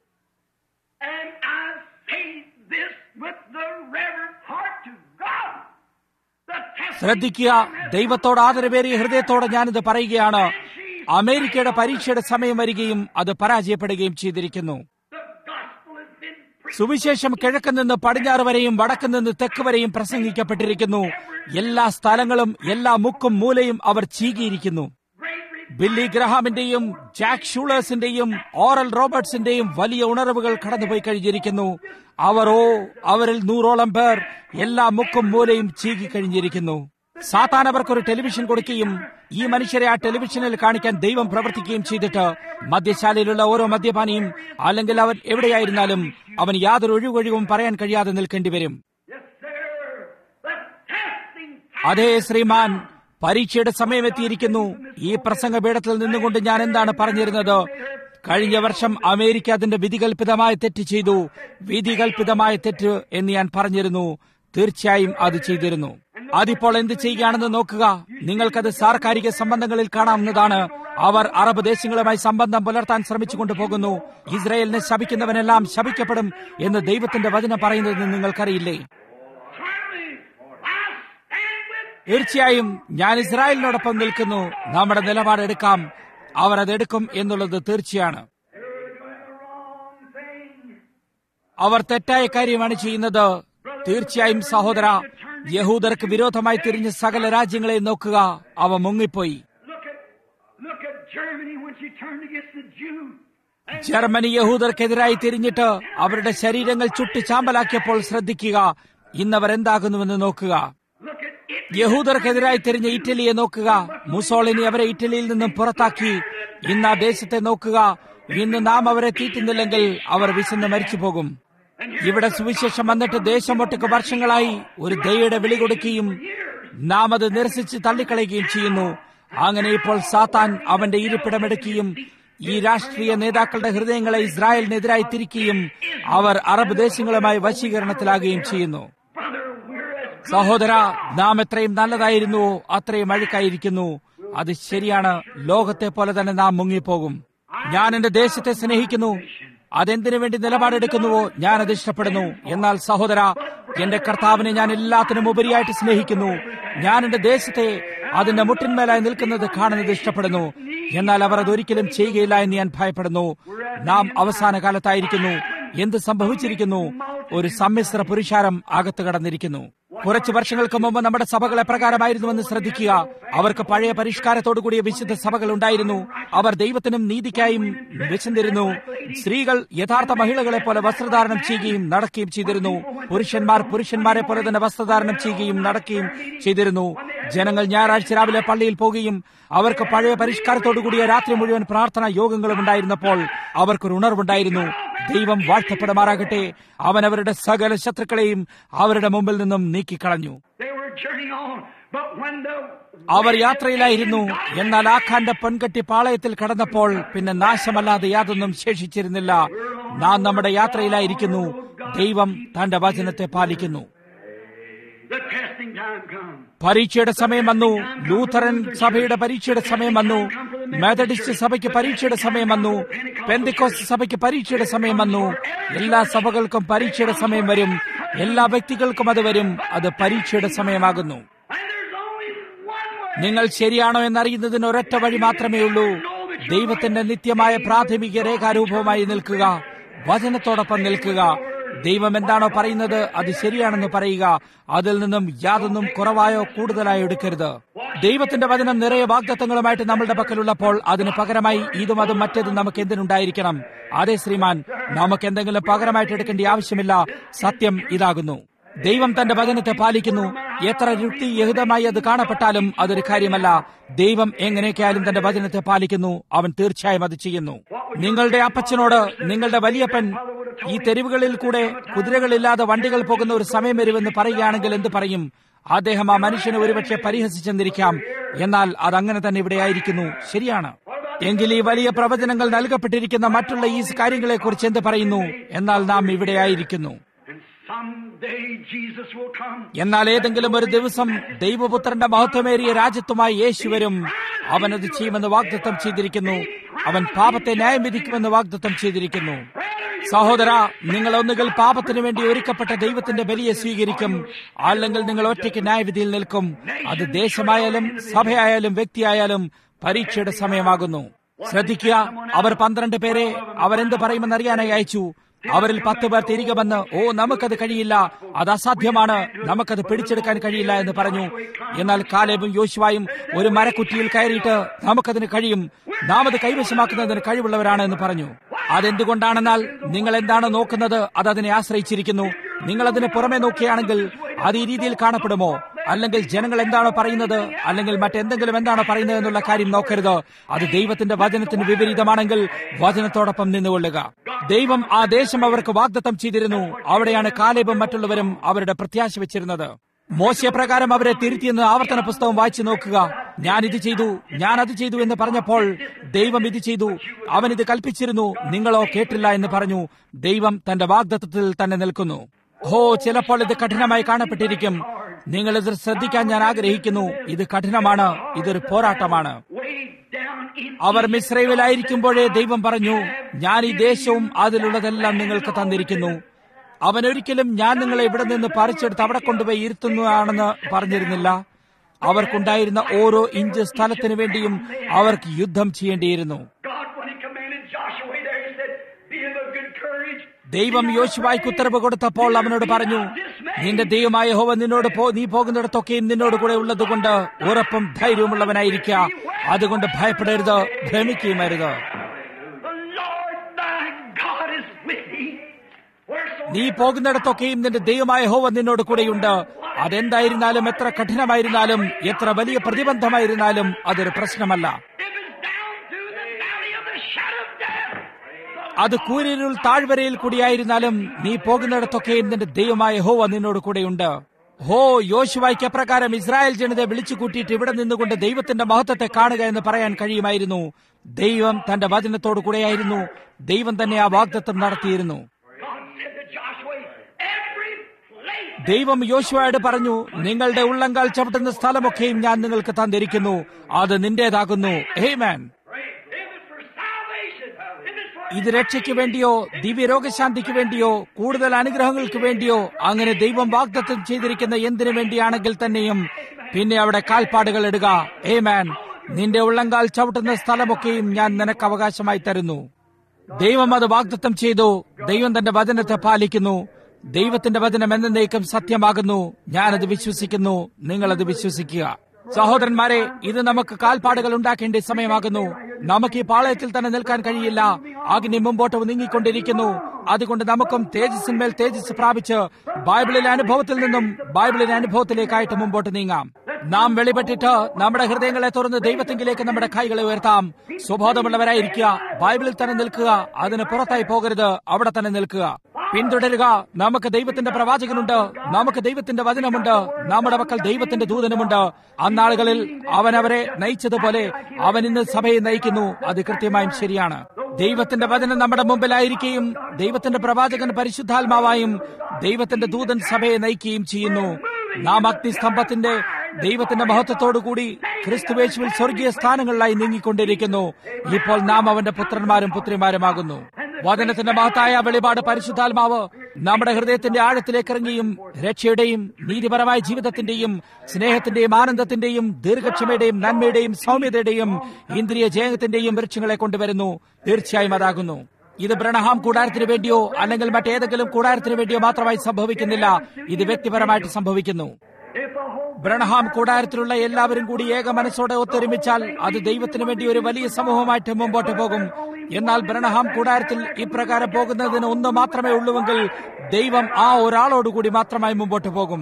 and I say this with the reverent heart to God. The testing ശ്രദ്ധിക്കുക ദൈവത്തോട് ആദരവേറിയ ഹൃദയത്തോടെ ഞാനിത് പറയുകയാണ് അമേരിക്കയുടെ പരീക്ഷയുടെ സമയം വരികയും അത് പരാജയപ്പെടുകയും ചെയ്തിരിക്കുന്നു the gospel has been preached. സുവിശേഷം കിഴക്ക് നിന്ന് പടിഞ്ഞാറ് വരെയും വടക്ക് നിന്ന് തെക്ക് വരെയും പ്രസംഗിക്കപ്പെട്ടിരിക്കുന്നു എല്ലാ സ്ഥലങ്ങളും എല്ലാ മുക്കും മൂലയും അവർ ചീകിയിരിക്കുന്നു Great re- ബില്ലി ഗ്രഹാമിന്റെയും ജാക്ക് ഷൂളേഴ്സിന്റെയും ഓറൽ റോബർട്സിന്റെയും വലിയ ഉണർവുകൾ കടന്നുപോയി കഴിഞ്ഞിരിക്കുന്നു അവർ ഓ അവരിൽ നൂറോളം പേർ എല്ലാ മുക്കും മൂലയും ചീകി കഴിഞ്ഞിരിക്കുന്നു സാത്താൻ അവർക്കൊരു ടെലിവിഷൻ കൊടുക്കുകയും ഈ മനുഷ്യരെ ആ ടെലിവിഷനിൽ കാണിക്കാൻ ദൈവം പ്രവർത്തിക്കുകയും ചെയ്തിട്ട് മദ്യശാലയിലുള്ള ഓരോ മദ്യപാനിയും അല്ലെങ്കിൽ അവൻ എവിടെയായിരുന്നാലും അവൻ യാതൊരു ഒഴിവൊഴിവും പറയാൻ കഴിയാതെ നിൽക്കേണ്ടി വരും Yes, sir. The testing time. അതേ ശ്രീമാൻ പരീക്ഷയുടെ സമയമെത്തിയിരിക്കുന്നു ഈ പ്രസംഗപീഠത്തിൽ നിന്നുകൊണ്ട് ഞാൻ എന്താണ് പറഞ്ഞിരുന്നത് കഴിഞ്ഞ വർഷം അമേരിക്ക അതിന്റെ വിധികൽപിതമായ തെറ്റ് ചെയ്തു വിധികൽപിതമായ തെറ്റ് എന്ന് ഞാൻ പറഞ്ഞിരുന്നു തീർച്ചയായും അത് ചെയ്തിരുന്നു അതിപ്പോൾ എന്ത് ചെയ്യുകയാണെന്ന് നോക്കുക നിങ്ങൾക്കത് സാർക്കാരിക സംബന്ധങ്ങളിൽ കാണാവുന്നതാണ് അവർ അറബ് ദേശങ്ങളുമായി സംബന്ധം പുലർത്താൻ ശ്രമിച്ചു കൊണ്ടുപോകുന്നു ഇസ്രയേലിനെ ശപിക്കുന്നവനെല്ലാം ശപിക്കപ്പെടും എന്ന് ദൈവത്തിന്റെ വചനം പറയുന്നത് നിങ്ങൾക്കറിയില്ലേ Certainly, തീർച്ചയായും ഞാൻ ഇസ്രായേലിനോടൊപ്പം നിൽക്കുന്നു നമ്മുടെ നിലപാടെടുക്കാം അവർ അതെടുക്കും എന്നുള്ളത് തീർച്ചയാണ് അവർ തെറ്റായ കാര്യമാണ് ചെയ്യുന്നത് തീർച്ചയായും സഹോദര യഹൂദർക്ക് വിരോധമായി തിരിഞ്ഞ സകല രാജ്യങ്ങളെ നോക്കുക അവ മുങ്ങിപ്പോയി Look at, look at Germany when she turned against the Jews. And Germany യഹൂദർക്കെതിരായി തിരിഞ്ഞിട്ട് അവരുടെ ശരീരങ്ങൾ ചുട്ട് ചാമ്പലാക്കിയപ്പോൾ ശ്രദ്ധിക്കുക ഇന്നവർ എന്താകുന്നുവെന്ന് നോക്കുക look at it. യഹൂദർക്കെതിരായി തിരിഞ്ഞ ഇറ്റലിയെ നോക്കുക മുസോളിനി അവരെ ഇറ്റലിയിൽ നിന്നും പുറത്താക്കി ഇന്ന് ആ ദേശത്തെ നോക്കുക ഇന്ന് നാം അവരെ തീറ്റുന്നില്ലെങ്കിൽ അവർ വിശന്ന് മരിച്ചു പോകും ഇവിടെ സുവിശേഷം വന്നിട്ട് ദേശമൊട്ടുക്ക് വർഷങ്ങളായി ഒരു ദയയുടെ വിളി കൊടുക്കുകയും നാം അത് നിരസിച്ച് തള്ളിക്കളയുകയും ചെയ്യുന്നു അങ്ങനെ ഇപ്പോൾ സാത്താൻ അവന്റെ ഇരിപ്പിടമെടുക്കുകയും ഈ രാഷ്ട്രീയ നേതാക്കളുടെ ഹൃദയങ്ങളെ ഇസ്രായേലിനെതിരായി തിരിക്കുകയും അവർ അറബ് ദേശങ്ങളുമായി വശീകരണത്തിലാകുകയും ചെയ്യുന്നു Brother, we're as സഹോദര നാം എത്രയും നല്ലതായിരുന്നുവോ അത്രയും അഴുക്കായിരിക്കുന്നു അത് ശരിയാണ് ലോകത്തെ പോലെ തന്നെ നാം മുങ്ങിപ്പോകും ഞാൻ എന്റെ ദേശത്തെ സ്നേഹിക്കുന്നു അതെന്തിനു വേണ്ടി നിലപാടെടുക്കുന്നുവോ ഞാൻ അത് ഇഷ്ടപ്പെടുന്നു എന്നാൽ സഹോദര എന്റെ കർത്താവിനെ ഞാൻ എല്ലാത്തിനും ഉപരിയായിട്ട് സ്നേഹിക്കുന്നു ഞാൻ എന്റെ ദേശത്തെ അതിന്റെ മുട്ടിന്മേലായി നിൽക്കുന്നത് കാണുന്നത് ഇഷ്ടപ്പെടുന്നു എന്നാൽ അവർ അതൊരിക്കലും ചെയ്യുകയില്ല എന്ന് ഞാൻ ഭയപ്പെടുന്നു നാം അവസാന കാലത്തായിരിക്കുന്നു എന്ത് സംഭവിച്ചിരിക്കുന്നു ഒരു സമ്മിശ്ര പുരുഷാരം അകത്ത് കടന്നിരിക്കുന്നു കുറച്ചു വർഷങ്ങൾക്ക് മുമ്പ് നമ്മുടെ സഭകൾ എപ്രകാരമായിരുന്നുവെന്ന് ശ്രദ്ധിക്കുക അവർക്ക് പഴയ പരിഷ്കാരത്തോടുകൂടിയ വിശുദ്ധ സഭകൾ ഉണ്ടായിരുന്നു അവർ ദൈവത്തിനും നീതിക്കായും വിശന്നിരുന്നു സ്ത്രീകൾ യഥാർത്ഥ മഹിളകളെ പോലെ വസ്ത്രധാരണം ചെയ്യുകയും നടക്കുകയും ചെയ്തിരുന്നു പുരുഷന്മാർ പുരുഷന്മാരെ പോലെ തന്നെ വസ്ത്രധാരണം ചെയ്യുകയും നടക്കുകയും ചെയ്തിരുന്നു ജനങ്ങൾ ഞായറാഴ്ച രാവിലെ പള്ളിയിൽ പോകുകയും അവർക്ക് പഴയ പരിഷ്കാരത്തോടുകൂടിയ രാത്രി മുഴുവൻ പ്രാർത്ഥനാ യോഗങ്ങളും ഉണ്ടായിരുന്നപ്പോൾ അവർക്കൊരു ഉണർവുണ്ടായിരുന്നു ദൈവം വാഴ്ത്തപ്പെടുമാറാകട്ടെ അവൻ അവരുടെ സകല ശത്രുക്കളെയും അവരുടെ മുമ്പിൽ നിന്നും നീക്കിക്കളഞ്ഞു they were journeying on. But when the അവർ യാത്രയിലായിരുന്നു എന്നാൽ ആഖാന്റെ പെൺകെട്ടി പാളയത്തിൽ കടന്നപ്പോൾ പിന്നെ നാശമല്ലാതെ യാതൊന്നും ശേഷിച്ചിരുന്നില്ല നാം നമ്മുടെ യാത്രയിലായിരിക്കുന്നു ദൈവം തന്റെ വചനത്തെ പാലിക്കുന്നു the testing time comes. പരീക്ഷയുടെ സമയം വന്നു ലൂഥറൻ സഭയുടെ പരീക്ഷയുടെ സമയം വന്നു മെത്തഡിസ്റ്റ് സഭയ്ക്ക് പരീക്ഷയുടെ സമയം വന്നു പെന്തിക്കോസ് സഭയ്ക്ക് പരീക്ഷയുടെ സമയം വന്നു എല്ലാ സഭകൾക്കും പരീക്ഷയുടെ സമയം വരും എല്ലാ വ്യക്തികൾക്കും അത് വരും അത് പരീക്ഷയുടെ സമയമാകുന്നു And there's only one way. നിങ്ങൾ ശരിയാണോ എന്നറിയുന്നതിന് ഒരൊറ്റ വഴി മാത്രമേ ഉള്ളൂ ദൈവത്തിന്റെ നിത്യമായ പ്രാഥമിക രേഖാരൂപമായി നിൽക്കുക വചനത്തോടൊപ്പം നിൽക്കുക ദൈവം എന്താണോ പറയുന്നത് അത് ശരിയാണെന്ന് പറയുക അതിൽ നിന്നും യാതൊന്നും കുറവായോ കൂടുതലായോ എടുക്കരുത് ദൈവത്തിന്റെ വചനം നിറയെ വാഗ്ദത്തങ്ങളുമായിട്ട് നമ്മളുടെ പക്കലുള്ളപ്പോൾ അതിന് പകരമായി ഇതും അതും മറ്റേതും നമുക്ക് എന്തിനുണ്ടായിരിക്കണം അതെ ശ്രീമാൻ നമുക്ക് എന്തെങ്കിലും പകരമായിട്ട് എടുക്കേണ്ട ആവശ്യമില്ല സത്യം ഇതാകുന്നു ദൈവം തന്റെ വചനത്തെ പാലിക്കുന്നു എത്ര യുക്തിയഹിതമായി അത് കാണപ്പെട്ടാലും അതൊരു കാര്യമല്ല ദൈവം എങ്ങനെയൊക്കെയായാലും തന്റെ വചനത്തെ പാലിക്കുന്നു അവൻ തീർച്ചയായും അത് ചെയ്യുന്നു നിങ്ങളുടെ അപ്പച്ചനോട് നിങ്ങളുടെ വലിയപ്പൻ ഈ തെരുവുകളിൽ കൂടെ കുതിരകളില്ലാതെ വണ്ടികൾ പോകുന്ന ഒരു സമയം വരുമെന്ന് പറയുകയാണെങ്കിൽ എന്ത് പറയും അദ്ദേഹം ആ മനുഷ്യനെ ഒരുപക്ഷെ പരിഹസിച്ചെന്നിരിക്കാം എന്നാൽ അതങ്ങനെ തന്നെ ഇവിടെ ആയിരിക്കുന്നു ശരിയാണ് എങ്കിൽ ഈ വലിയ പ്രവചനങ്ങൾ നൽകപ്പെട്ടിരിക്കുന്ന മറ്റുള്ള ഈ കാര്യങ്ങളെക്കുറിച്ച് എന്ത് പറയുന്നു എന്നാൽ നാം ഇവിടെ ആയിരിക്കുന്നു And someday Jesus will come. എന്നാൽ ഏതെങ്കിലും ഒരു ദിവസം ദൈവപുത്രന്റെ മഹത്വമേറിയ രാജ്യത്തുമായി യേശു വരും അവൻ അത് ചെയ്യുമെന്ന് വാഗ്ദത്തം ചെയ്തിരിക്കുന്നു അവൻ പാപത്തെ ന്യായം വിധിക്കുമെന്ന് വാഗ്ദത്തം ചെയ്തിരിക്കുന്നു സഹോദര നിങ്ങൾ ഒന്നുകിൽ പാപത്തിനു വേണ്ടി ഒരുക്കപ്പെട്ട ദൈവത്തിന്റെ ബലിയെ സ്വീകരിക്കും അല്ലെങ്കിൽ നിങ്ങൾ ഒറ്റയ്ക്ക് ന്യായവിധിയിൽ നിൽക്കും അത് ദേശമായാലും സഭയായാലും വ്യക്തിയായാലും പരീക്ഷയുടെ സമയമാകുന്നു ശ്രദ്ധിക്കുക അവർ പന്ത്രണ്ട് പേരെ അവരെന്ത് പറയുമെന്ന് അറിയാനായി അയച്ചു അവരിൽ പത്ത് പേർ തിരികെ വന്ന് ഓ നമുക്കത് കഴിയില്ല അത് അസാധ്യമാണ് നമുക്കത് പിടിച്ചെടുക്കാൻ കഴിയില്ല എന്ന് പറഞ്ഞു എന്നാൽ കാലേബും യോശുവായും ഒരു മരക്കുറ്റിയിൽ കയറിയിട്ട് നമുക്കതിന് കഴിയും നാം അത് കൈവശമാക്കുന്നതിന് കഴിവുള്ളവരാണ് എന്ന് പറഞ്ഞു അതെന്തുകൊണ്ടാണെന്നാൽ നിങ്ങൾ എന്താണ് നോക്കുന്നത് അത് അതിനെ ആശ്രയിച്ചിരിക്കുന്നു നിങ്ങൾ അതിന് പുറമെ നോക്കുകയാണെങ്കിൽ അത് ഈ രീതിയിൽ കാണപ്പെടുമോ അല്ലെങ്കിൽ ജനങ്ങൾ എന്താണോ പറയുന്നത് അല്ലെങ്കിൽ മറ്റെന്തെങ്കിലും എന്താണോ പറയുന്നത് എന്നുള്ള കാര്യം നോക്കരുത് അത് ദൈവത്തിന്റെ വചനത്തിന് വിപരീതമാണെങ്കിൽ വചനത്തോടൊപ്പം നിന്നുകൊള്ളുക ദൈവം ആ ദേശം അവർക്ക് വാഗ്ദത്തം ചെയ്തിരുന്നു അവിടെയാണ് കാലേബും മറ്റുള്ളവരും അവരുടെ പ്രത്യാശ വെച്ചിരുന്നത് മോശ പ്രകാരം അവരെ തിരുത്തിയെന്ന് ആവർത്തന പുസ്തകം വായിച്ചു നോക്കുക ഞാൻ ഇത് ചെയ്തു ഞാൻ അത് ചെയ്തു എന്ന് പറഞ്ഞപ്പോൾ ദൈവം ഇത് ചെയ്തു അവൻ ഇത് കൽപ്പിച്ചിരുന്നു നിങ്ങളോ കേട്ടില്ല എന്ന് പറഞ്ഞു ദൈവം തന്റെ വാഗ്ദത്തത്തിൽ തന്നെ നിൽക്കുന്നു ഹോ ചിലപ്പോൾ ഇത് കഠിനമായി കാണപ്പെട്ടിരിക്കും നിങ്ങൾ ഇത് ശ്രദ്ധിക്കാൻ ഞാൻ ആഗ്രഹിക്കുന്നു ഇത് കഠിനമാണ് ഇതൊരു പോരാട്ടമാണ് Way down in അവർ മിശ്രയിലായിരിക്കുമ്പോഴേ ദൈവം പറഞ്ഞു ഞാൻ ഈ ദേശവും അതിലുള്ളതെല്ലാം നിങ്ങൾക്ക് തന്നിരിക്കുന്നു അവൻ ഒരിക്കലും ഞാൻ നിങ്ങളെ ഇവിടെ നിന്ന് പറിച്ചെടുത്ത് അവിടെ കൊണ്ടുപോയി ഇരുത്തുന്നതാണെന്ന് പറഞ്ഞിരുന്നില്ല അവർക്കുണ്ടായിരുന്ന ഓരോ ഇഞ്ച് സ്ഥലത്തിനു വേണ്ടിയും അവർക്ക് യുദ്ധം ചെയ്യേണ്ടിയിരുന്നു God, when He commanded Joshua there, He said, Be of a good courage. ദൈവം യോശുവായ്ക്ക് ഉത്തരവ് കൊടുത്തപ്പോൾ അവനോട് പറഞ്ഞു നിന്റെ ദൈവമായ ഹോവ നിന്നോട് പോ നീ പോകുന്നിടത്തൊക്കെയും നിന്നോട് കൂടെ ഉള്ളതുകൊണ്ട് ഉറപ്പും ധൈര്യവുമുള്ളവനായിരിക്കുക അതുകൊണ്ട് ഭയപ്പെടരുത് ഭ്രമിക്കുകയുമരുത് The Lord thy God is with thee. Wheresoever നീ പോകുന്നിടത്തൊക്കെയും നിന്റെ ദൈവമായ ഹോവ നിന്നോട് കൂടെയുണ്ട് അതെന്തായിരുന്നാലും എത്ര കഠിനമായിരുന്നാലും എത്ര വലിയ പ്രതിബന്ധമായിരുന്നാലും അതൊരു പ്രശ്നമല്ല if it's down through the valley of the shadow of death, അത് കൂരിരുൾ താഴ്വരയിൽ കൂടിയായിരുന്നാലും നീ പോകുന്നിടത്തൊക്കെയും നിന്റെ ദൈവമായ ഹോവ നിന്നോട് കൂടെയുണ്ട് ഹോ യോശുവായ്ക്ക് അപ്രകാരം ഇസ്രായേൽ ജനതയെ വിളിച്ചു കൂട്ടിയിട്ട് ഇവിടെ നിന്നുകൊണ്ട് ദൈവത്തിന്റെ മഹത്വത്തെ കാണുക എന്ന് പറയാൻ കഴിയുമായിരുന്നു ദൈവം തന്റെ വചനത്തോടു കൂടെയായിരുന്നു ദൈവം തന്നെ ആ വാഗ്ദത്വം നടത്തിയിരുന്നു God said to Joshua, Every place ദൈവം യോശുവയോട് പറഞ്ഞു നിങ്ങളുടെ ഉള്ളങ്കാൽ ചവിട്ടുന്ന സ്ഥലമൊക്കെയും ഞാൻ നിങ്ങൾക്ക് തന്നിരിക്കുന്നു അത് നിന്റേതാകുന്നു ഹേമാൻ If it's for salvation, if it's for ഇത് രക്ഷയ്ക്ക് വേണ്ടിയോ ദിവ്യരോഗശാന്തിക്ക് വേണ്ടിയോ കൂടുതൽ അനുഗ്രഹങ്ങൾക്ക് വേണ്ടിയോ അങ്ങനെ ദൈവം വാഗ്ദത്തം ചെയ്തിരിക്കുന്ന എന്തിനു വേണ്ടിയാണെങ്കിൽ തന്നെയും പിന്നെ അവിടെ കാൽപ്പാടുകൾ ഇടുക ഏമാൻ നിന്റെ ഉള്ളങ്കാൽ ചവിട്ടുന്ന സ്ഥലമൊക്കെയും ഞാൻ നിനക്ക് അവകാശമായി തരുന്നു ദൈവം അത് വാഗ്ദത്തം ചെയ്തു ദൈവം തന്റെ വചനത്തെ പാലിക്കുന്നു ദൈവത്തിന്റെ വചനം എന്നേക്കും സത്യമാകുന്നു ഞാനത് വിശ്വസിക്കുന്നു നിങ്ങളത് വിശ്വസിക്കുക സഹോദരന്മാരെ ഇത് നമുക്ക് കാൽപ്പാടുകൾ ഉണ്ടാക്കേണ്ട സമയമാകുന്നു നമുക്ക് ഈ പാളയത്തിൽ തന്നെ നിൽക്കാൻ കഴിയില്ല അഗ്നി മുമ്പോട്ട് നീങ്ങിക്കൊണ്ടിരിക്കുന്നു അതുകൊണ്ട് നമുക്കും തേജസ്സിന്മേൽ തേജസ് പ്രാപിച്ച് ബൈബിളിലെ അനുഭവത്തിൽ നിന്നും ബൈബിളിലെ അനുഭവത്തിലേക്കായിട്ട് മുമ്പോട്ട് നീങ്ങാം നാം വെളിപ്പെട്ടിട്ട് നമ്മുടെ ഹൃദയങ്ങളെ തുറന്ന് ദൈവത്തെങ്കിലേക്ക് നമ്മുടെ കൈകളെ ഉയർത്താം സ്വബോധമുള്ളവരായിരിക്കുക ബൈബിളിൽ തന്നെ നിൽക്കുക അതിന് പുറത്തായി പോകരുത് അവിടെ തന്നെ നിൽക്കുക പിന്തുടരുക നമുക്ക് ദൈവത്തിന്റെ പ്രവാചകനുണ്ട് നമുക്ക് ദൈവത്തിന്റെ വചനമുണ്ട് നമ്മുടെ മക്കൾ ദൈവത്തിന്റെ ദൂതനുമുണ്ട് അന്നാളുകളിൽ അവൻ അവരെ നയിച്ചതുപോലെ അവൻ ഇന്ന് സഭയെ നയിക്കുന്നു അത് കൃത്യമായും ശരിയാണ് ദൈവത്തിന്റെ വചനം നമ്മുടെ മുമ്പിലായിരിക്കുകയും ദൈവത്തിന്റെ പ്രവാചകൻ പരിശുദ്ധാത്മാവായും ദൈവത്തിന്റെ ദൂതൻ സഭയെ നയിക്കുകയും ചെയ്യുന്നു നാം അഗ്നിസ്തംഭത്തിന്റെ ദൈവത്തിന്റെ മഹത്വത്തോടുകൂടി ക്രിസ്തുവേശുവിൽ സ്വർഗീയ സ്ഥാനങ്ങളിലായി നീങ്ങിക്കൊണ്ടിരിക്കുന്നു ഇപ്പോൾ നാം അവന്റെ പുത്രന്മാരും പുത്രിമാരുമാകുന്നു വചനത്തിന്റെ മഹത്തായ വെളിപാട് പരിശുദ്ധാത്മാവ് നമ്മുടെ ഹൃദയത്തിന്റെ ആഴത്തിലേക്ക് ഇറങ്ങിയും രക്ഷയുടെയും നീതിപരമായ ജീവിതത്തിന്റെയും സ്നേഹത്തിന്റെയും ആനന്ദത്തിന്റെയും ദീർഘക്ഷമയുടെയും നന്മയുടെയും സൗമ്യതയുടെയും ഇന്ദ്രിയ ജയത്തിന്റെയും വൃക്ഷങ്ങളെ കൊണ്ടുവരുന്നു തീർച്ചയായും അതാകുന്നു ഇത് ബ്രണഹാം കൂടാരത്തിന് വേണ്ടിയോ അല്ലെങ്കിൽ മറ്റേതെങ്കിലും കൂടാരത്തിന് വേണ്ടിയോ മാത്രമായി സംഭവിക്കുന്നില്ല ഇത് വ്യക്തിപരമായിട്ട് സംഭവിക്കുന്നു ബ്രണഹാം കൂടാരത്തിലുള്ള എല്ലാവരും കൂടി ഏക മനസ്സോടെ ഒത്തൊരുമിച്ചാൽ അത് ദൈവത്തിന് വേണ്ടി ഒരു വലിയ സമൂഹമായിട്ട് മുമ്പോട്ട് പോകും എന്നാൽ ബ്രണഹാം കൂടാരത്തിൽ ഇപ്രകാരം പോകുന്നതിന് ഒന്ന് മാത്രമേ ഉള്ളുവെങ്കിൽ ദൈവം ആ ഒരാളോടുകൂടി മാത്രമായി മുമ്പോട്ട് പോകും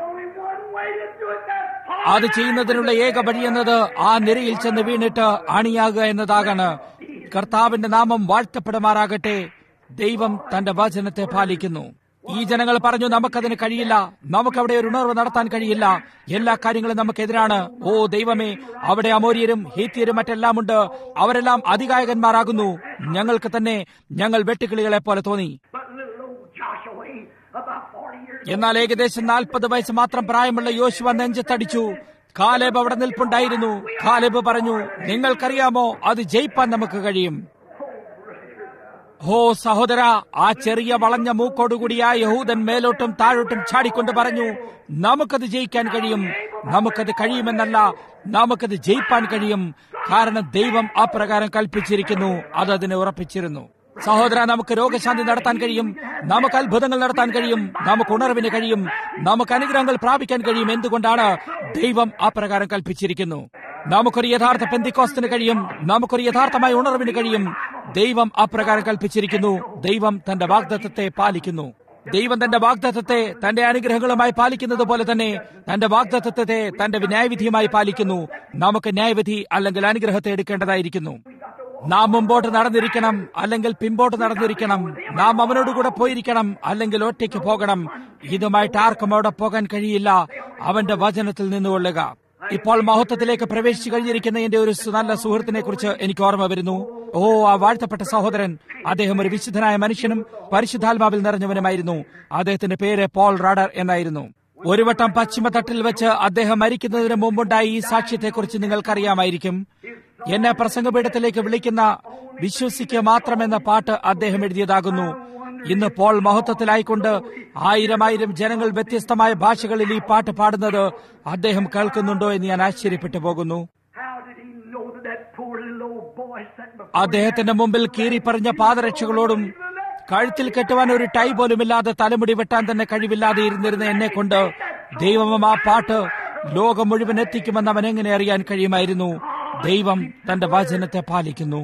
അത് ചെയ്യുന്നതിനുള്ള ഏക വഴി എന്നത് ആ നിരയിൽ ചെന്ന് വീണിട്ട് അണിയാകുക എന്നതാകാണ് കർത്താവിന്റെ നാമം വാഴ്ത്തപ്പെടുമാറാകട്ടെ ദൈവം തന്റെ വചനത്തെ പാലിക്കുന്നു ഈ ജനങ്ങൾ പറഞ്ഞു നമുക്കതിന് കഴിയില്ല നമുക്കവിടെ ഒരു ഉണർവ് നടത്താൻ കഴിയില്ല എല്ലാ കാര്യങ്ങളും നമുക്കെതിരാണ് ഓ ദൈവമേ അവിടെ അമോര്യരും ഹീത്യരും മറ്റെല്ലാമുണ്ട് അവരെല്ലാം അധികായകന്മാരാകുന്നു ഞങ്ങൾക്ക് തന്നെ ഞങ്ങൾ വെട്ടുകിളികളെ പോലെ തോന്നി But little old Joshua, about 40 years എന്നാൽ ഏകദേശം നാൽപ്പത് വയസ്സ് മാത്രം പ്രായമുള്ള യോശുവ നെഞ്ചത്തടിച്ചു കാലേബ് അവിടെ നിൽപ്പുണ്ടായിരുന്നു കാലേബ് പറഞ്ഞു നിങ്ങൾക്കറിയാമോ അത് ജയിപ്പാൻ നമുക്ക് കഴിയും ഹോ സഹോദര ആ ചെറിയ വളഞ്ഞ മൂക്കോടുകൂടിയ യഹൂദൻ മേലോട്ടും താഴോട്ടും ചാടിക്കൊണ്ട് പറഞ്ഞു നമുക്കത് ജയിക്കാൻ കഴിയും നമുക്കത് കഴിയുമെന്നല്ല നമുക്കത് ജയിപ്പാൻ കഴിയും കാരണം ദൈവം അപ്രകാരം കൽപ്പിച്ചിരിക്കുന്നു അത് അതിനെ ഉറപ്പിച്ചിരുന്നു സഹോദര നമുക്ക് രോഗശാന്തി നടത്താൻ കഴിയും നമുക്ക് അത്ഭുതങ്ങൾ നടത്താൻ കഴിയും നമുക്ക് ഉണർവിന് കഴിയും നമുക്ക് അനുഗ്രഹങ്ങൾ പ്രാപിക്കാൻ കഴിയും എന്തുകൊണ്ടാണ് ദൈവം അപ്രകാരം കൽപ്പിച്ചിരിക്കുന്നു നമുക്കൊരു യഥാർത്ഥ പെന്തിക്കോസ്തിന് കഴിയും നമുക്കൊരു യഥാർത്ഥമായ ഉണർവിന് കഴിയും ദൈവം അപ്രകാരം കൽപ്പിച്ചിരിക്കുന്നു ദൈവം തന്റെ വാഗ്ദത്തത്തെ പാലിക്കുന്നു ദൈവം തന്റെ വാഗ്ദത്തത്തെ തന്റെ അനുഗ്രഹങ്ങളുമായി പാലിക്കുന്നത് പോലെ തന്നെ തന്റെ വാഗ്ദത്തത്തെ തന്റെ ന്യായവിധിയുമായി പാലിക്കുന്നു നമുക്ക് ന്യായവിധി അല്ലെങ്കിൽ അനുഗ്രഹത്തെ എടുക്കേണ്ടതായിരിക്കുന്നു നാം മുമ്പോട്ട് നടന്നിരിക്കണം അല്ലെങ്കിൽ പിമ്പോട്ട് നടന്നിരിക്കണം നാം അവനോടുകൂടെ പോയിരിക്കണം അല്ലെങ്കിൽ ഒറ്റയ്ക്ക് പോകണം ഇതുമായിട്ട് ആർക്കും അവിടെ പോകാൻ കഴിയില്ല അവന്റെ വചനത്തിൽ നിന്നുകൊള്ളുക ഇപ്പോൾ മഹത്വത്തിലേക്ക് പ്രവേശിച്ചു കഴിഞ്ഞിരിക്കുന്ന എന്റെ ഒരു സു- നല്ല സുഹൃത്തിനെ കുറിച്ച് എനിക്ക് ഓർമ്മ വരുന്നു ഓ ആ വാഴ്ത്തപ്പെട്ട സഹോദരൻ അദ്ദേഹം ഒരു വിശുദ്ധനായ മനുഷ്യനും പരിശുദ്ധാത്മാവിൽ നിറഞ്ഞവനുമായിരുന്നു അദ്ദേഹത്തിന്റെ പേര് പോൾ റാഡർ എന്നായിരുന്നു ഒരു വട്ടം പശ്ചിമതട്ടിൽ വെച്ച് അദ്ദേഹം മരിക്കുന്നതിന് മുമ്പുണ്ടായ ഈ സാക്ഷ്യത്തെക്കുറിച്ച് നിങ്ങൾക്കറിയാമായിരിക്കും എന്നെ പ്രസംഗപീഠത്തിലേക്ക് വിളിക്കുന്ന വിശ്വസിക്കുക മാത്രമെന്ന പാട്ട് അദ്ദേഹം എഴുതിയതാകുന്നു ഇന്ന് പോൾ മഹത്വത്തിലായിക്കൊണ്ട് ആയിരം ആയിരം ജനങ്ങൾ വ്യത്യസ്തമായ ഭാഷകളിൽ ഈ പാട്ട് പാടുന്നത് അദ്ദേഹം കേൾക്കുന്നുണ്ടോ എന്ന് ഞാൻ ആശ്ചര്യപ്പെട്ടു പോകുന്നു How did he know that that poor little old boy sat before അദ്ദേഹത്തിന്റെ മുമ്പിൽ കീറി പറഞ്ഞ പാദരക്ഷകളോടും കഴുത്തിൽ കെട്ടുവാൻ ഒരു ടൈ പോലുമില്ലാതെ തലമുടി വെട്ടാൻ തന്നെ കഴിവില്ലാതെ ഇരുന്നിരുന്ന എന്നെ കൊണ്ട് ദൈവം ആ പാട്ട് ലോകം മുഴുവൻ എത്തിക്കുമെന്ന് അവൻ എങ്ങനെ അറിയാൻ കഴിയുമായിരുന്നു ദൈവം തന്റെ വചനത്തെ പാലിക്കുന്നു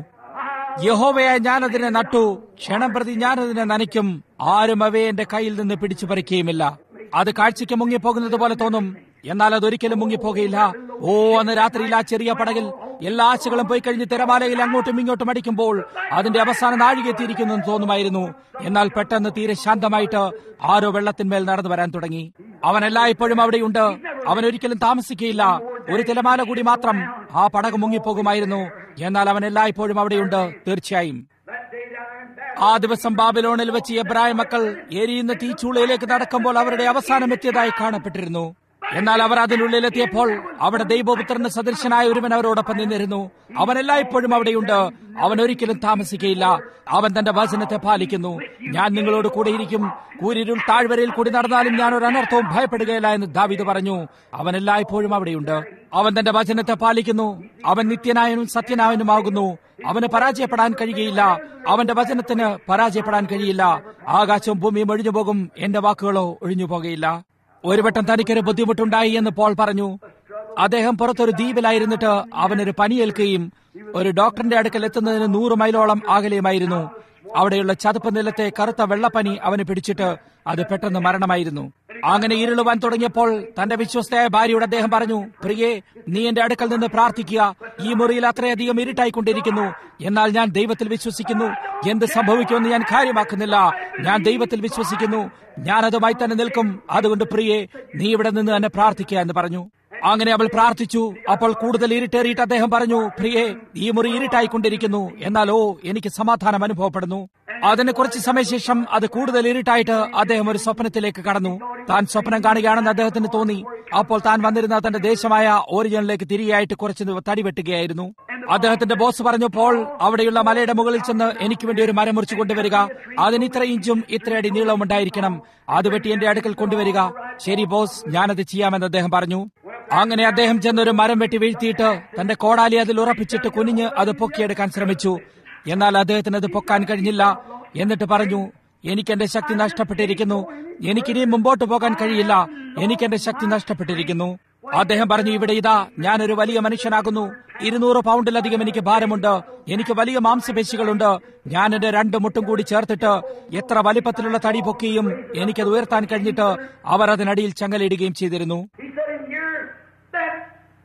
യഹോവയായ ഞാനതിനെ നട്ടു ക്ഷണം പ്രതി ഞാനതിനെ നനയ്ക്കും ആരും അവയെ എന്റെ കയ്യിൽ നിന്ന് പിടിച്ചു പറിക്കുകയുമില്ല അത് കാഴ്ചയ്ക്ക് മുങ്ങിപ്പോകുന്നത് പോലെ തോന്നും എന്നാൽ അതൊരിക്കലും മുങ്ങിപ്പോകയില്ല ഓ അന്ന് രാത്രിയിൽ ആ ചെറിയ പടകിൽ എല്ലാ ആശകളും പോയി കഴിഞ്ഞ് തിരമാലയിൽ അങ്ങോട്ടും ഇങ്ങോട്ടും അടിക്കുമ്പോൾ അതിന്റെ അവസാന നാഴിക എത്തിയിരിക്കുന്നു എന്ന് തോന്നുമായിരുന്നു എന്നാൽ പെട്ടെന്ന് തീരെ ശാന്തമായിട്ട് ആരോ വെള്ളത്തിന്മേൽ നടന്നു വരാൻ തുടങ്ങി അവൻ എല്ലായ്പ്പോഴും അവിടെയുണ്ട് അവൻ ഒരിക്കലും താമസിക്കുകയില്ല ഒരു തിരമാല കൂടി മാത്രം ആ പടക് മുങ്ങിപ്പോകുമായിരുന്നു എന്നാൽ അവൻ എല്ലായ്പ്പോഴും അവിടെയുണ്ട് തീർച്ചയായും that day down there in Babylon. ആ ദിവസം ബാബിലോണിൽ വെച്ച് എബ്രായ മക്കൾ എരിയുന്ന തീച്ചൂളയിലേക്ക് നടക്കുമ്പോൾ അവരുടെ അവസാനം എത്തിയതായി കാണപ്പെട്ടിരുന്നു എന്നാൽ അവർ അതിനുള്ളിലെത്തിയപ്പോൾ അവിടെ ദൈവപുത്രന് സദൃശനായ ഒരുവൻ അവരോടൊപ്പം നിന്നിരുന്നു അവൻ എല്ലായ്പ്പോഴും അവിടെയുണ്ട് അവൻ ഒരിക്കലും താമസിക്കയില്ല അവൻ തന്റെ വചനത്തെ പാലിക്കുന്നു ഞാൻ നിങ്ങളോട് കൂടെയിരിക്കും കൂരിരുൾ താഴ്വരയിൽ കൂടി നടന്നാലും ഞാൻ ഒരു അനർത്ഥവും ഭയപ്പെടുകയില്ല എന്ന് ദാവിദ് പറഞ്ഞു അവൻ എല്ലായ്പ്പോഴും അവിടെയുണ്ട് അവൻ തന്റെ വചനത്തെ പാലിക്കുന്നു അവൻ നിത്യനായനും സത്യനായനുമാകുന്നു അവന് പരാജയപ്പെടാൻ കഴിയുകയില്ല അവന്റെ വചനത്തിന് പരാജയപ്പെടാൻ കഴിയില്ല ആകാശവും ഭൂമിയും ഒഴിഞ്ഞു പോകും എന്റെ വാക്കുകളോ ഒഴിഞ്ഞു പോകുകയില്ല ഒരു വട്ടം തനിക്കൊരു ബുദ്ധിമുട്ടുണ്ടായി എന്ന് പോൾ പറഞ്ഞു അദ്ദേഹം പുറത്തൊരു ദ്വീപിലായിരുന്നിട്ട് അവനൊരു പനിയേൽക്കുകയും ഒരു ഡോക്ടറിന്റെ അടുക്കൽ എത്തുന്നതിന് നൂറ് മൈലോളം ആകലെയുമായിരുന്നു അവിടെയുള്ള ചതുപ്പ് നിലത്തെ കറുത്ത വെള്ളപ്പനി അവന് പിടിച്ചിട്ട് അത് പെട്ടെന്ന് മരണമായിരുന്നു അങ്ങനെ ഇരുളുവാൻ തുടങ്ങിയപ്പോൾ തന്റെ വിശ്വസ്തയായ ഭാര്യയോട് അദ്ദേഹം പറഞ്ഞു പ്രിയേ നീ എന്റെ അടുക്കൽ നിന്ന് പ്രാർത്ഥിക്കുക ഈ മുറിയിൽ അത്രയധികം ഇരുട്ടായിക്കൊണ്ടിരിക്കുന്നു എന്നാൽ ഞാൻ ദൈവത്തിൽ വിശ്വസിക്കുന്നു എന്ത് സംഭവിക്കുമെന്ന് ഞാൻ കാര്യമാക്കുന്നില്ല ഞാൻ ദൈവത്തിൽ വിശ്വസിക്കുന്നു ഞാൻ അതുമായി തന്നെ നിൽക്കും അതുകൊണ്ട് പ്രിയേ നീ ഇവിടെ നിന്ന് എന്നെ പ്രാർത്ഥിക്കുക എന്ന് പറഞ്ഞു അങ്ങനെ അവൾ പ്രാർത്ഥിച്ചു അപ്പോൾ കൂടുതൽ ഇരുട്ടേറിയിട്ട് അദ്ദേഹം പറഞ്ഞു പ്രിയേ ഈ മുറി ഇരുട്ടായിക്കൊണ്ടിരിക്കുന്നു എന്നാൽ ഓ എനിക്ക് സമാധാനം അനുഭവപ്പെടുന്നു അതിന് കുറച്ച് സമയശേഷം അത് കൂടുതൽ ഇരുട്ടായിട്ട് അദ്ദേഹം ഒരു സ്വപ്നത്തിലേക്ക് കടന്നു താൻ സ്വപ്നം കാണുകയാണെന്ന് അദ്ദേഹത്തിന് തോന്നി അപ്പോൾ താൻ വന്നിരുന്ന തന്റെ ദേശമായ ഓറിജിനിലേക്ക് തിരികെയായിട്ട് കുറച്ച് തടി വെട്ടുകയായിരുന്നു അദ്ദേഹത്തിന്റെ ബോസ് പറഞ്ഞു പോൾ അവിടെയുള്ള മലയുടെ മുകളിൽ ചെന്ന് എനിക്ക് വേണ്ടി ഒരു മരം മുറിച്ചു കൊണ്ടുവരിക അതിന് ഇത്ര ഇഞ്ചും ഇത്ര അടി നീളവും ഉണ്ടായിരിക്കണം അത് വെട്ടി എന്റെ അടുക്കൽ കൊണ്ടുവരിക ശരി ബോസ് ഞാനത് ചെയ്യാമെന്ന് അദ്ദേഹം പറഞ്ഞു അങ്ങനെ അദ്ദേഹം ചെന്നൊരു മരം വെട്ടി വീഴ്ത്തിയിട്ട് തന്റെ കോടാലി അതിൽ ഉറപ്പിച്ചിട്ട് കുനിഞ്ഞ് അത് പൊക്കിയെടുക്കാൻ ശ്രമിച്ചു എന്നാൽ അദ്ദേഹത്തിന് അത് പൊക്കാൻ കഴിഞ്ഞില്ല എന്നിട്ട് പറഞ്ഞു എനിക്ക് എന്റെ ശക്തി നഷ്ടപ്പെട്ടിരിക്കുന്നു എനിക്കിനി മുമ്പോട്ട് പോകാൻ കഴിയില്ല എനിക്ക് എന്റെ ശക്തി നഷ്ടപ്പെട്ടിരിക്കുന്നു അദ്ദേഹം പറഞ്ഞു ഇവിടെ ഇതാ ഞാനൊരു വലിയ മനുഷ്യനാകുന്നു ഇരുന്നൂറ് പൗണ്ടിലധികം എനിക്ക് ഭാരമുണ്ട് എനിക്ക് വലിയ മാംസപേശികളുണ്ട് ഞാൻ എന്റെ രണ്ട് മുട്ടും കൂടി ചേർത്തിട്ട് എത്ര വലിപ്പത്തിലുള്ള തടി പൊക്കിയും എനിക്കത് ഉയർത്താൻ കഴിഞ്ഞിട്ട് അവർ അതിനടിയിൽ ചങ്ങലയിടുകയും ചെയ്തിരുന്നു He said, and you're that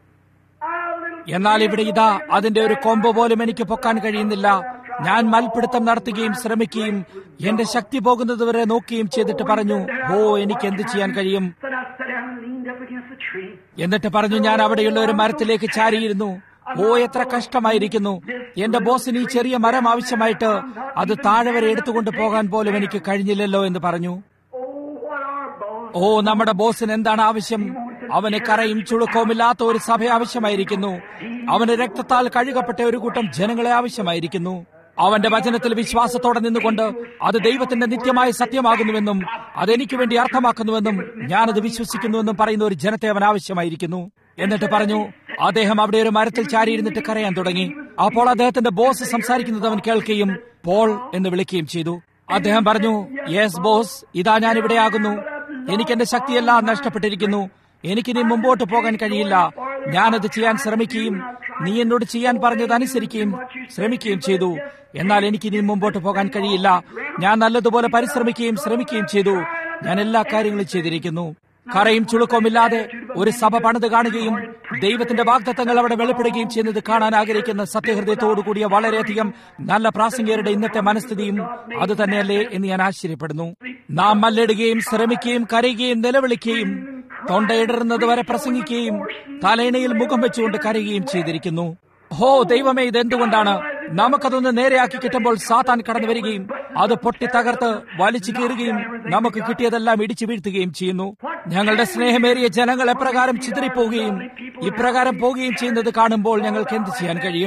our little എന്നാൽ ഇവിടെ ഇതാ അതിന്റെ ഒരു കൊമ്പ് പോലും എനിക്ക് പൊക്കാൻ കഴിയുന്നില്ല ഞാൻ മൽപിടുത്തം നടത്തുകയും ശ്രമിക്കുകയും എന്റെ ശക്തി പോകുന്നതുവരെ നോക്കുകയും ചെയ്തിട്ട് പറഞ്ഞു ഓ എനിക്ക് എന്ത് ചെയ്യാൻ കഴിയും Then I sat down and leaned up against the tree. എന്നിട്ട് പറഞ്ഞു ഞാൻ അവിടെയുള്ള ഒരു മരത്തിലേക്ക് ചാരിയിരുന്നു ഓ എത്ര കഷ്ടമായിരിക്കുന്നു എന്റെ ബോസിന് ഈ ചെറിയ മരം ആവശ്യമായിട്ട് അത് താഴെ വരെ എടുത്തുകൊണ്ട് പോകാൻ പോലും എനിക്ക് കഴിഞ്ഞില്ലല്ലോ എന്ന് പറഞ്ഞു Oh, what our boss. ഓ നമ്മുടെ ബോസിന് എന്താണ് ആവശ്യം അവന് കറയും ചുളുക്കവുമില്ലാത്ത ഒരു സഭ ആവശ്യമായിരിക്കുന്നു അവന് രക്തത്താൽ കഴുകപ്പെട്ട ഒരു കൂട്ടം ജനങ്ങളെ ആവശ്യമായിരിക്കുന്നു അവന്റെ വചനത്തിൽ വിശ്വാസത്തോടെ നിന്നുകൊണ്ട് അത് ദൈവത്തിന്റെ നിത്യമായ സത്യമാകുന്നുവെന്നും അതെനിക്ക് വേണ്ടി അർത്ഥമാക്കുന്നുവെന്നും ഞാനത് വിശ്വസിക്കുന്നുവെന്നും പറയുന്ന ഒരു ജനത്തെ അവൻ ആവശ്യമായിരിക്കുന്നു എന്നിട്ട് പറഞ്ഞു അദ്ദേഹം അവിടെ ഒരു മരത്തിൽ ചാരിയിരുന്നിട്ട് കരയാൻ തുടങ്ങി അപ്പോൾ അദ്ദേഹത്തിന്റെ ബോസ് സംസാരിക്കുന്നത് അവൻ കേൾക്കുകയും പോൾ എന്ന് വിളിക്കുകയും ചെയ്തു അദ്ദേഹം പറഞ്ഞു യെസ് ബോസ് ഇതാ ഞാൻ ഇവിടെയാകുന്നു എനിക്ക് എന്റെ ശക്തിയെല്ലാം നഷ്ടപ്പെട്ടിരിക്കുന്നു എനിക്കിനി മുമ്പോട്ട് പോകാൻ കഴിയില്ല ഞാനത് ചെയ്യാൻ ശ്രമിക്കുകയും നീ എന്നോട് ചെയ്യാൻ പറഞ്ഞത് അനുസരിക്കുകയും ശ്രമിക്കുകയും ചെയ്തു എന്നാൽ എനിക്കിനി മുമ്പോട്ട് പോകാൻ കഴിയില്ല ഞാൻ നല്ലതുപോലെ പരിശ്രമിക്കുകയും ശ്രമിക്കുകയും ചെയ്തു ഞാൻ എല്ലാ കാര്യങ്ങളും ചെയ്തിരിക്കുന്നു കറയും ചുളുക്കവുമില്ലാതെ ഒരു സഭ പണിത് കാണുകയും ദൈവത്തിന്റെ വാഗ്ദത്തങ്ങൾ അവിടെ വെളിപ്പെടുകയും ചെയ്യുന്നത് കാണാൻ ആഗ്രഹിക്കുന്ന സത്യഹൃദയത്തോടു കൂടിയ വളരെയധികം നല്ല പ്രാസംഗികരുടെ ഇന്നത്തെ മനസ്ഥിതിയും അത് തന്നെയല്ലേ എന്ന് ഞാൻ ആശ്ചര്യപ്പെടുന്നു നാം മല്ലിടുകയും ശ്രമിക്കുകയും കരയുകയും നിലവിളിക്കുകയും തൊണ്ടയിടറുന്നത് വരെ പ്രസംഗിക്കുകയും തലയിണയിൽ മുഖം വെച്ചുകൊണ്ട് കരയുകയും ചെയ്തിരിക്കുന്നു ഹോ ദൈവമേ ഇതെന്തുകൊണ്ടാണ് നമുക്കതൊന്ന് നേരെയാക്കി കിട്ടുമ്പോൾ സാത്താൻ കടന്നു വരികയും അത് പൊട്ടി തകർത്ത് വലിച്ചു കീറുകയും നമുക്ക് കിട്ടിയതെല്ലാം ഇടിച്ചു വീഴ്ത്തുകയും ചെയ്യുന്നു ഞങ്ങളുടെ സ്നേഹമേറിയ ജനങ്ങൾ എപ്രകാരം ചിതറിപ്പോവുകയും ഇപ്രകാരം പോവുകയും ചെയ്യുന്നത് കാണുമ്പോൾ ഞങ്ങൾക്ക് എന്ത് ചെയ്യാൻ കഴിയും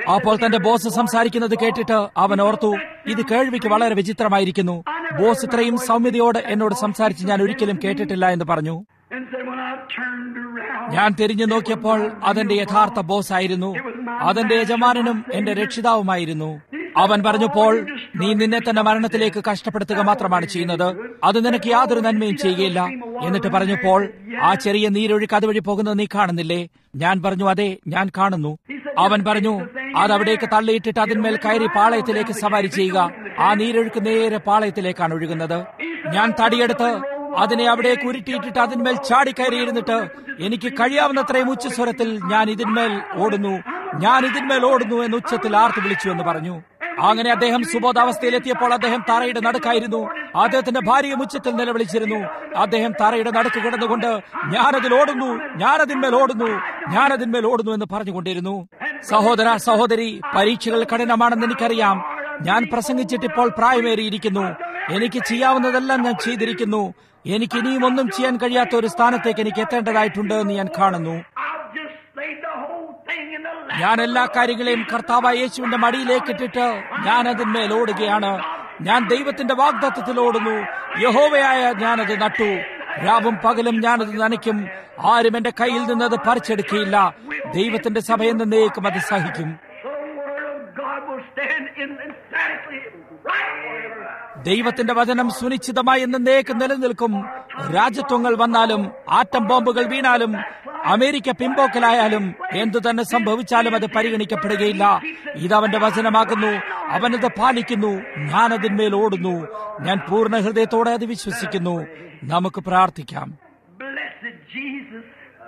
അപ്പോൾ തന്റെ ബോസ് സംസാരിക്കുന്നത് കേട്ടിട്ട് അവൻ ഓർത്തു ഇത് കേൾവിക്ക് വളരെ വിചിത്രമായിരിക്കുന്നു ബോസ് ഇത്രയും സൗമ്യതയോട് എന്നോട് സംസാരിച്ച് ഞാൻ ഒരിക്കലും കേട്ടിട്ടില്ല എന്ന് പറഞ്ഞു And said, when I turned around, ഞാൻ തിരിഞ്ഞു നോക്കിയപ്പോൾ അതെന്റെ യഥാർത്ഥ ബോസ് ആയിരുന്നു അതെന്റെ യജമാനനും എന്റെ രക്ഷിതാവുമായിരുന്നു അവൻ പറഞ്ഞപ്പോൾ നീ നിന്നെ തന്നെ മരണത്തിലേക്ക് കഷ്ടപ്പെടുത്തുക മാത്രമാണ് ചെയ്യുന്നത് അത് നിനക്ക് യാതൊരു നന്മയും ചെയ്യുകയില്ല എന്നിട്ട് പറഞ്ഞപ്പോൾ ആ ചെറിയ നീരൊഴുക്ക് അതുവഴി പോകുന്നത് നീ കാണുന്നില്ലേ ഞാൻ പറഞ്ഞു അതെ ഞാൻ കാണുന്നു അവൻ പറഞ്ഞു അത് അവിടേക്ക് തള്ളിയിട്ടിട്ട് അതിന്മേൽ കയറി പാളയത്തിലേക്ക് സവാരി ചെയ്യുക ആ നീരൊഴുക്ക് നേരെ പാളയത്തിലേക്കാണ് ഒഴുകുന്നത് ഞാൻ തടിയെടുത്ത് അതിനെ അവിടെ കുരുട്ടിയിട്ടിട്ട് അതിന്മേൽ ചാടിക്കയറിയിരുന്നിട്ട് എനിക്ക് കഴിയാവുന്നത്രയും ഉച്ചസ്വരത്തിൽ ഞാൻ ഇതിന്മേൽ ഓടുന്നു ഞാൻ ഇതിന്മേൽ ഓടുന്നു എന്ന് ഉച്ചത്തിൽ ആർത്തു വിളിച്ചു എന്ന് പറഞ്ഞു അങ്ങനെ അദ്ദേഹം സുബോധാവസ്ഥയിലെത്തിയപ്പോൾ അദ്ദേഹം തറയുടെ നടുക്കായിരുന്നു അദ്ദേഹത്തിന്റെ ഭാര്യയും ഉച്ചത്തിൽ നിലവിളിച്ചിരുന്നു അദ്ദേഹം തറയുടെ നടുക്ക് കിടന്നുകൊണ്ട് ഞാനതിൽ ഓടുന്നു ഞാനതിന്മേൽ ഓടുന്നു ഞാനതിന്മേൽ ഓടുന്നു എന്ന് പറഞ്ഞുകൊണ്ടിരുന്നു സഹോദര സഹോദരി പരീക്ഷകൾ കഠിനമാണെന്ന് എനിക്കറിയാം ഞാൻ പ്രസംഗിച്ചിട്ട് ഇപ്പോൾ പ്രായമേറിയിരിക്കുന്നു എനിക്ക് ചെയ്യാവുന്നതെല്ലാം ഞാൻ ചെയ്തിരിക്കുന്നു എനിക്ക് ഇനിയും ഒന്നും ചെയ്യാൻ കഴിയാത്ത ഒരു സ്ഥാനത്തേക്ക് എനിക്ക് എത്തേണ്ടതായിട്ടുണ്ട് എന്ന് ഞാൻ കാണുന്നു I've just laid the whole thing in the lap. ഞാൻ എല്ലാ കാര്യങ്ങളെയും കർത്താവായ യേശുവിന്റെ മടിയിലേക്ക് ഇട്ടിട്ട് ഞാൻ അതിന്മേൽ ഓടുകയാണ് ഞാൻ ദൈവത്തിന്റെ വാഗ്ദത്വത്തിൽ ഓടുന്നു യഹോവയായ ഞാനത് നട്ടു രാവും പകലും ഞാനത് നനയ്ക്കും ആരും എന്റെ കയ്യിൽ നിന്നത് പറിച്ചെടുക്കുകയില്ല ദൈവത്തിന്റെ സഭ എന്നേക്കും അത് സഹിക്കും The word of God will stand in emphatically right forever. ദൈവത്തിന്റെ വചനം സുനിശ്ചിതമായി എന്നേക്ക് നിലനിൽക്കും രാജ്യത്വങ്ങൾ വന്നാലും ആറ്റം ബോംബുകൾ വീണാലും അമേരിക്ക പിമ്പോക്കലായാലും എന്തു തന്നെ സംഭവിച്ചാലും അത് പരിഗണിക്കപ്പെടുകയില്ല ഇതവന്റെ വചനമാകുന്നു അവനത് പാലിക്കുന്നു ഞാൻ അതിന്മേൽ ഓടുന്നു ഞാൻ പൂർണ്ണ ഹൃദയത്തോടെ അത് വിശ്വസിക്കുന്നു നമുക്ക് പ്രാർത്ഥിക്കാം Blessed Jesus.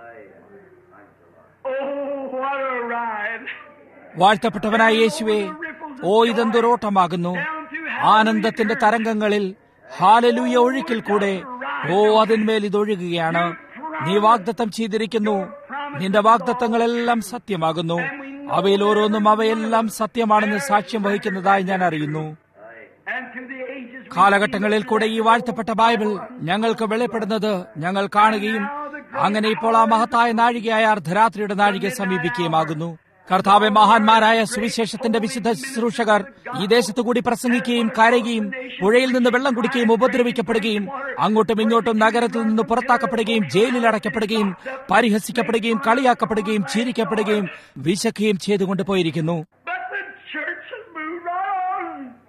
Oh, what a ride. വാഴ്ത്തപ്പെട്ടവനായ യേശുവേ ഓ ഇതെന്തൊരോട്ടമാകുന്നു ആനന്ദത്തിന്റെ തരംഗങ്ങളിൽ ഹാലലൂയ ഒഴുക്കിൽ കൂടെ ഓ അതിന്മേൽ ഇതൊഴുകുകയാണ് നീ വാഗ്ദത്തം ചെയ്തിരിക്കുന്നു നിന്റെ വാഗ്ദത്തങ്ങളെല്ലാം സത്യമാകുന്നു അവയിൽ ഓരോന്നും അവയെല്ലാം സത്യമാണെന്ന് സാക്ഷ്യം വഹിക്കുന്നതായി ഞാൻ അറിയുന്നു And to the ages we കാലഘട്ടങ്ങളിൽ കൂടെ ഈ വാഴ്ത്തപ്പെട്ട ബൈബിൾ ഞങ്ങൾക്ക് വെളിപ്പെടുന്നത് ഞങ്ങൾ കാണുകയും അങ്ങനെ ഇപ്പോൾ ആ മഹത്തായ നാഴികയായ അർദ്ധരാത്രിയുടെ നാഴിക സമീപിക്കുകയുമാകുന്നു കർത്താവെ മഹാന്മാരായ സുവിശേഷത്തിന്റെ വിശുദ്ധ ശുശ്രൂഷകർ ഈ ദേശത്തു കൂടി പ്രസംഗിക്കുകയും കരയുകയും പുഴയിൽ നിന്ന് വെള്ളം കുടിക്കുകയും ഉപദ്രവിക്കപ്പെടുകയും അങ്ങോട്ടും ഇങ്ങോട്ടും നഗരത്തിൽ നിന്ന് പുറത്താക്കപ്പെടുകയും ജയിലിൽ അടയ്ക്കപ്പെടുകയും പരിഹസിക്കപ്പെടുകയും കളിയാക്കപ്പെടുകയും ചിരിക്കപ്പെടുകയും വിശക്കുകയും ചെയ്തുകൊണ്ട് പോയിരിക്കുന്നു But the church has moved on.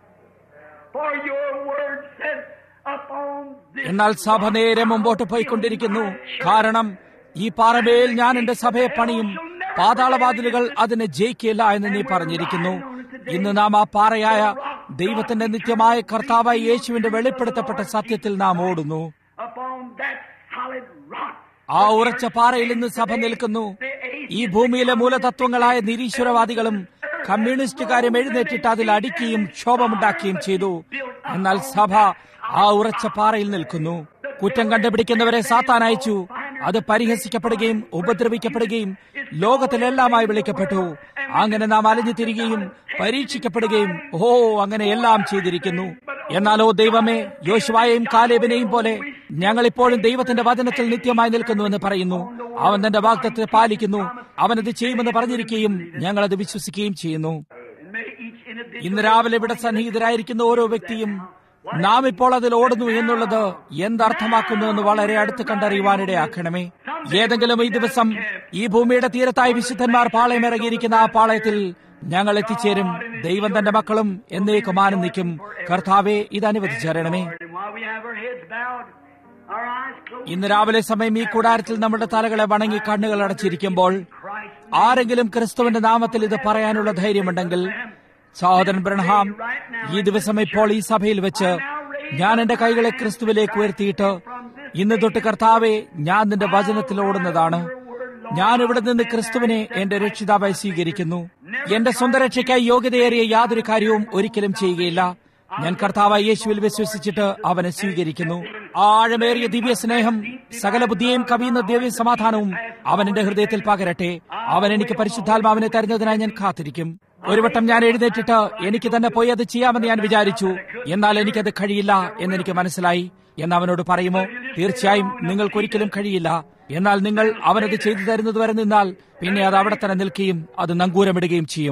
For your word said upon this എന്നാൽ സഭ നേരെ മുമ്പോട്ട് പോയിക്കൊണ്ടിരിക്കുന്നു കാരണം ഈ പാറമേൽ ഞാൻ എന്റെ സഭയെ പണിയും പാതാളവാതിലുകൾ അതിനെ ജയിക്കില്ല എന്ന് നീ പറഞ്ഞിരിക്കുന്നു ഇന്ന് നാം ആ പാറയായ ദൈവത്തിന്റെ നിത്യമായ കർത്താവായ യേശുവിന്റെ വെളിപ്പെടുത്തപ്പെട്ട സത്യത്തിൽ നാം ഓടുന്നു upon that solid rock. ആ ഉറച്ച പാറയിൽ ഇന്ന് സഭ നിൽക്കുന്നു ഈ ഭൂമിയിലെ മൂലതത്വങ്ങളായ നിരീശ്വരവാദികളും കമ്മ്യൂണിസ്റ്റുകാരും എഴുന്നേറ്റിട്ട് അതിൽ അടിക്കുകയും ക്ഷോഭമുണ്ടാക്കുകയും ചെയ്തു എന്നാൽ സഭ ആ ഉറച്ച പാറയിൽ നിൽക്കുന്നു കുറ്റം കണ്ടുപിടിക്കുന്നവരെ സാത്താൻ അയച്ചു അത് പരിഹസിക്കപ്പെടുകയും ഉപദ്രവിക്കപ്പെടുകയും ലോകത്തിലെല്ലാമായി വിളിക്കപ്പെട്ടു അങ്ങനെ നാം അലഞ്ഞു തിരികെയും പരീക്ഷിക്കപ്പെടുകയും ഓ അങ്ങനെ എല്ലാം ചെയ്തിരിക്കുന്നു എന്നാലോ ദൈവമേ യോശുവായെയും കാലേബിനെയും പോലെ ഞങ്ങൾ ഇപ്പോഴും ദൈവത്തിന്റെ വചനത്തിൽ നിത്യമായി നിൽക്കുന്നുവെന്ന് പറയുന്നു അവൻ തന്റെ വാഗ്ദത്തെ പാലിക്കുന്നു അവനത് ചെയ്യുമെന്ന് പറഞ്ഞിരിക്കുകയും ഞങ്ങളത് വിശ്വസിക്കുകയും ചെയ്യുന്നു And may each individual ഇന്ന് രാവിലെ ഇവിടെ സന്നിഹിതരായിരിക്കുന്ന ഓരോ വ്യക്തിയും നാം ഇപ്പോൾ അതിൽ ഓടുന്നു എന്നുള്ളത് എന്തർത്ഥമാക്കുന്നു എന്ന് വളരെ അടുത്ത് കണ്ടറിയുവാനിടയാക്കണമേ ഏതെങ്കിലും ഈ ദിവസം ഈ ഭൂമിയുടെ തീരത്തായി വിശുദ്ധന്മാർ പാളയമിറങ്ങിയിരിക്കുന്ന ആ പാളയത്തിൽ ഞങ്ങൾ എത്തിച്ചേരും ദൈവം തന്റെ മക്കളും എന്നേക്കും ആനന്ദിക്കും കർത്താവെ ഇത് അനുവദിച്ചേരണമേ And while we have our heads bowed, our eyes closed, ഇന്ന് രാവിലെ സമയം ഈ കൂടാരത്തിൽ നമ്മുടെ തലകളെ വണങ്ങി കണ്ണുകൾ അടച്ചിരിക്കുമ്പോൾ Christ ആരെങ്കിലും ക്രിസ്തുവിന്റെ നാമത്തിൽ ഇത് പറയാനുള്ള ധൈര്യമുണ്ടെങ്കിൽ സഹോദരൻ ബ്രഹ്ഹാം ഈ ദിവസം ഇപ്പോൾ ഈ സഭയിൽ വെച്ച് ഞാൻ എന്റെ കൈകളെ ക്രിസ്തുവിലേക്ക് ഉയർത്തിയിട്ട് ഇന്ന് തൊട്ട് കർത്താവെ ഞാൻ നിന്റെ വചനത്തിൽ ഓടുന്നതാണ് ഞാൻ ഇവിടെ നിന്ന് ക്രിസ്തുവിനെ എന്റെ രക്ഷിതാവായി സ്വീകരിക്കുന്നു എന്റെ സ്വന്തം രക്ഷയ്ക്കായി യോഗ്യതയേറിയ യാതൊരു കാര്യവും ഒരിക്കലും ചെയ്യുകയില്ല ഞാൻ കർത്താവായ യേശുവിൽ വിശ്വസിച്ചിട്ട് അവനെ സ്വീകരിക്കുന്നു ആഴമേറിയ ദിവ്യ സ്നേഹം സകല ബുദ്ധിയെയും കവിയുന്ന ദിവ്യ സമാധാനവും അവൻ എന്റെ ഹൃദയത്തിൽ പകരട്ടെ അവൻ എനിക്ക് പരിശുദ്ധാത്മാവിനെ തരുന്നതിനായി ഞാൻ കാത്തിരിക്കും ഒരു വട്ടം ഞാൻ എഴുന്നേറ്റിട്ട് എനിക്ക് തന്നെ പോയി അത് ചെയ്യാമെന്ന് ഞാൻ വിചാരിച്ചു എന്നാൽ എനിക്കത് കഴിയില്ല എന്നെനിക്ക് മനസ്സിലായി എന്ന് അവനോട് പറയുമോ തീർച്ചയായും നിങ്ങൾക്കൊരിക്കലും കഴിയില്ല എന്നാൽ നിങ്ങൾ അവനത് ചെയ്തു തരുന്നത് വരെ നിന്നാൽ പിന്നെ അത് അവിടെ തന്നെ നിൽക്കുകയും അത് നങ്കൂരമിടുകയും ചെയ്യും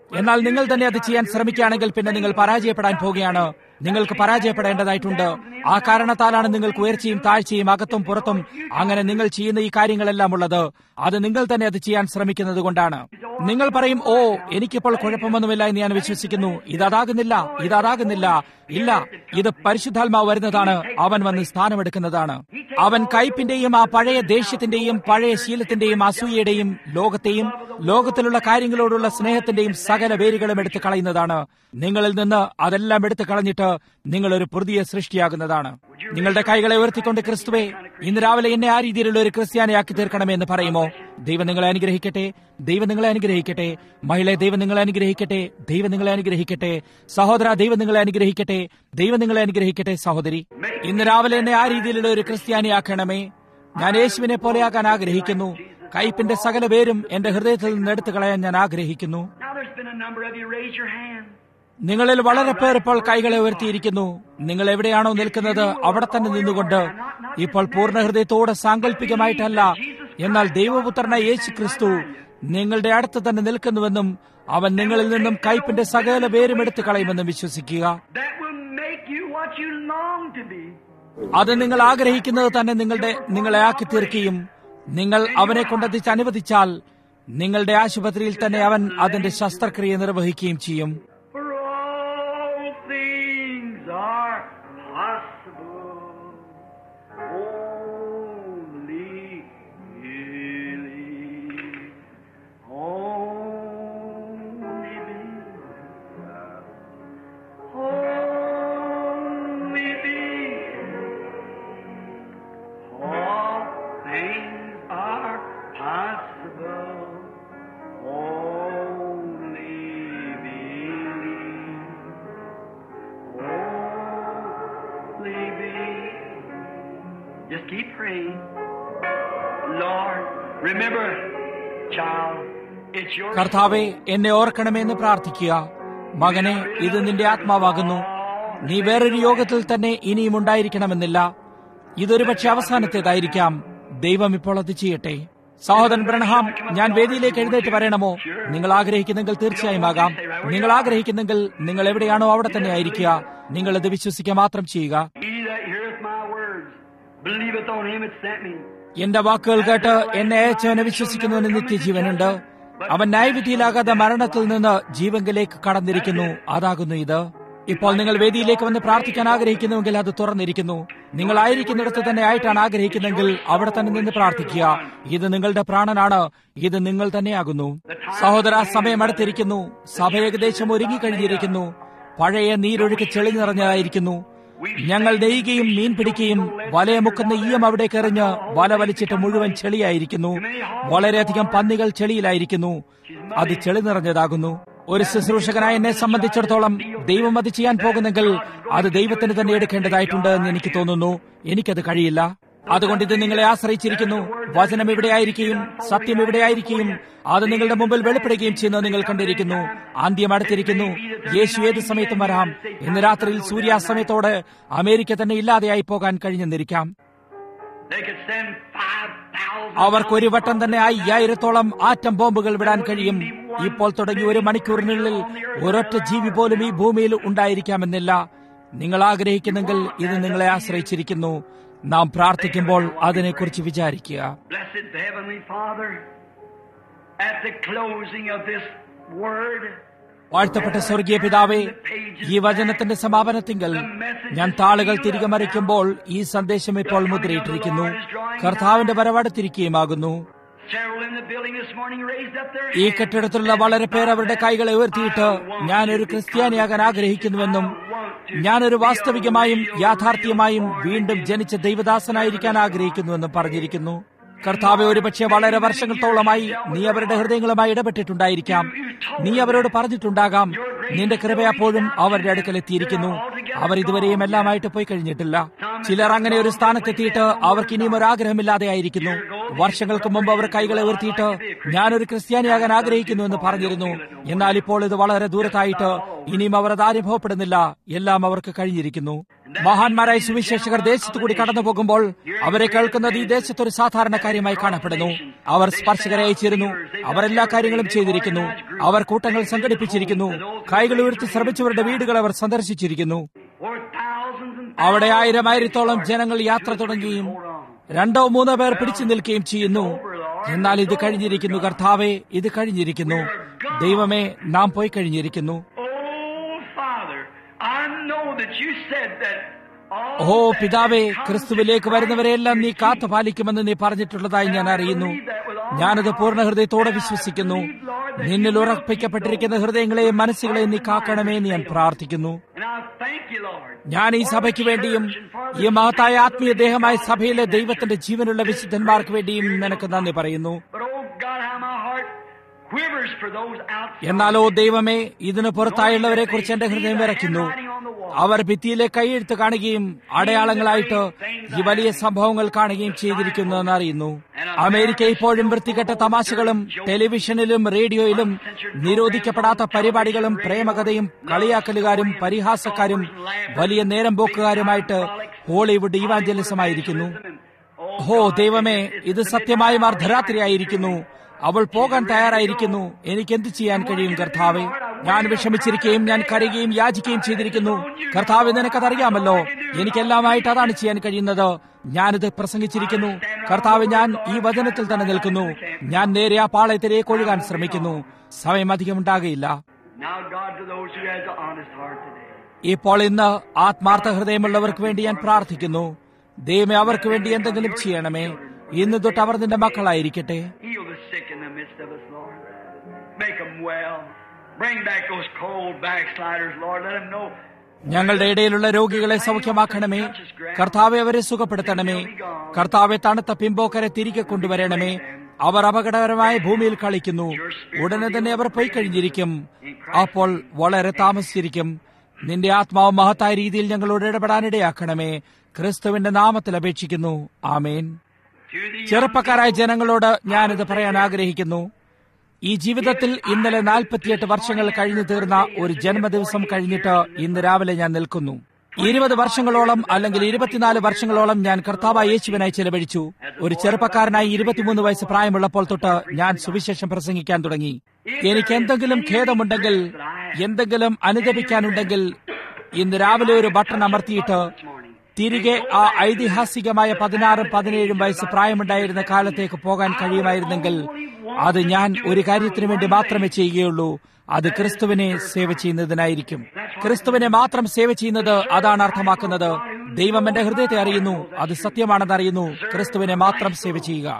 എന്നാൽ നിങ്ങൾ തന്നെ അത് ചെയ്യാൻ ശ്രമിക്കുകയാണെങ്കിൽ പിന്നെ നിങ്ങൾ പരാജയപ്പെടാൻ പോവുകയാണ് നിങ്ങൾക്ക് പരാജയപ്പെടേണ്ടതായിട്ടുണ്ട് ആ കാരണത്താലാണ് നിങ്ങൾക്ക് ഉയർച്ചയും താഴ്ചയും അകത്തും പുറത്തും അങ്ങനെ നിങ്ങൾ ചെയ്യുന്ന ഈ കാര്യങ്ങളെല്ലാം ഉള്ളത് അത് നിങ്ങൾ തന്നെ അത് ചെയ്യാൻ ശ്രമിക്കുന്നത് കൊണ്ടാണ് നിങ്ങൾ പറയും ഓ എനിക്കിപ്പോൾ കുഴപ്പമൊന്നുമില്ല എന്ന് ഞാൻ വിശ്വസിക്കുന്നു ഇതതാകുന്നില്ല ഇതതാകുന്നില്ല ഇല്ല ഇത് പരിശുദ്ധാത്മാവ് വരുന്നതാണ് അവൻ വന്ന് സ്ഥാനമെടുക്കുന്നതാണ് അവൻ കയ്പിന്റെയും ആ പഴയ ദേഷ്യത്തിന്റെയും പഴയ ശീലത്തിന്റെയും അസൂയയുടെയും ലോകത്തെയും ലോകത്തിലുള്ള കാര്യങ്ങളോടുള്ള സ്നേഹത്തിന്റെയും സകല വേരുകളും എടുത്തു കളയുന്നതാണ് നിങ്ങളിൽ നിന്ന് അതെല്ലാം എടുത്തു കളഞ്ഞിട്ട് നിങ്ങൾ ഒരു പുതിയ സൃഷ്ടിയാകുന്നതാണ് നിങ്ങളുടെ കൈകളെ ഉയർത്തിക്കൊണ്ട് ക്രിസ്തുവെ ഇന്ന് രാവിലെ എന്നെ ആ രീതിയിലുള്ള ഒരു ക്രിസ്ത്യാനിയാക്കി തീർക്കണമേ എന്ന് പറയുമോ ദൈവം നിങ്ങളെ അനുഗ്രഹിക്കട്ടെ ദൈവം നിങ്ങളെ അനുഗ്രഹിക്കട്ടെ മഹിളെ ദൈവം നിങ്ങളെ അനുഗ്രഹിക്കട്ടെ ദൈവം നിങ്ങളെ അനുഗ്രഹിക്കട്ടെ സഹോദര ദൈവം നിങ്ങളെ അനുഗ്രഹിക്കട്ടെ ദൈവം നിങ്ങളെ അനുഗ്രഹിക്കട്ടെ സഹോദരി ഇന്ന് രാവിലെ എന്നെ ആ രീതിയിലുള്ള ഒരു ക്രിസ്ത്യാനിയാക്കണമേ ഞാൻ യേശുവിനെ പോലെയാകാൻ ആഗ്രഹിക്കുന്നു കയ്പിന്റെ സകല പേരും എന്റെ ഹൃദയത്തിൽ നിന്ന് എടുത്തു കളയാൻ ഞാൻ ആഗ്രഹിക്കുന്നു Now there's been a number of you raise your hand. നിങ്ങളിൽ വളരെ പേർ ഇപ്പോൾ കൈകളെ ഉയർത്തിയിരിക്കുന്നു നിങ്ങൾ എവിടെയാണോ നിൽക്കുന്നത് അവിടെ തന്നെ നിന്നുകൊണ്ട് ഇപ്പോൾ പൂർണ്ണ ഹൃദയത്തോടെ സാങ്കല്പികമായിട്ടല്ല എന്നാൽ ദൈവപുത്രനായ യേശു ക്രിസ്തു നിങ്ങളുടെ അടുത്ത് തന്നെ നിൽക്കുന്നുവെന്നും അവൻ നിങ്ങളിൽ നിന്നും കയ്പിന്റെ സകല പേരും എടുത്തു കളയുമെന്നും വിശ്വസിക്കുക That will make you what you long to be. അത് നിങ്ങൾ ആഗ്രഹിക്കുന്നത് തന്നെ നിങ്ങളുടെ നിങ്ങളെ ആക്കി തീർക്കുകയും നിങ്ങൾ അവനെ കൊണ്ടെത്തിച്ച് അനുവദിച്ചാൽ നിങ്ങളുടെ ആശുപത്രിയിൽ തന്നെ അവൻ അതിന്റെ ശസ്ത്രക്രിയ നിർവഹിക്കുകയും ചെയ്യും For all things are possible. Only believe. Only believe. Only believe. All things are possible. Only believe. Only believe. Just keep praying. Lord, remember, child, it's your കർത്താവെ എന്നെ ഓർക്കണമെന്ന് പ്രാർത്ഥിക്കുക മകനെ ഇത് നിന്റെ ആത്മാവാകുന്നു നീ വേറൊരു യോഗത്തിൽ തന്നെ ഇനിയും ഉണ്ടായിരിക്കണമെന്നില്ല ഇതൊരു പക്ഷെ അവസാനത്തേതായിരിക്കാം ദൈവം ഇപ്പോൾ അത് ചെയ്യട്ടെ സഹോദരൻ ബ്രഹ്ഹാം ഞാൻ വേദിയിലേക്ക് എഴുന്നേറ്റ് പറയണമോ നിങ്ങൾ ആഗ്രഹിക്കുന്നെങ്കിൽ തീർച്ചയായും ആകാം നിങ്ങൾ ആഗ്രഹിക്കുന്നെങ്കിൽ നിങ്ങൾ എവിടെയാണോ അവിടെ തന്നെ ആയിരിക്കുക നിങ്ങൾ ഇത് വിശ്വസിക്കുക മാത്രം ചെയ്യുക He that heareth my words, believeth on him that sent me. എന്റെ വാക്കുകൾ കേട്ട് എന്നെ അയച്ചവനെ വിശ്വസിക്കുന്നവന് നിത്യജീവനുണ്ട് അവൻ ന്യായവിധിയിലാകാതെ മരണത്തിൽ നിന്ന് ജീവങ്കിലേക്ക് കടന്നിരിക്കുന്നു അതാകുന്നു ഇത് ഇപ്പോൾ നിങ്ങൾ വേദിയിലേക്ക് വന്ന് പ്രാർത്ഥിക്കാൻ ആഗ്രഹിക്കുന്നുവെങ്കിൽ അത് തുറന്നിരിക്കുന്നു നിങ്ങൾ ആയിരിക്കുന്നിടത്ത് തന്നെ ആയിട്ടാണ് ആഗ്രഹിക്കുന്നെങ്കിൽ അവിടെ തന്നെ നിന്ന് പ്രാർത്ഥിക്കുക ഇത് നിങ്ങളുടെ പ്രാണനാണ് ഇത് നിങ്ങൾ തന്നെയാകുന്നു സഹോദര സമയം അടുത്തിരിക്കുന്നു സഭ ഏകദേശം ഒരുങ്ങിക്കഴിഞ്ഞിരിക്കുന്നു പഴയ നീരൊഴുക്ക് ചെളി നിറഞ്ഞതായിരിക്കുന്നു ഞങ്ങൾ നെയ്യുകയും മീൻ പിടിക്കുകയും വലയമുക്കുന്ന ഈയം അവിടേക്ക് എറിഞ്ഞ് വല വലിച്ചിട്ട് മുഴുവൻ ചെളിയായിരിക്കുന്നു വളരെയധികം പന്നികൾ ചെളിയിലായിരിക്കുന്നു അത് ചെളി നിറഞ്ഞതാകുന്നു ഒരു ശുശ്രൂഷകനായ എന്നെ സംബന്ധിച്ചിടത്തോളം ദൈവം അത് ചെയ്യാൻ പോകുന്നെങ്കിൽ അത് ദൈവത്തിന് തന്നെ എടുക്കേണ്ടതായിട്ടുണ്ട് എന്ന് എനിക്ക് തോന്നുന്നു എനിക്കത് കഴിയില്ല അതുകൊണ്ട് ഇത് നിങ്ങളെ ആശ്രയിച്ചിരിക്കുന്നു വചനം ഇവിടെയായിരിക്കുകയും സത്യം ഇവിടെയായിരിക്കുകയും അത് നിങ്ങളുടെ മുമ്പിൽ വെളിപ്പെടുകയും ചെയ്യുന്നത് നിങ്ങൾ കണ്ടിരിക്കുന്നു ആന്ത്യം അടുത്തിരിക്കുന്നു യേശു ഏത് സമയത്തും വരാം ഇന്ന് രാത്രിയിൽ സൂര്യാസ്തമയത്തോടെ അമേരിക്ക തന്നെ ഇല്ലാതെയായി പോകാൻ കഴിഞ്ഞെന്നിരിക്കാം They could send 5,000. അവർക്ക് ഒരു വട്ടം തന്നെ അയ്യായിരത്തോളം ആറ്റം ബോംബുകൾ വിടാൻ കഴിയും ഇപ്പോൾ തുടങ്ങി ഒരു മണിക്കൂറിനുള്ളിൽ ഒരൊറ്റ ജീവി പോലും ഈ ഭൂമിയിൽ ഉണ്ടായിരിക്കാമെന്നില്ല നിങ്ങൾ ആഗ്രഹിക്കുന്നെങ്കിൽ ഇത് നിങ്ങളെ ആശ്രയിച്ചിരിക്കുന്നു നാം പ്രാർത്ഥിക്കുമ്പോൾ അതിനെക്കുറിച്ച് വിചാരിക്കുക Blessed Heavenly Father, at the closing of this word, വാഴ്ത്തപ്പെട്ട സ്വർഗീയ പിതാവേ ഈ വചനത്തിന്റെ സമാപനത്തിങ്കൽ ഞാൻ താളുകൾ തിരികെ മറിക്കുമ്പോൾ ഈ സന്ദേശം ഇപ്പോൾ മുദ്രയിട്ടിരിക്കുന്നു കർത്താവിന്റെ വരവടുത്തിരിക്കുകയുമാകുന്നു several in the building this morning raised up their ഈ hands. കെട്ടിടത്തിലുള്ള വളരെ പേർ അവരുടെ കൈകളെ ഉയർത്തിയിട്ട് ഞാനൊരു ക്രിസ്ത്യാനിയാകാൻ ആഗ്രഹിക്കുന്നുവെന്നും ഞാനൊരു വാസ്തവികമായും യാഥാർത്ഥ്യമായും വീണ്ടും ജനിച്ച ദൈവദാസനായിരിക്കാൻ ആഗ്രഹിക്കുന്നുവെന്നും പറഞ്ഞിരിക്കുന്നു കർത്താവെ ഒരുപക്ഷെ വളരെ വർഷങ്ങളോളമായി നീ അവരുടെ ഹൃദയങ്ങളുമായി ഇടപെട്ടിട്ടുണ്ടായിരിക്കാം നീ അവരോട് പറഞ്ഞിട്ടുണ്ടാകാം നിന്റെ കൃപ അപ്പോഴും അവരുടെ അടുക്കൽ എത്തിയിരിക്കുന്നു അവർ ഇതുവരെയും എല്ലാമായിട്ട് പോയി കഴിഞ്ഞിട്ടില്ല ചിലർ അങ്ങനെ ഒരു സ്ഥാനത്തെത്തിയിട്ട് അവർക്ക് ഇനിയും ഒരു ആഗ്രഹമില്ലാതെ ആയിരിക്കുന്നു വർഷങ്ങൾക്ക് മുമ്പ് അവർ കൈകളെ ഉയർത്തിയിട്ട് ഞാനൊരു ക്രിസ്ത്യാനിയാകാൻ ആഗ്രഹിക്കുന്നു എന്ന് പറഞ്ഞിരുന്നു എന്നാൽ ഇപ്പോൾ ഇത് വളരെ ദൂരത്തായിട്ട് ഇനിയും അവർ അത് അനുഭവപ്പെടുന്നില്ല എല്ലാം അവർക്ക് കഴിഞ്ഞിരിക്കുന്നു മഹാന്മാരായ സുവിശേഷകർ ദേശത്തു കൂടി കടന്നു പോകുമ്പോൾ അവരെ കേൾക്കുന്നത് ഈ ദേശത്തൊരു സാധാരണ കാര്യമായി കാണപ്പെടുന്നു അവർ സ്പർശകരെ അയച്ചിരുന്നു അവർ എല്ലാ കാര്യങ്ങളും ചെയ്തിരിക്കുന്നു അവർ കൂട്ടങ്ങൾ സംഘടിപ്പിച്ചിരിക്കുന്നു കൈകൾ ഉയർത്തി ശ്രമിച്ചവരുടെ വീടുകൾ അവർ സന്ദർശിച്ചിരിക്കുന്നു Where thousands and അവിടെ ആയിരം ആയിരത്തോളം ജനങ്ങൾ യാത്ര തുടങ്ങുകയും രണ്ടോ മൂന്നോ പേർ പിടിച്ചു നിൽക്കുകയും ചെയ്യുന്നു എന്നാൽ ഇത് കഴിഞ്ഞിരിക്കുന്നു കർത്താവെ ഇത് കഴിഞ്ഞിരിക്കുന്നു ദൈവമേ നാം പോയി കഴിഞ്ഞിരിക്കുന്നു Oh, Father, I know that you said that all oh that പിതാവേ come to ക്രിസ്തുവിലേക്ക് വരുന്നവരെയെല്ലാം നീ Christ കാത്തു പാലിക്കുമെന്ന് നീ പറഞ്ഞിട്ടുള്ളതായി ഞാൻ അറിയുന്നു ഞാനത് പൂർണ്ണ ഹൃദയത്തോടെ വിശ്വസിക്കുന്നു നിന്നിൽ ഉറപ്പിക്കപ്പെട്ടിരിക്കുന്ന ഹൃദയങ്ങളെയും മനസ്സുകളെയും നീ കാക്കണമേ എന്ന് ഞാൻ പ്രാർത്ഥിക്കുന്നു And I thank you, Lord. ഞാൻ ഈ സഭയ്ക്ക് വേണ്ടിയും ഈ മഹത്തായ ആത്മീയ ദേഹമായ സഭയിലെ ദൈവത്തിന്റെ ജീവനുള്ള വിശുദ്ധന്മാർക്ക് വേണ്ടിയും നിനക്ക് നന്ദി പറയുന്നു But oh God, how my heart quivers for those outside. എന്നാലോ ദൈവമേ ഇതിന് പുറത്തായുള്ളവരെ കുറിച്ച് എന്റെ ഹൃദയം വിറയ്ക്കുന്നു അവർ ഭിത്തിയിലെ കൈയെഴുത്ത് കാണുകയും അടയാളങ്ങളായിട്ട് ഈ വലിയ സംഭവങ്ങൾ കാണുകയും ചെയ്തിരിക്കുന്നു എന്നറിയുന്നു അമേരിക്ക ഇപ്പോഴും വൃത്തികെട്ട തമാശകളും ടെലിവിഷനിലും റേഡിയോയിലും നിരോധിക്കപ്പെടാത്ത പരിപാടികളും പ്രേമകഥയും കളിയാക്കലുകാരും പരിഹാസക്കാരും വലിയ നേരം പോക്കുകാരുമായിട്ട് ഹോളിവുഡ് ഈവാഞ്ചലിസമായിരിക്കുന്നു ഹോ ദൈവമേ ഇത് സത്യമായും അർദ്ധരാത്രിയായിരിക്കുന്നു അവൾ പോകാൻ തയ്യാറായിരിക്കുന്നു എനിക്ക് എന്ത് ചെയ്യാൻ കഴിയും കർത്താവെ ഞാൻ വിഷമിച്ചിരിക്കുകയും ഞാൻ കരയുകയും യാചിക്കുകയും ചെയ്തിരിക്കുന്നു കർത്താവ് നിനക്കതറിയാമല്ലോ എനിക്കെല്ലാമായിട്ട് അതാണ് ചെയ്യാൻ കഴിയുന്നത് ഞാനിത് പ്രസംഗിച്ചിരിക്കുന്നു കർത്താവ് ഞാൻ ഈ വചനത്തിൽ തന്നെ നിൽക്കുന്നു ഞാൻ നേരെ ആ പാളയത്തിലേക്ക് ഒഴുകാൻ ശ്രമിക്കുന്നു സമയം അധികം ഉണ്ടാകയില്ല Now, God, to those who has an honest heart today. ഇപ്പോൾ ഇന്ന് ആത്മാർത്ഥ ഹൃദയമുള്ളവർക്ക് വേണ്ടി ഞാൻ പ്രാർത്ഥിക്കുന്നു ദൈവമേ അവർക്ക് വേണ്ടി എന്തെങ്കിലും ചെയ്യണമേ ഇന്ന് തൊട്ട് അവർ നിന്റെ മക്കളായിരിക്കട്ടെ Heal the sick in the midst of us, Lord. Make them well. Bring back those cold backsliders, Lord. Let them know. ഞങ്ങളുടെ ഇടയിലുള്ള രോഗികളെ സൗഖ്യമാക്കണമേ കർത്താവെ അവരെ സുഖപ്പെടുത്തണമേ കർത്താവെ തണുത്ത പിമ്പോക്കരെ തിരികെ കൊണ്ടുവരണമേ അവർ അപകടകരമായ ഭൂമിയിൽ കളിക്കുന്നു ഉടനെ തന്നെ അവർ പോയി കഴിഞ്ഞിരിക്കും അപ്പോൾ വളരെ താമസിച്ചിരിക്കും നിന്റെ ആത്മാവ് മഹത്തായ രീതിയിൽ ഞങ്ങളോട് ഇടപെടാനിടയാക്കണമേ ക്രിസ്തുവിന്റെ നാമത്തിൽ അപേക്ഷിക്കുന്നു ആമേൻ To the ചെറുപ്പക്കാരായ ജനങ്ങളോട് ഞാനിത് പറയാൻ ആഗ്രഹിക്കുന്നു ഈ ജീവിതത്തിൽ ഇന്നലെ നാൽപ്പത്തിയെട്ട് വർഷങ്ങൾ കഴിഞ്ഞു തീർന്ന ഒരു ജന്മദിവസം കഴിഞ്ഞിട്ട് ഇന്ന് രാവിലെ ഞാൻ നിൽക്കുന്നു ഇരുപത് വർഷങ്ങളോളം അല്ലെങ്കിൽ ഇരുപത്തിനാല് വർഷങ്ങളോളം ഞാൻ കർത്താവായ യേശുവിനായി ചെലവഴിച്ചു ഒരു ചെറുപ്പക്കാരനായി ഇരുപത്തിമൂന്ന് വയസ്സ് പ്രായമുള്ളപ്പോൾ തൊട്ട് ഞാൻ സുവിശേഷം പ്രസംഗിക്കാൻ തുടങ്ങി എനിക്ക് എന്തെങ്കിലും ഖേദമുണ്ടെങ്കിൽ എന്തെങ്കിലും അനുദപിക്കാനുണ്ടെങ്കിൽ ഇന്ന് രാവിലെ ഒരു ബട്ടൺ അമർത്തിയിട്ട് തിരികെ ആ ഐതിഹാസികമായ പതിനാറും പതിനേഴും വയസ്സ് പ്രായമുണ്ടായിരുന്ന കാലത്തേക്ക് പോകാൻ കഴിയുമായിരുന്നെങ്കിൽ അത് ഞാൻ ഒരു കാര്യത്തിനു വേണ്ടി മാത്രമേ ചെയ്യുകയുള്ളൂ അത് ക്രിസ്തുവിനെ സേവ ചെയ്യുന്നതിനായിരിക്കും ക്രിസ്തുവിനെ മാത്രം സേവ ചെയ്യുന്നത് അതാണ് അർത്ഥമാക്കുന്നത് ദൈവം എന്റെ ഹൃദയത്തെ അറിയുന്നു അത് സത്യമാണെന്ന് അറിയുന്നു ക്രിസ്തുവിനെ മാത്രം സേവ ചെയ്യുക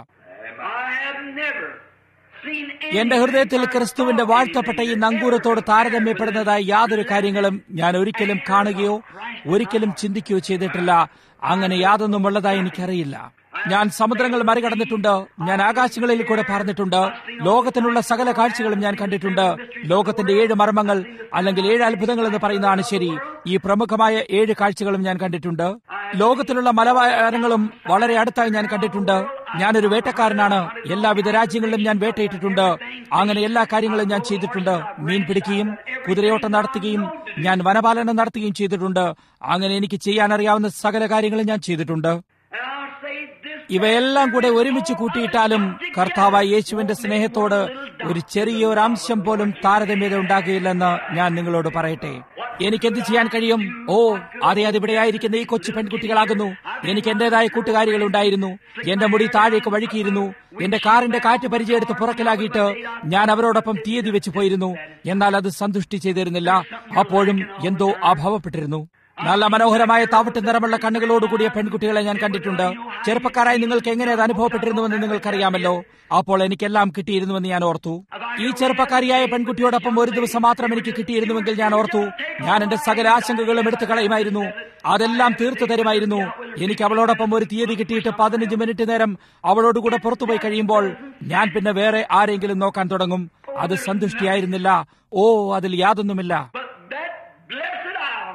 I have never seen എന്റെ ഹൃദയത്തിൽ ക്രിസ്തുവിന്റെ വാഴ്ത്തപ്പെട്ട ഈ നങ്കൂരത്തോട് താരതമ്യപ്പെടുന്നതായി യാതൊരു കാര്യങ്ങളും ഞാൻ ഒരിക്കലും കാണുകയോ ഒരിക്കലും ചിന്തിക്കുകയോ ചെയ്തിട്ടില്ല അങ്ങനെ യാതൊന്നും ഉള്ളതായി എനിക്കറിയില്ല ഞാൻ സമുദ്രങ്ങൾ മറികടന്നിട്ടുണ്ട് ഞാൻ ആകാശങ്ങളിൽ കൂടെ പറന്നിട്ടുണ്ട് ലോകത്തിനുള്ള സകല കാഴ്ചകളും ഞാൻ കണ്ടിട്ടുണ്ട് ലോകത്തിന്റെ ഏഴ് മർമ്മങ്ങൾ അല്ലെങ്കിൽ ഏഴ് അത്ഭുതങ്ങൾ എന്ന് പറയുന്നതാണ് ശരി ഈ പ്രമുഖമായ ഏഴ് കാഴ്ചകളും ഞാൻ കണ്ടിട്ടുണ്ട് ലോകത്തിലുള്ള മലവാരങ്ങളും വളരെ അടുത്തായി ഞാൻ കണ്ടിട്ടുണ്ട് ഞാനൊരു വേട്ടക്കാരനാണ് എല്ലാവിധ രാജ്യങ്ങളിലും ഞാൻ വേട്ടയിട്ടിട്ടുണ്ട് അങ്ങനെ എല്ലാ കാര്യങ്ങളും ഞാൻ ചെയ്തിട്ടുണ്ട് മീൻ പിടിക്കുകയും കുതിരയോട്ടം നടത്തുകയും ഞാൻ വനപാലനം നടത്തുകയും ചെയ്തിട്ടുണ്ട് അങ്ങനെ എനിക്ക് ചെയ്യാൻ അറിയാവുന്ന സകല കാര്യങ്ങളും ഞാൻ ചെയ്തിട്ടുണ്ട് And I'll say this. ഇവയെല്ലാം കൂടെ ഒരുമിച്ച് കൂട്ടിയിട്ടാലും കർത്താവായ യേശുവിന്റെ സ്നേഹത്തോട് ഒരു ചെറിയ ഒരു അംശം പോലും താരതമ്യത ഉണ്ടാകുകയില്ലെന്ന് ഞാൻ നിങ്ങളോട് പറയട്ടെ എനിക്കെന്ത് ചെയ്യാൻ കഴിയും ഓ അതെ അതിവിടെയായിരിക്കുന്ന ഈ കൊച്ചു പെൺകുട്ടികളാകുന്നു എനിക്ക് എന്റേതായ കൂട്ടുകാരികൾ ഉണ്ടായിരുന്നു എന്റെ മുടി താഴേക്ക് വഴുക്കിയിരുന്നു എന്റെ കാറിന്റെ കാറ്റ് പരിചയെടുത്ത് പുറക്കിലാകിയിട്ട് ഞാൻ അവരോടൊപ്പം തീയതി വെച്ച് പോയിരുന്നു എന്നാൽ അത് സന്തുഷ്ടി ചെയ്തിരുന്നില്ല അപ്പോഴും എന്തോ അഭാവപ്പെട്ടിരുന്നു നല്ല മനോഹരമായ താവട്ട് നിറമുള്ള കണ്ണുകളോടുകൂടിയ പെൺകുട്ടികളെ ഞാൻ കണ്ടിട്ടുണ്ട് ചെറുപ്പക്കാരായി നിങ്ങൾക്ക് എങ്ങനെ അത് അനുഭവപ്പെട്ടിരുന്നുവെന്ന് നിങ്ങൾക്കറിയാമല്ലോ അപ്പോൾ എനിക്കെല്ലാം കിട്ടിയിരുന്നുവെന്ന് ഞാൻ ഓർത്തു ഈ ചെറുപ്പക്കാരിയായ പെൺകുട്ടിയോടൊപ്പം ഒരു ദിവസം മാത്രം എനിക്ക് കിട്ടിയിരുന്നുവെങ്കിൽ ഞാൻ ഓർത്തു ഞാൻ എന്റെ സകല ആശങ്കകളും എടുത്തു കളയുമായിരുന്നു അതെല്ലാം തീർത്തു തരുമായിരുന്നു എനിക്ക് അവളോടൊപ്പം ഒരു തീയതി കിട്ടിയിട്ട് പതിനഞ്ച് മിനിറ്റ് നേരം അവളോടുകൂടെ പുറത്തുപോയി കഴിയുമ്പോൾ ഞാൻ പിന്നെ വേറെ ആരെങ്കിലും നോക്കാൻ തുടങ്ങും അത് സന്തുഷ്ടിയായിരുന്നില്ല ഓ അതിൽ യാതൊന്നുമില്ല But that blessed hour,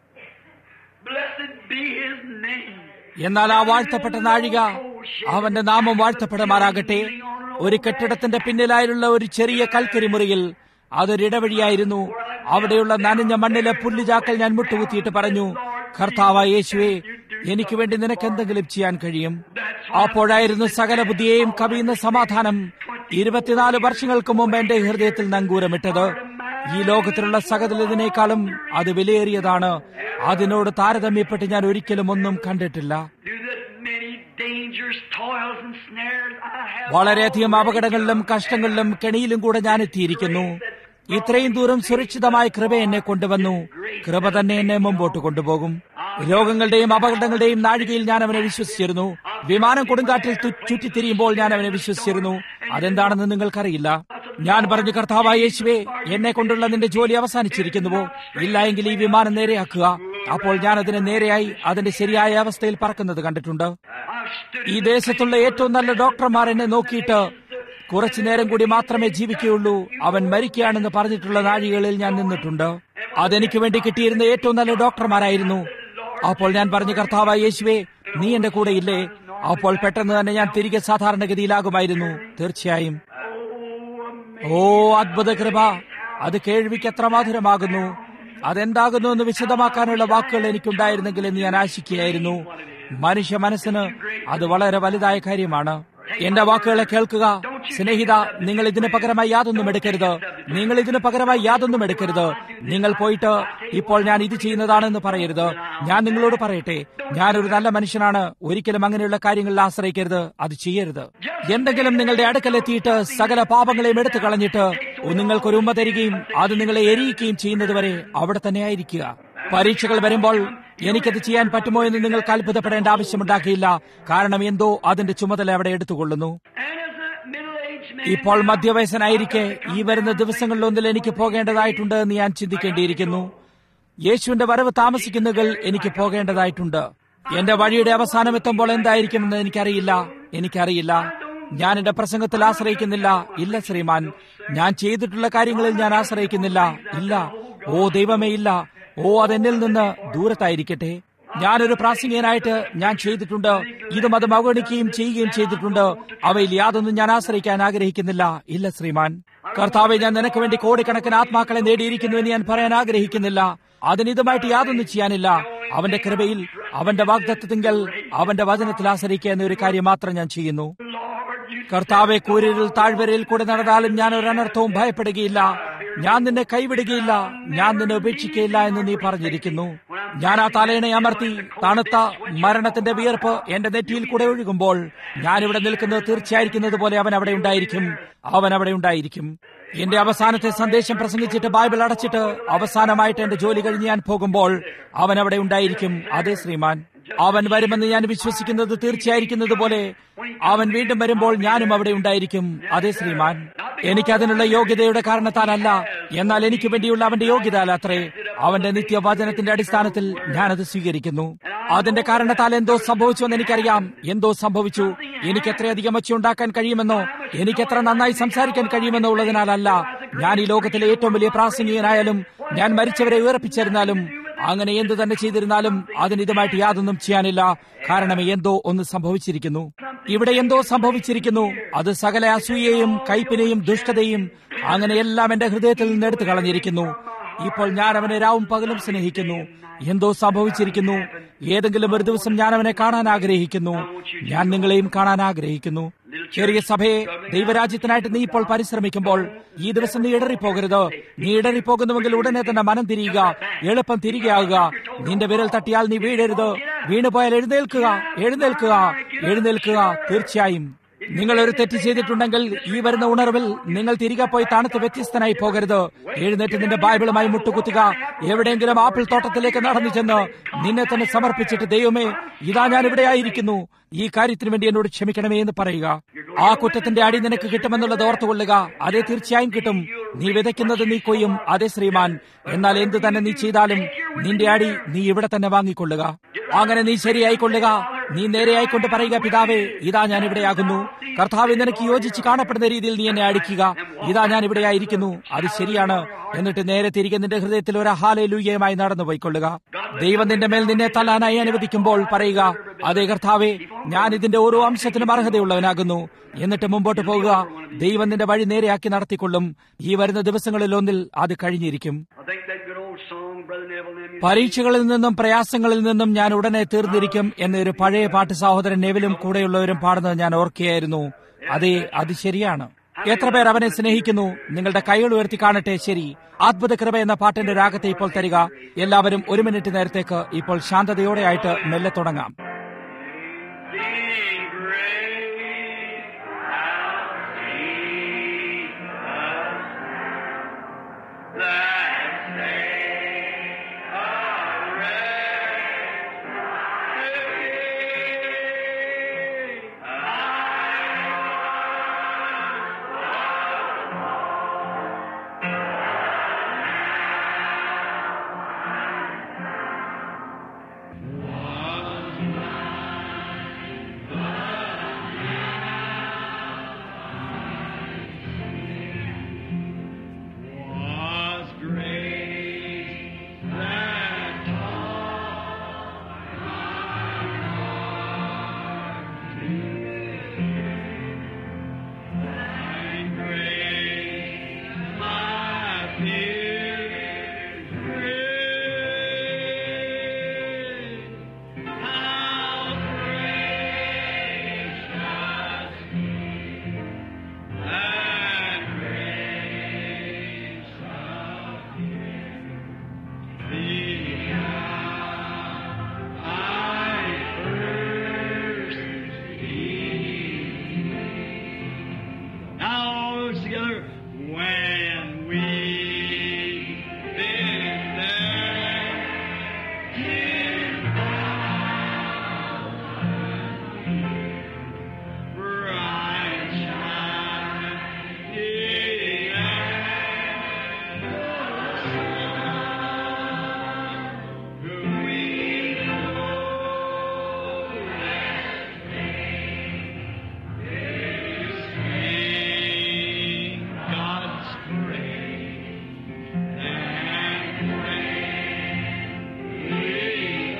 blessed be his name. എന്നാൽ ആ വാഴ്ത്തപ്പെട്ട നാഴിക അവന്റെ നാമം വാഴ്ത്തപ്പെടുമാറാകട്ടെ ഒരു കെട്ടിടത്തിന്റെ പിന്നിലായുള്ള ഒരു ചെറിയ കൽക്കരി മുറിയിൽ അതൊരിടവഴിയായിരുന്നു അവിടെയുള്ള നനഞ്ഞ മണ്ണിലെ പുല്ലുചാക്കൽ ഞാൻ മുട്ടുകുത്തിയിട്ട് പറഞ്ഞു കർത്താവായ യേശുവേ എനിക്ക് വേണ്ടി നിനക്ക് എന്തെങ്കിലും ചെയ്യാൻ കഴിയും അപ്പോഴായിരുന്നു സകല ബുദ്ധിയെയും കവിയുന്ന സമാധാനം ഇരുപത്തിനാല് വർഷങ്ങൾക്ക് മുമ്പ് എന്റെ ഹൃദയത്തിൽ നങ്കൂരമിട്ടത് ഈ ലോകത്തിലുള്ള സകലതിനേക്കാളും അത് വിലയേറിയതാണ് അതിനോട് താരതമ്യപ്പെട്ട് ഞാൻ ഒരിക്കലും ഒന്നും കണ്ടിട്ടില്ല Through the many dangers, toils, and snares I have. വളരെയധികം അപകടങ്ങളിലും കഷ്ടങ്ങളിലും കെണിയിലും കൂടെ ഞാൻ എത്തിയിരിക്കുന്നു ഇത്രയും ദൂരം സുരക്ഷിതമായ കൃപ എന്നെ കൊണ്ടുവന്നു കൃപ തന്നെ എന്നെ മുമ്പോട്ട് കൊണ്ടുപോകും രോഗങ്ങളുടെയും അപകടങ്ങളുടെയും നാഴികയിൽ ഞാൻ അവനെ വിശ്വസിച്ചിരുന്നു വിമാനം കൊടുങ്കാറ്റിൽ തു- ചുറ്റിത്തിരിയുമ്പോൾ ഞാൻ അവനെ വിശ്വസിച്ചിരുന്നു അതെന്താണെന്ന് നിങ്ങൾക്കറിയില്ല ഞാൻ പറഞ്ഞു കർത്താവായ യേശുവേ എന്നെ കൊണ്ടുള്ള നിന്റെ ജോലി അവസാനിച്ചിരിക്കുന്നുവോ ഇല്ല എങ്കിൽ ഈ വിമാനം നേരെയാക്കുക അപ്പോൾ ഞാൻ അതിനെ നേരെയായി അതിന്റെ ശരിയായ അവസ്ഥയിൽ പറക്കുന്നത് കണ്ടിട്ടുണ്ട് I've stood ഈ ദേശത്തുള്ള ഏറ്റവും നല്ല ഡോക്ടർമാർ എന്നെ നോക്കിയിട്ട് കുറച്ചു നേരം കൂടി മാത്രമേ ജീവിക്കുകയുള്ളൂ അവൻ മരിക്കുകയാണെന്ന് പറഞ്ഞിട്ടുള്ള നാഴികകളിൽ ഞാൻ നിന്നിട്ടുണ്ട് അതെനിക്ക് വേണ്ടി കിട്ടിയിരുന്ന ഏറ്റവും നല്ല ഡോക്ടർമാരായിരുന്നു അപ്പോൾ ഞാൻ പറഞ്ഞു കർത്താവായ യേശുവേ നീ എന്റെ കൂടെ ഇല്ലേ അപ്പോൾ പെട്ടെന്ന് തന്നെ ഞാൻ തിരികെ സാധാരണഗതിയിലാകുമായിരുന്നു തീർച്ചയായും ഓ അത്ഭുത കൃപ അത് കേൾവിക്ക് എത്ര മധുരമാകുന്നു അതെന്താകുന്നു എന്ന് വിശദമാക്കാനുള്ള വാക്കുകൾ എനിക്കുണ്ടായിരുന്നെങ്കിൽ എന്ന് ഞാൻ ആശിക്കുകയായിരുന്നു മനുഷ്യ മനസ്സിന് അത് വളരെ വലുതായ കാര്യമാണ് എന്റെ വാക്കുകളെ കേൾക്കുക സ്നേഹിത നിങ്ങൾ ഇതിന് പകരമായി യാതൊന്നും എടുക്കരുത് നിങ്ങൾ ഇതിന് പകരമായി യാതൊന്നും എടുക്കരുത് നിങ്ങൾ പോയിട്ട് ഇപ്പോൾ ഞാൻ ഇത് ചെയ്യുന്നതാണെന്ന് പറയരുത് ഞാൻ നിങ്ങളോട് പറയട്ടെ ഞാനൊരു നല്ല മനുഷ്യനാണ് ഒരിക്കലും അങ്ങനെയുള്ള കാര്യങ്ങളിൽ ആശ്രയിക്കരുത് അത് ചെയ്യരുത് എന്തെങ്കിലും നിങ്ങളുടെ അടുക്കലെത്തിയിട്ട് സകല പാപങ്ങളെയും എടുത്തു കളഞ്ഞിട്ട് നിങ്ങൾക്കൊരു ഉമ്മ തരികയും അത് നിങ്ങളെ എരിയിക്കുകയും ചെയ്യുന്നതുവരെ അവിടെ തന്നെ ആയിരിക്കുക പരീക്ഷകൾ വരുമ്പോൾ എനിക്കത് ചെയ്യാൻ പറ്റുമോ എന്ന് നിങ്ങൾക്ക് അത്ഭുതപ്പെടേണ്ട ആവശ്യമുണ്ടാക്കിയില്ല കാരണം എന്തോ അതിന്റെ ചുമതല അവിടെ എടുത്തുകൊള്ളുന്നു And as a middle-aged man, ഇപ്പോൾ മധ്യവയസ്സനായിരിക്കെ ഈ വരുന്ന ദിവസങ്ങളിലൊന്നിൽ എനിക്ക് പോകേണ്ടതായിട്ടുണ്ട് എന്ന് ഞാൻ ചിന്തിക്കേണ്ടിയിരിക്കുന്നു യേശുവിന്റെ വരവ് താമസിക്കുന്നുകൾ എനിക്ക് പോകേണ്ടതായിട്ടുണ്ട് എന്റെ വഴിയുടെ അവസാനം എത്തുമ്പോൾ എന്തായിരിക്കുമെന്ന് എനിക്കറിയില്ല എനിക്കറിയില്ല ഞാൻ എന്റെ പ്രസംഗത്തിൽ ആശ്രയിക്കുന്നില്ല ഇല്ല ശ്രീമാൻ ഞാൻ ചെയ്തിട്ടുള്ള കാര്യങ്ങളിൽ ഞാൻ ആശ്രയിക്കുന്നില്ല ഇല്ല ഓ ദൈവമേ ഇല്ല ഓ അതെന്നിൽ നിന്ന് ദൂരത്തായിരിക്കട്ടെ ഞാനൊരു പ്രാസംഗികനായിട്ട് ഞാൻ ചെയ്തിട്ടുണ്ട് ഇതും അത് അവഗണിക്കുകയും ചെയ്യുകയും ചെയ്തിട്ടുണ്ട് അവയിൽ യാതൊന്നും ഞാൻ ആശ്രയിക്കാൻ ആഗ്രഹിക്കുന്നില്ല ഇല്ല ശ്രീമാൻ കർത്താവെ ഞാൻ നിനക്ക് വേണ്ടി കോടിക്കണക്കിന് ആത്മാക്കളെ നേടിയിരിക്കുന്നു എന്ന് ഞാൻ പറയാൻ ആഗ്രഹിക്കുന്നില്ല അതിന് ഇതുമായിട്ട് യാതൊന്നും ചെയ്യാനില്ല അവന്റെ കൃപയിൽ അവന്റെ വാഗ്ദത്വത്തിങ്കൽ അവന്റെ വചനത്തിൽ ആശ്രയിക്കുക എന്ന ഒരു കാര്യം മാത്രം ഞാൻ ചെയ്യുന്നു Lord, you കർത്താവെ കൂരിരുൾ താഴ്വരയിൽ കൂടെ നടന്നാലും ഞാൻ ഒരു അനർത്ഥവും ഭയപ്പെടുകയില്ല ഞാൻ നിന്നെ കൈവിടുകയില്ല ഞാൻ നിന്നെ ഉപേക്ഷിക്കുകയില്ല എന്ന് നീ പറഞ്ഞിരിക്കുന്നു ഞാൻ ആ തലേണെ അമർത്തി തണുത്ത മരണത്തിന്റെ വിയർപ്പ് എന്റെ നെറ്റിയിൽ കൂടെ ഒഴുകുമ്പോൾ ഞാൻ ഇവിടെ നിൽക്കുന്നത് തീർച്ചയായിരിക്കുന്നത് പോലെ അവൻ അവിടെ ഉണ്ടായിരിക്കും അവൻ അവിടെ ഉണ്ടായിരിക്കും എന്റെ അവസാനത്തെ സന്ദേശം പ്രസംഗിച്ചിട്ട് ബൈബിൾ അടച്ചിട്ട് അവസാനമായിട്ട് എന്റെ ജോലി കഴിഞ്ഞ് ഞാൻ പോകുമ്പോൾ അവൻ അവിടെ ഉണ്ടായിരിക്കും അതെ ശ്രീമാൻ അവൻ വരുമെന്ന് ഞാൻ വിശ്വസിക്കുന്നത് തീർച്ചയായിരിക്കുന്നത് പോലെ അവൻ വീണ്ടും വരുമ്പോൾ ഞാനും അവിടെ ഉണ്ടായിരിക്കും അതെ ശ്രീമാൻ എനിക്കതിനുള്ള യോഗ്യതയുടെ കാരണത്താലല്ല എന്നാൽ എനിക്ക് വേണ്ടിയുള്ള അവന്റെ യോഗ്യത അത്രേ അവന്റെ നിത്യവചനത്തിന്റെ അടിസ്ഥാനത്തിൽ ഞാനത് സ്വീകരിക്കുന്നു അതിന്റെ കാരണത്താൽ എന്തോ സംഭവിച്ചുവെന്ന് എനിക്കറിയാം എന്തോ സംഭവിച്ചു എനിക്ക് എത്രയധികം ഉണ്ടാക്കാൻ കഴിയുമെന്നോ എനിക്ക് എത്ര നന്നായി സംസാരിക്കാൻ കഴിയുമെന്നോ ഉള്ളതിനാലല്ല ഞാൻ ഈ ലോകത്തിലെ ഏറ്റവും വലിയ പ്രാസംഗികനായാലും ഞാൻ മരിച്ചവരെ ഉയർപ്പിച്ചിരുന്നാലും അങ്ങനെ എന്തു തന്നെ ചെയ്തിരുന്നാലും അതിന് ഇതുമായിട്ട് യാതൊന്നും ചെയ്യാനില്ല കാരണം എന്തോ ഒന്ന് സംഭവിച്ചിരിക്കുന്നു ഇവിടെ എന്തോ സംഭവിച്ചിരിക്കുന്നു അത് സകല അസൂയയും കയ്പിനെയും ദുഷ്ടതയും അങ്ങനെ എല്ലാം എന്റെ ഹൃദയത്തിൽ നിന്ന് എടുത്തു കളഞ്ഞിരിക്കുന്നു ഇപ്പോൾ ഞാൻ അവനെ രാവും പകലും സ്നേഹിക്കുന്നു എന്തോ സംഭവിച്ചിരിക്കുന്നു ഏതെങ്കിലും ഒരു ദിവസം ഞാൻ അവനെ കാണാൻ ആഗ്രഹിക്കുന്നു ഞാൻ നിങ്ങളെയും കാണാൻ ആഗ്രഹിക്കുന്നു ചെറിയ സഭയെ ദൈവരാജ്യത്തിനായിട്ട് നീ ഇപ്പോൾ പരിശ്രമിക്കുമ്പോൾ ഈ ദിവസം നീ ഇടറിപ്പോകരുത് നീ ഇടറിപ്പോകുന്നുവെങ്കിൽ ഉടനെ തന്നെ മനം തിരിയുക എളുപ്പം തിരികെയാകുക നിന്റെ വിരൽ തട്ടിയാൽ നീ വീഴരുത് വീണുപോയാൽ എഴുന്നേൽക്കുക എഴുന്നേൽക്കുക എഴുന്നേൽക്കുക തീർച്ചയായും നിങ്ങൾ ഒരു തെറ്റ് ചെയ്തിട്ടുണ്ടെങ്കിൽ ഈ വരുന്ന ഉണർവിൽ നിങ്ങൾ തിരികെ പോയി തണുത്ത് വ്യത്യസ്തനായി പോകരുത് എഴുന്നേറ്റ് നിന്റെ ബൈബിളുമായി മുട്ടുകുത്തുക എവിടെയെങ്കിലും ആപ്പിൾ തോട്ടത്തിലേക്ക് നടന്നു ചെന്ന് നിന്നെ തന്നെ സമർപ്പിച്ചിട്ട് ദൈവമേ ഇതാ ഞാൻ ഇവിടെ ആയിരിക്കുന്നു ഈ കാര്യത്തിന് വേണ്ടി എന്നോട് ക്ഷമിക്കണമേ എന്ന് പറയുക ആ കുറ്റത്തിന്റെ അടി നിനക്ക് കിട്ടുമെന്നുള്ളത് ഓർത്തുകൊള്ളുക അതേ തീർച്ചയായും കിട്ടും നീ വിതയ്ക്കുന്നത് നീ കൊയ്യും അതേ ശ്രീമാൻ എന്നാൽ എന്തു തന്നെ നീ ചെയ്താലും നിന്റെ അടി നീ ഇവിടെ തന്നെ വാങ്ങിക്കൊള്ളുക അങ്ങനെ നീ ശരിയായിക്കൊള്ളുക നീ നേരെയായിക്കൊണ്ട് പറയുക പിതാവേ ഇതാ ഞാൻ ഇവിടെയാകുന്നു കർത്താവ് നിനക്ക് യോജിച്ച് കാണപ്പെടുന്ന രീതിയിൽ നീ എന്നെ അടിക്കുക ഇതാ ഞാൻ ഇവിടെ ആയിരിക്കുന്നു അത് ശരിയാണ് എന്നിട്ട് നേരെ തിരികെ നിന്റെ ഹൃദയത്തിൽ ഒരു ഹാലലൂയമായി നടന്നു പോയിക്കൊള്ളുക ദൈവം നിന്റെ മേൽ നിന്നെ തല്ലാനായി അനുവദിക്കുമ്പോൾ പറയുക അതേ കർത്താവേ ഞാൻ ഇതിന്റെ ഓരോ അംശത്തിനും അർഹതയുള്ളവനാകുന്നു എന്നിട്ട് മുമ്പോട്ട് പോകുക ദൈവം നിന്റെ വഴി നേരെയാക്കി നടത്തിക്കൊള്ളും ഈ വരുന്ന ദിവസങ്ങളിൽ ഒന്നിൽ അത് കഴിഞ്ഞിരിക്കും I think that good old song, Brother Neville, and them പരീക്ഷകളിൽ നിന്നും പ്രയാസങ്ങളിൽ നിന്നും ഞാൻ ഉടനെ തീർന്നിരിക്കും എന്നൊരു പഴയ പാട്ട് സഹോദരൻ നെവിലും കൂടെയുള്ളവരും പാടുന്നത് ഞാൻ ഓർക്കുകയായിരുന്നു അതെ അത് ശരിയാണ് എത്ര പേർ അവനെ സ്നേഹിക്കുന്നു നിങ്ങളുടെ കൈകൾ ഉയർത്തി കാണട്ടെ ശരി അദ്ഭുത കൃപ എന്ന പാട്ടിന്റെ രാഗത്തെ ഇപ്പോൾ തരിക എല്ലാവരും ഒരു മിനിറ്റ് നേരത്തേക്ക് ഇപ്പോൾ ശാന്തതയോടെയായിട്ട് മെല്ലെ തുടങ്ങാം Sing grace, how sweet the sound that saved a wretch like me. was grace that taught my heart and grace my fears free. How precious that grace of Thee I first received. Now all together, when we been there in bright shining who we sing God's praise and when we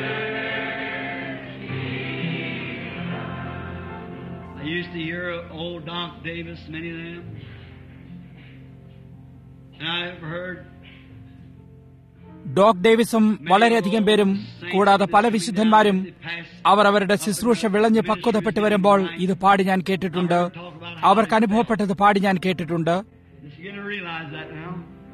I used to hear old Doc Davis, many of them. And I've heard ഡോക് ഡേവിസും വളരെയധികം പേരും കൂടാതെ പല വിശുദ്ധന്മാരും അവർ അവരുടെ ശുശ്രൂഷ വിളഞ്ഞ് പക്വതപ്പെട്ട് വരുമ്പോൾ ഇത് പാടി ഞാൻ കേട്ടിട്ടുണ്ട് അവർക്ക് അനുഭവപ്പെട്ടത് പാടി ഞാൻ കേട്ടിട്ടുണ്ട് Just begin to realize that now.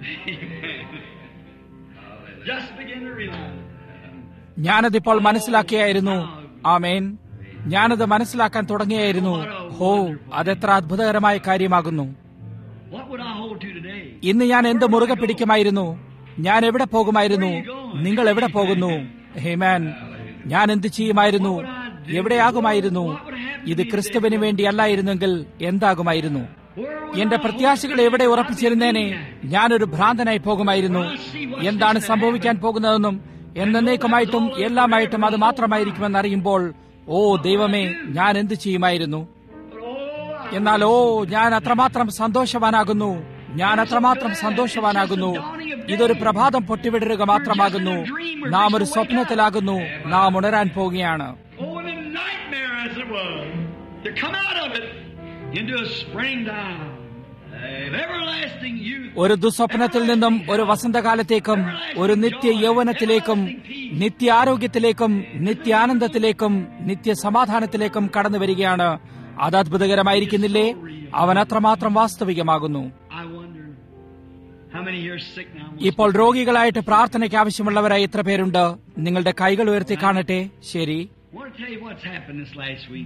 Just begin to realize it. ഞാനതിപ്പോൾ മനസ്സിലാക്കിയായിരുന്നു ആമേൻ ഞാനത് മനസ്സിലാക്കാൻ തുടങ്ങിയായിരുന്നു ഹോ അതെത്ര അത്ഭുതകരമായ കാര്യമാകുന്നു What would I hold to today? ഇന്ന് ഞാൻ എന്ത് മുറുകെ പിടിക്കുമായിരുന്നു ഞാൻ എവിടെ പോകുമായിരുന്നു നിങ്ങൾ എവിടെ പോകുന്നു ഹേമാൻ ഞാൻ എന്ത് ചെയ്യുമായിരുന്നു എവിടെയാകുമായിരുന്നു ഇത് ക്രിസ്തുവിന് വേണ്ടിയല്ലായിരുന്നെങ്കിൽ എന്താകുമായിരുന്നു എന്റെ പ്രത്യാശകൾ എവിടെ ഉറപ്പിച്ചിരുന്നേനെ ഞാനൊരു ഭ്രാന്തനായി പോകുമായിരുന്നു എന്താണ് സംഭവിക്കാൻ പോകുന്നതെന്നും എന്നേക്കുമായിട്ടും എല്ലാമായിട്ടും അത് മാത്രമായിരിക്കുമെന്ന് അറിയുമ്പോൾ ഓ ദൈവമേ ഞാൻ എന്ത് ചെയ്യുമായിരുന്നു എന്നാൽ ഓ ഞാൻ അത്രമാത്രം സന്തോഷവാനാകുന്നു ഞാൻ അത്രമാത്രം സന്തോഷവാനാകുന്നു ഇതൊരു പ്രഭാതം പൊട്ടിവിടരുക മാത്രമാകുന്നു നാം ഒരു സ്വപ്നത്തിലാകുന്നു നാം ഉണരാൻ പോവുകയാണ് Oh, what a nightmare as it was to come out of it into a springtime of everlasting youth. ഒരു ദുസ്വപ്നത്തിൽ നിന്നും ഒരു വസന്തകാലത്തേക്കും ഒരു നിത്യ യൗവനത്തിലേക്കും നിത്യ ആരോഗ്യത്തിലേക്കും നിത്യാനന്ദത്തിലേക്കും നിത്യ സമാധാനത്തിലേക്കും കടന്നു വരികയാണ് അത് അത്ഭുതകരമായിരിക്കുന്നില്ലേ അവൻ അത്രമാത്രം വാസ്തവികമാകുന്നു I wonder how many here are sick now. ഇപ്പോൾ രോഗികളായിട്ട് പ്രാർത്ഥനയ്ക്ക് ആവശ്യമുള്ളവരായി എത്ര പേരുണ്ട് നിങ്ങളുടെ കൈകൾ ഉയർത്തി കാണട്ടെ ശരി I want to tell you what's happened this last week.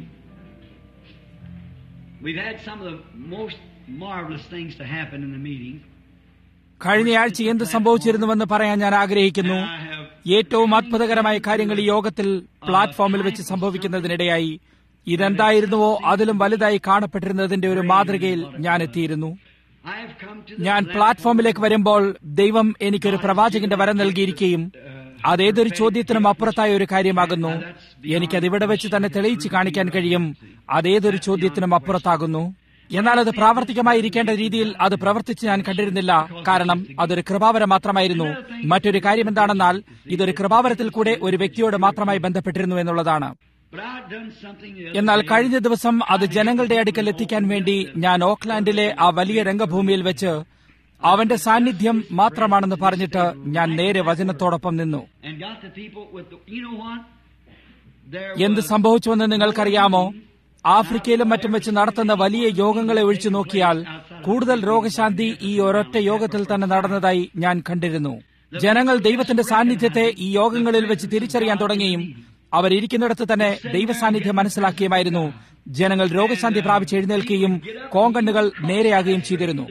We've had some of the most marvelous things to happen in the meeting. കഴിഞ്ഞയാഴ്ച എന്ത് സംഭവിച്ചിരുന്നുവെന്ന് പറയാൻ ഞാൻ ആഗ്രഹിക്കുന്നു I have ഏറ്റവും അത്ഭുതകരമായ കാര്യങ്ങൾ ഈ യോഗത്തിൽ പ്ലാറ്റ്ഫോമിൽ വെച്ച് സംഭവിക്കുന്നതിനിടയായി ഇതെന്തായിരുന്നുവോ അതിലും വലുതായി കാണപ്പെട്ടിരുന്നതിന്റെ ഒരു മാതൃകയിൽ ഞാൻ എത്തിയിരുന്നു I have come to the ഞാൻ level പ്ലാറ്റ്ഫോമിലേക്ക് വരുമ്പോൾ ദൈവം എനിക്കൊരു പ്രവാചകന്റെ വരം നൽകിയിരിക്കുകയും അതേതൊരു ചോദ്യത്തിനും അപ്പുറത്തായ ഒരു കാര്യമാകുന്നു എനിക്കത് ഇവിടെ വെച്ച് തന്നെ തെളിയിച്ച് കാണിക്കാൻ കഴിയും അതേതൊരു ചോദ്യത്തിനും അപ്പുറത്താകുന്നു എന്നാൽ അത് പ്രാവർത്തികമായിരിക്കേണ്ട രീതിയിൽ അത് പ്രവർത്തിച്ച് ഞാൻ കണ്ടിരുന്നില്ല കാരണം അതൊരു കൃപാവരം മാത്രമായിരുന്നു മറ്റൊരു കാര്യം എന്താണെന്നാൽ ഇതൊരു കൃപാവരത്തിൽ കൂടെ ഒരു വ്യക്തിയോട് മാത്രമായി ബന്ധപ്പെട്ടിരുന്നു എന്നുള്ളതാണ് But I've done something the other എന്നാൽ day. കഴിഞ്ഞ ദിവസം അത് ജനങ്ങളുടെ അടുക്കൽ എത്തിക്കാൻ വേണ്ടി ഞാൻ ഓക്ലാൻഡിലെ ആ വലിയ രംഗഭൂമിയിൽ വെച്ച് അവന്റെ സാന്നിധ്യം മാത്രമാണെന്ന് പറഞ്ഞിട്ട് ഞാൻ നേരെ വചനത്തോടൊപ്പം നിന്നു and got the people with the, you know what? There എന്ത് was സംഭവിച്ചുവെന്ന് നിങ്ങൾക്കറിയാമോ ആഫ്രിക്കയിലും മറ്റും വെച്ച് നടത്തുന്ന വലിയ യോഗങ്ങളെ ഒഴിച്ചു നോക്കിയാൽ കൂടുതൽ രോഗശാന്തി ഈ ഒരൊറ്റ യോഗത്തിൽ തന്നെ നടന്നതായി ഞാൻ കണ്ടിരുന്നു ജനങ്ങൾ ദൈവത്തിന്റെ സാന്നിധ്യത്തെ ഈ യോഗങ്ങളിൽ വെച്ച് തിരിച്ചറിയാൻ തുടങ്ങിയും അവരിയ്ക്കുന്നിടത്ത് തന്നെ ദൈവ സാന്നിധ്യം മനസ്സിലാക്കിയുമായിരുന്നു ജനങ്ങൾ രോഗശാന്തി പ്രാപിച്ച് എഴുന്നേൽക്കുകയും കോങ്കണ്ണുകൾ നേരെയാകുകയും ചെയ്തിരുന്നു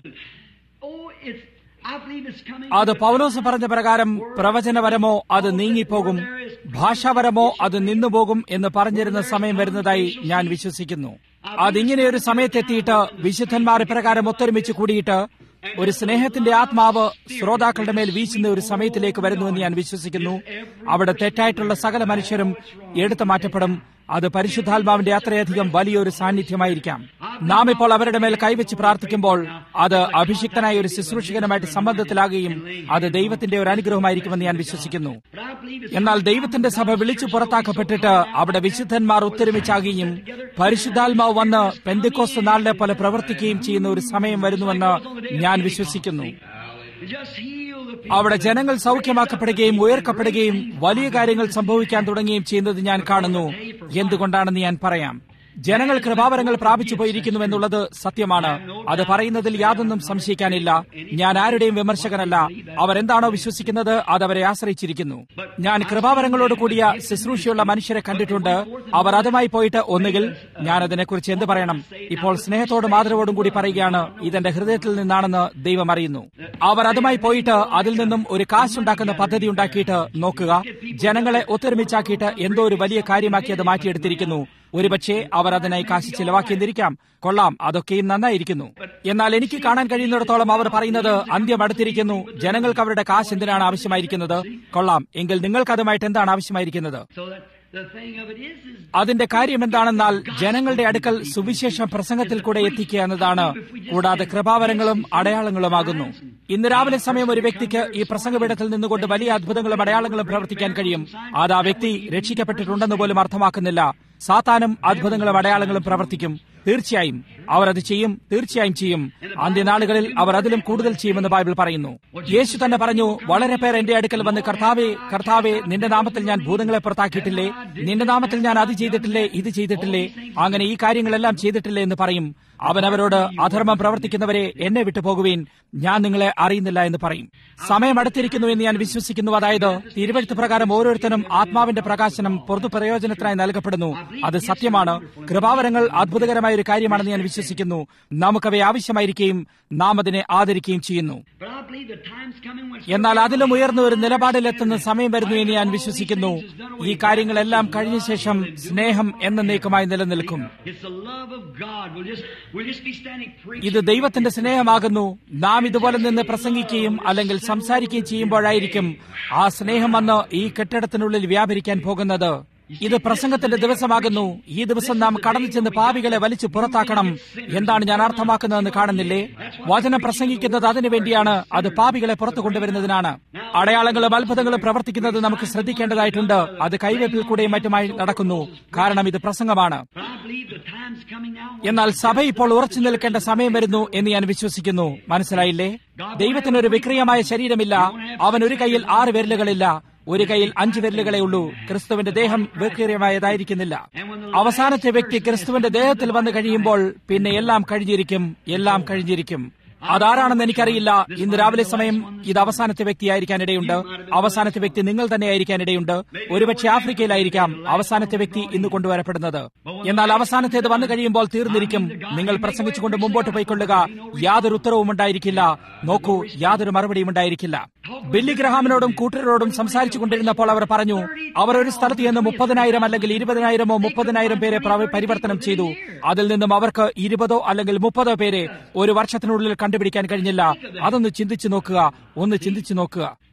oh, it's I believe it's coming. അത് പൗലോസ് പറഞ്ഞ പ്രകാരം പ്രവചനപരമോ അത് നീങ്ങിപ്പോകും ഭാഷാപരമോ അത് നിന്നുപോകും എന്ന് പറഞ്ഞിരുന്ന സമയം വരുന്നതായി ഞാൻ വിശ്വസിക്കുന്നു അതിങ്ങനെ ഒരു സമയത്തെത്തിയിട്ട് വിശുദ്ധന്മാർ ഇപ്രകാരം ഒത്തൊരുമിച്ച് കൂടിയിട്ട് ഒരു സ്നേഹത്തിന്റെ ആത്മാവ് ശ്രോതാക്കളുടെ മേൽ വീശുന്ന ഒരു സമയത്തിലേക്ക് വരുന്നുവെന്ന് ഞാൻ വിശ്വസിക്കുന്നു അവിടെ തെറ്റായിട്ടുള്ള സകല മനുഷ്യരും എടുത്തു മാറ്റപ്പെടും അത് പരിശുദ്ധാത്മാവിന്റെ അത്രയധികം വലിയൊരു സാന്നിധ്യമായിരിക്കാം നാം ഇപ്പോൾ അവരുടെ മേൽ കൈവച്ച് പ്രാർത്ഥിക്കുമ്പോൾ അത് അഭിഷിക്തനായ ഒരു ശുശ്രൂഷകനുമായിട്ട് സംബന്ധത്തിലാകുകയും അത് ദൈവത്തിന്റെ ഒരു അനുഗ്രഹമായിരിക്കുമെന്ന് ഞാൻ വിശ്വസിക്കുന്നു But I believe it's എന്നാൽ ദൈവത്തിന്റെ സഭ വിളിച്ചു പുറത്താക്കപ്പെട്ടിട്ട് അവിടെ വിശുദ്ധന്മാർ ഒത്തൊരുമിച്ചാകുകയും പരിശുദ്ധാത്മാവ് വന്ന് പെന്തിക്കോസ്ത് നാളിലെ പോലെ പ്രവർത്തിക്കുകയും ചെയ്യുന്ന ഒരു സമയം വരുന്നുവെന്ന് ഞാൻ വിശ്വസിക്കുന്നു just heal the people. അവിടെ ജനങ്ങൾ സൗഖ്യമാക്കപ്പെടുകയും ഉയർക്കപ്പെടുകയും വലിയ കാര്യങ്ങൾ സംഭവിക്കാൻ തുടങ്ങുകയും ചെയ്യുന്നത് ഞാൻ കാണുന്നു എന്തുകൊണ്ടാണെന്ന് ഞാൻ പറയാം ജനങ്ങൾ കൃപാവരങ്ങൾ പ്രാപിച്ചു പോയിരിക്കുന്നു എന്നുള്ളത് സത്യമാണ് അത് പറയുന്നതിൽ യാതൊന്നും സംശയിക്കാനില്ല ഞാൻ ആരുടെയും വിമർശകനല്ല അവർ എന്താണോ വിശ്വസിക്കുന്നത് അത് അവരെ ആശ്രയിച്ചിരിക്കുന്നു ഞാൻ കൃപാവരങ്ങളോട് കൂടിയ ശുശ്രൂഷയുള്ള മനുഷ്യരെ കണ്ടിട്ടുണ്ട് അവർ അതുമായി പോയിട്ട് ഒന്നുകിൽ ഞാൻ അതിനെക്കുറിച്ച് എന്ത് പറയണം ഇപ്പോൾ സ്നേഹത്തോടും ആദരവോടും കൂടി പറയുകയാണ് ഇതെന്റെ ഹൃദയത്തിൽ നിന്നാണെന്ന് ദൈവം അറിയുന്നു അവർ അതുമായി പോയിട്ട് അതിൽ നിന്നും ഒരു കാശുണ്ടാക്കുന്ന പദ്ധതി ഉണ്ടാക്കിയിട്ട് നോക്കുക ജനങ്ങളെ ഒത്തൊരുമിച്ചാക്കിയിട്ട് എന്തോ ഒരു വലിയ കാര്യമാക്കി അത് മാറ്റിയെടുത്തിരിക്കുന്നു ഒരുപക്ഷെ അവർ അതിനായി കാശ് ചിലവാക്കിയെന്നിരിക്കാം കൊള്ളാം അതൊക്കെയും നന്നായിരിക്കുന്നു എന്നാൽ എനിക്ക് കാണാൻ കഴിയുന്നിടത്തോളം അവർ പറയുന്നത് അന്ത്യം അടുത്തിരിക്കുന്നു ജനങ്ങൾക്ക് അവരുടെ കാശ് എന്തിനാണ് ആവശ്യമായിരിക്കുന്നത് കൊള്ളാം എങ്കിൽ നിങ്ങൾക്ക് അതുമായിട്ട് എന്താണ് ആവശ്യമായിരിക്കുന്നത് So that the thing of it is, is അതിന്റെ കാര്യം എന്താണെന്നാൽ ജനങ്ങളുടെ അടുക്കൽ സുവിശേഷം പ്രസംഗത്തിൽ കൂടെ എത്തിക്കുക എന്നതാണ് കൂടാതെ കൃപാവരങ്ങളും അടയാളങ്ങളുമാകുന്നു ഇന്ന് രാവിലെ സമയം ഒരു വ്യക്തിക്ക് ഈ പ്രസംഗപീഠത്തിൽ നിന്നുകൊണ്ട് വലിയ അത്ഭുതങ്ങളും അടയാളങ്ങളും പ്രവർത്തിക്കാൻ കഴിയും അത് ആ വ്യക്തി രക്ഷിക്കപ്പെട്ടിട്ടുണ്ടെന്ന് പോലും അർത്ഥമാക്കുന്നില്ല സാത്താനും അത്ഭുതങ്ങളും അടയാളങ്ങളും പ്രവർത്തിക്കും തീർച്ചയായും അവർ അത് ചെയ്യും തീർച്ചയായും ചെയ്യും അന്ത്യനാളുകളിൽ അവർ അതിലും കൂടുതൽ ചെയ്യുമെന്ന് ബൈബിൾ പറയുന്നു യേശു തന്നെ പറഞ്ഞു വളരെ പേർ എന്റെ അടുക്കൽ വന്ന് കർത്താവേ കർത്താവേ നിന്റെ നാമത്തിൽ ഞാൻ ഭൂതങ്ങളെ പുറത്താക്കിയിട്ടില്ലേ നിന്റെ നാമത്തിൽ ഞാൻ അത് ചെയ്തിട്ടില്ലേ ഇത് ചെയ്തിട്ടില്ലേ അങ്ങനെ ഈ കാര്യങ്ങളെല്ലാം ചെയ്തിട്ടില്ലേ എന്ന് പറയും അവൻ അവരോട് അധർമ്മം പ്രവർത്തിക്കുന്നവരെ എന്നെ വിട്ടു പോകുവീൻ ഞാൻ നിങ്ങളെ അറിയുന്നില്ല എന്ന് പറയും സമയം അടുത്തിരിക്കുന്നു എന്ന് ഞാൻ വിശ്വസിക്കുന്നു അതായത് തിരുവഴുത്ത് പ്രകാരം ഓരോരുത്തരും ആത്മാവിന്റെ പ്രകാശനം പൊതു പ്രയോജനത്തിനായി നൽകപ്പെടുന്നു അത് സത്യമാണ് കൃപാവരങ്ങൾ അത്ഭുതകരമായ ഒരു കാര്യമാണെന്ന് ഞാൻ വിശ്വസിക്കുന്നു നമുക്കവയെ ആവശ്യമായിരിക്കുകയും നാം അതിനെ ആദരിക്കുകയും ചെയ്യുന്നു but I believe the time's coming when എന്നാൽ അതിലും ഉയർന്ന ഒരു നിലപാടിലെത്തുന്ന സമയം വരുന്നു എന്ന് ഞാൻ വിശ്വസിക്കുന്നു ഈ കാര്യങ്ങളെല്ലാം കഴിഞ്ഞ ശേഷം സ്നേഹം എന്നേക്കുമായി നിലനിൽക്കും it's the love of God. We'll just we'll just be standing preaching. ഇത് ദൈവത്തിന്റെ സ്നേഹമാകുന്നു നാം ഇതുപോലെ നിന്ന് പ്രസംഗിക്കുകയും അല്ലെങ്കിൽ സംസാരിക്കുകയും ചെയ്യുമ്പോഴായിരിക്കും ആ സ്നേഹം വന്ന് ഈ കെട്ടിടത്തിനുള്ളിൽ വ്യാപരിക്കാൻ പോകുന്നത് ഇത് പ്രസംഗത്തിന്റെ ദിവസമാകുന്നു ഈ ദിവസം നാം കടന്നു ചെന്ന് പാപികളെ വലിച്ചു പുറത്താക്കണം എന്താണ് ഞാൻ അർത്ഥമാക്കുന്നതെന്ന് കാണുന്നില്ലേ വചനം പ്രസംഗിക്കുന്നത് അതിനു വേണ്ടിയാണ് അത് പാപികളെ പുറത്തു കൊണ്ടുവരുന്നതിനാണ് അടയാളങ്ങളും അത്ഭുതങ്ങളും പ്രവർത്തിക്കുന്നത് നമുക്ക് ശ്രദ്ധിക്കേണ്ടതായിട്ടുണ്ട് അത് കൈവെപ്പിൽ കൂടെയും മറ്റുമായി നടക്കുന്നു കാരണം ഇത് പ്രസംഗമാണ് But I believe the time's coming now. എന്നാൽ സഭ ഇപ്പോൾ ഉറച്ചു നിൽക്കേണ്ട സമയം വരുന്നു എന്ന് ഞാൻ വിശ്വസിക്കുന്നു മനസ്സിലായില്ലേ ദൈവത്തിനൊരു വിക്രിയമായ ശരീരമില്ല അവൻ ഒരു കൈയിൽ ആറ് വിരലുകളില്ല ഒരു കൈയിൽ അഞ്ച് വിരലുകളെ ഉള്ളൂ ക്രിസ്തുവിന്റെ ദേഹം വിക്രിയമായതായിരിക്കുന്നില്ല അവസാനത്തെ വ്യക്തി ക്രിസ്തുവിന്റെ ദേഹത്തിൽ വന്നു കഴിയുമ്പോൾ പിന്നെ എല്ലാം കഴിഞ്ഞിരിക്കും എല്ലാം കഴിഞ്ഞിരിക്കും അതാരാണെന്ന് എനിക്കറിയില്ല ഇന്ന് രാവിലെ സമയം ഇത് അവസാനത്തെ വ്യക്തിയായിരിക്കാൻ ഇടയുണ്ട് അവസാനത്തെ വ്യക്തി നിങ്ങൾ തന്നെ ആയിരിക്കാൻ ഇടയുണ്ട് ഒരുപക്ഷെ ആഫ്രിക്കയിലായിരിക്കാം അവസാനത്തെ വ്യക്തി ഇന്ന് കൊണ്ടുവരപ്പെടുന്നത് എന്നാൽ അവസാനത്തേത് വന്നു കഴിയുമ്പോൾ തീർന്നിരിക്കും നിങ്ങൾ പ്രസംഗിച്ചുകൊണ്ട് മുമ്പോട്ട് പോയിക്കൊള്ളുക യാതൊരു ഉത്തരവും ഉണ്ടായിരിക്കില്ല നോക്കൂ യാതൊരു മറുപടിയും ഉണ്ടായിരിക്കില്ല ബില്ലി ഗ്രഹാമിനോടും കൂട്ടരോടും സംസാരിച്ചു കൊണ്ടിരുന്നപ്പോൾ അവർ പറഞ്ഞു അവർ ഒരു സ്ഥലത്ത് നിന്ന് മുപ്പതിനായിരം അല്ലെങ്കിൽ ഇരുപതിനായിരമോ മുപ്പതിനായിരം പേരെ പ്രവ- പരിവർത്തനം ചെയ്തു അതിൽ നിന്നും അവർക്ക് ഇരുപതോ അല്ലെങ്കിൽ മുപ്പതോ പേരെ ഒരു വർഷത്തിനുള്ളിൽ കണ്ടുപിടിക്കാൻ കഴിഞ്ഞില്ല അതൊന്ന് ചിന്തിച്ചു നോക്കുക ഒന്ന് ചിന്തിച്ചു നോക്കുക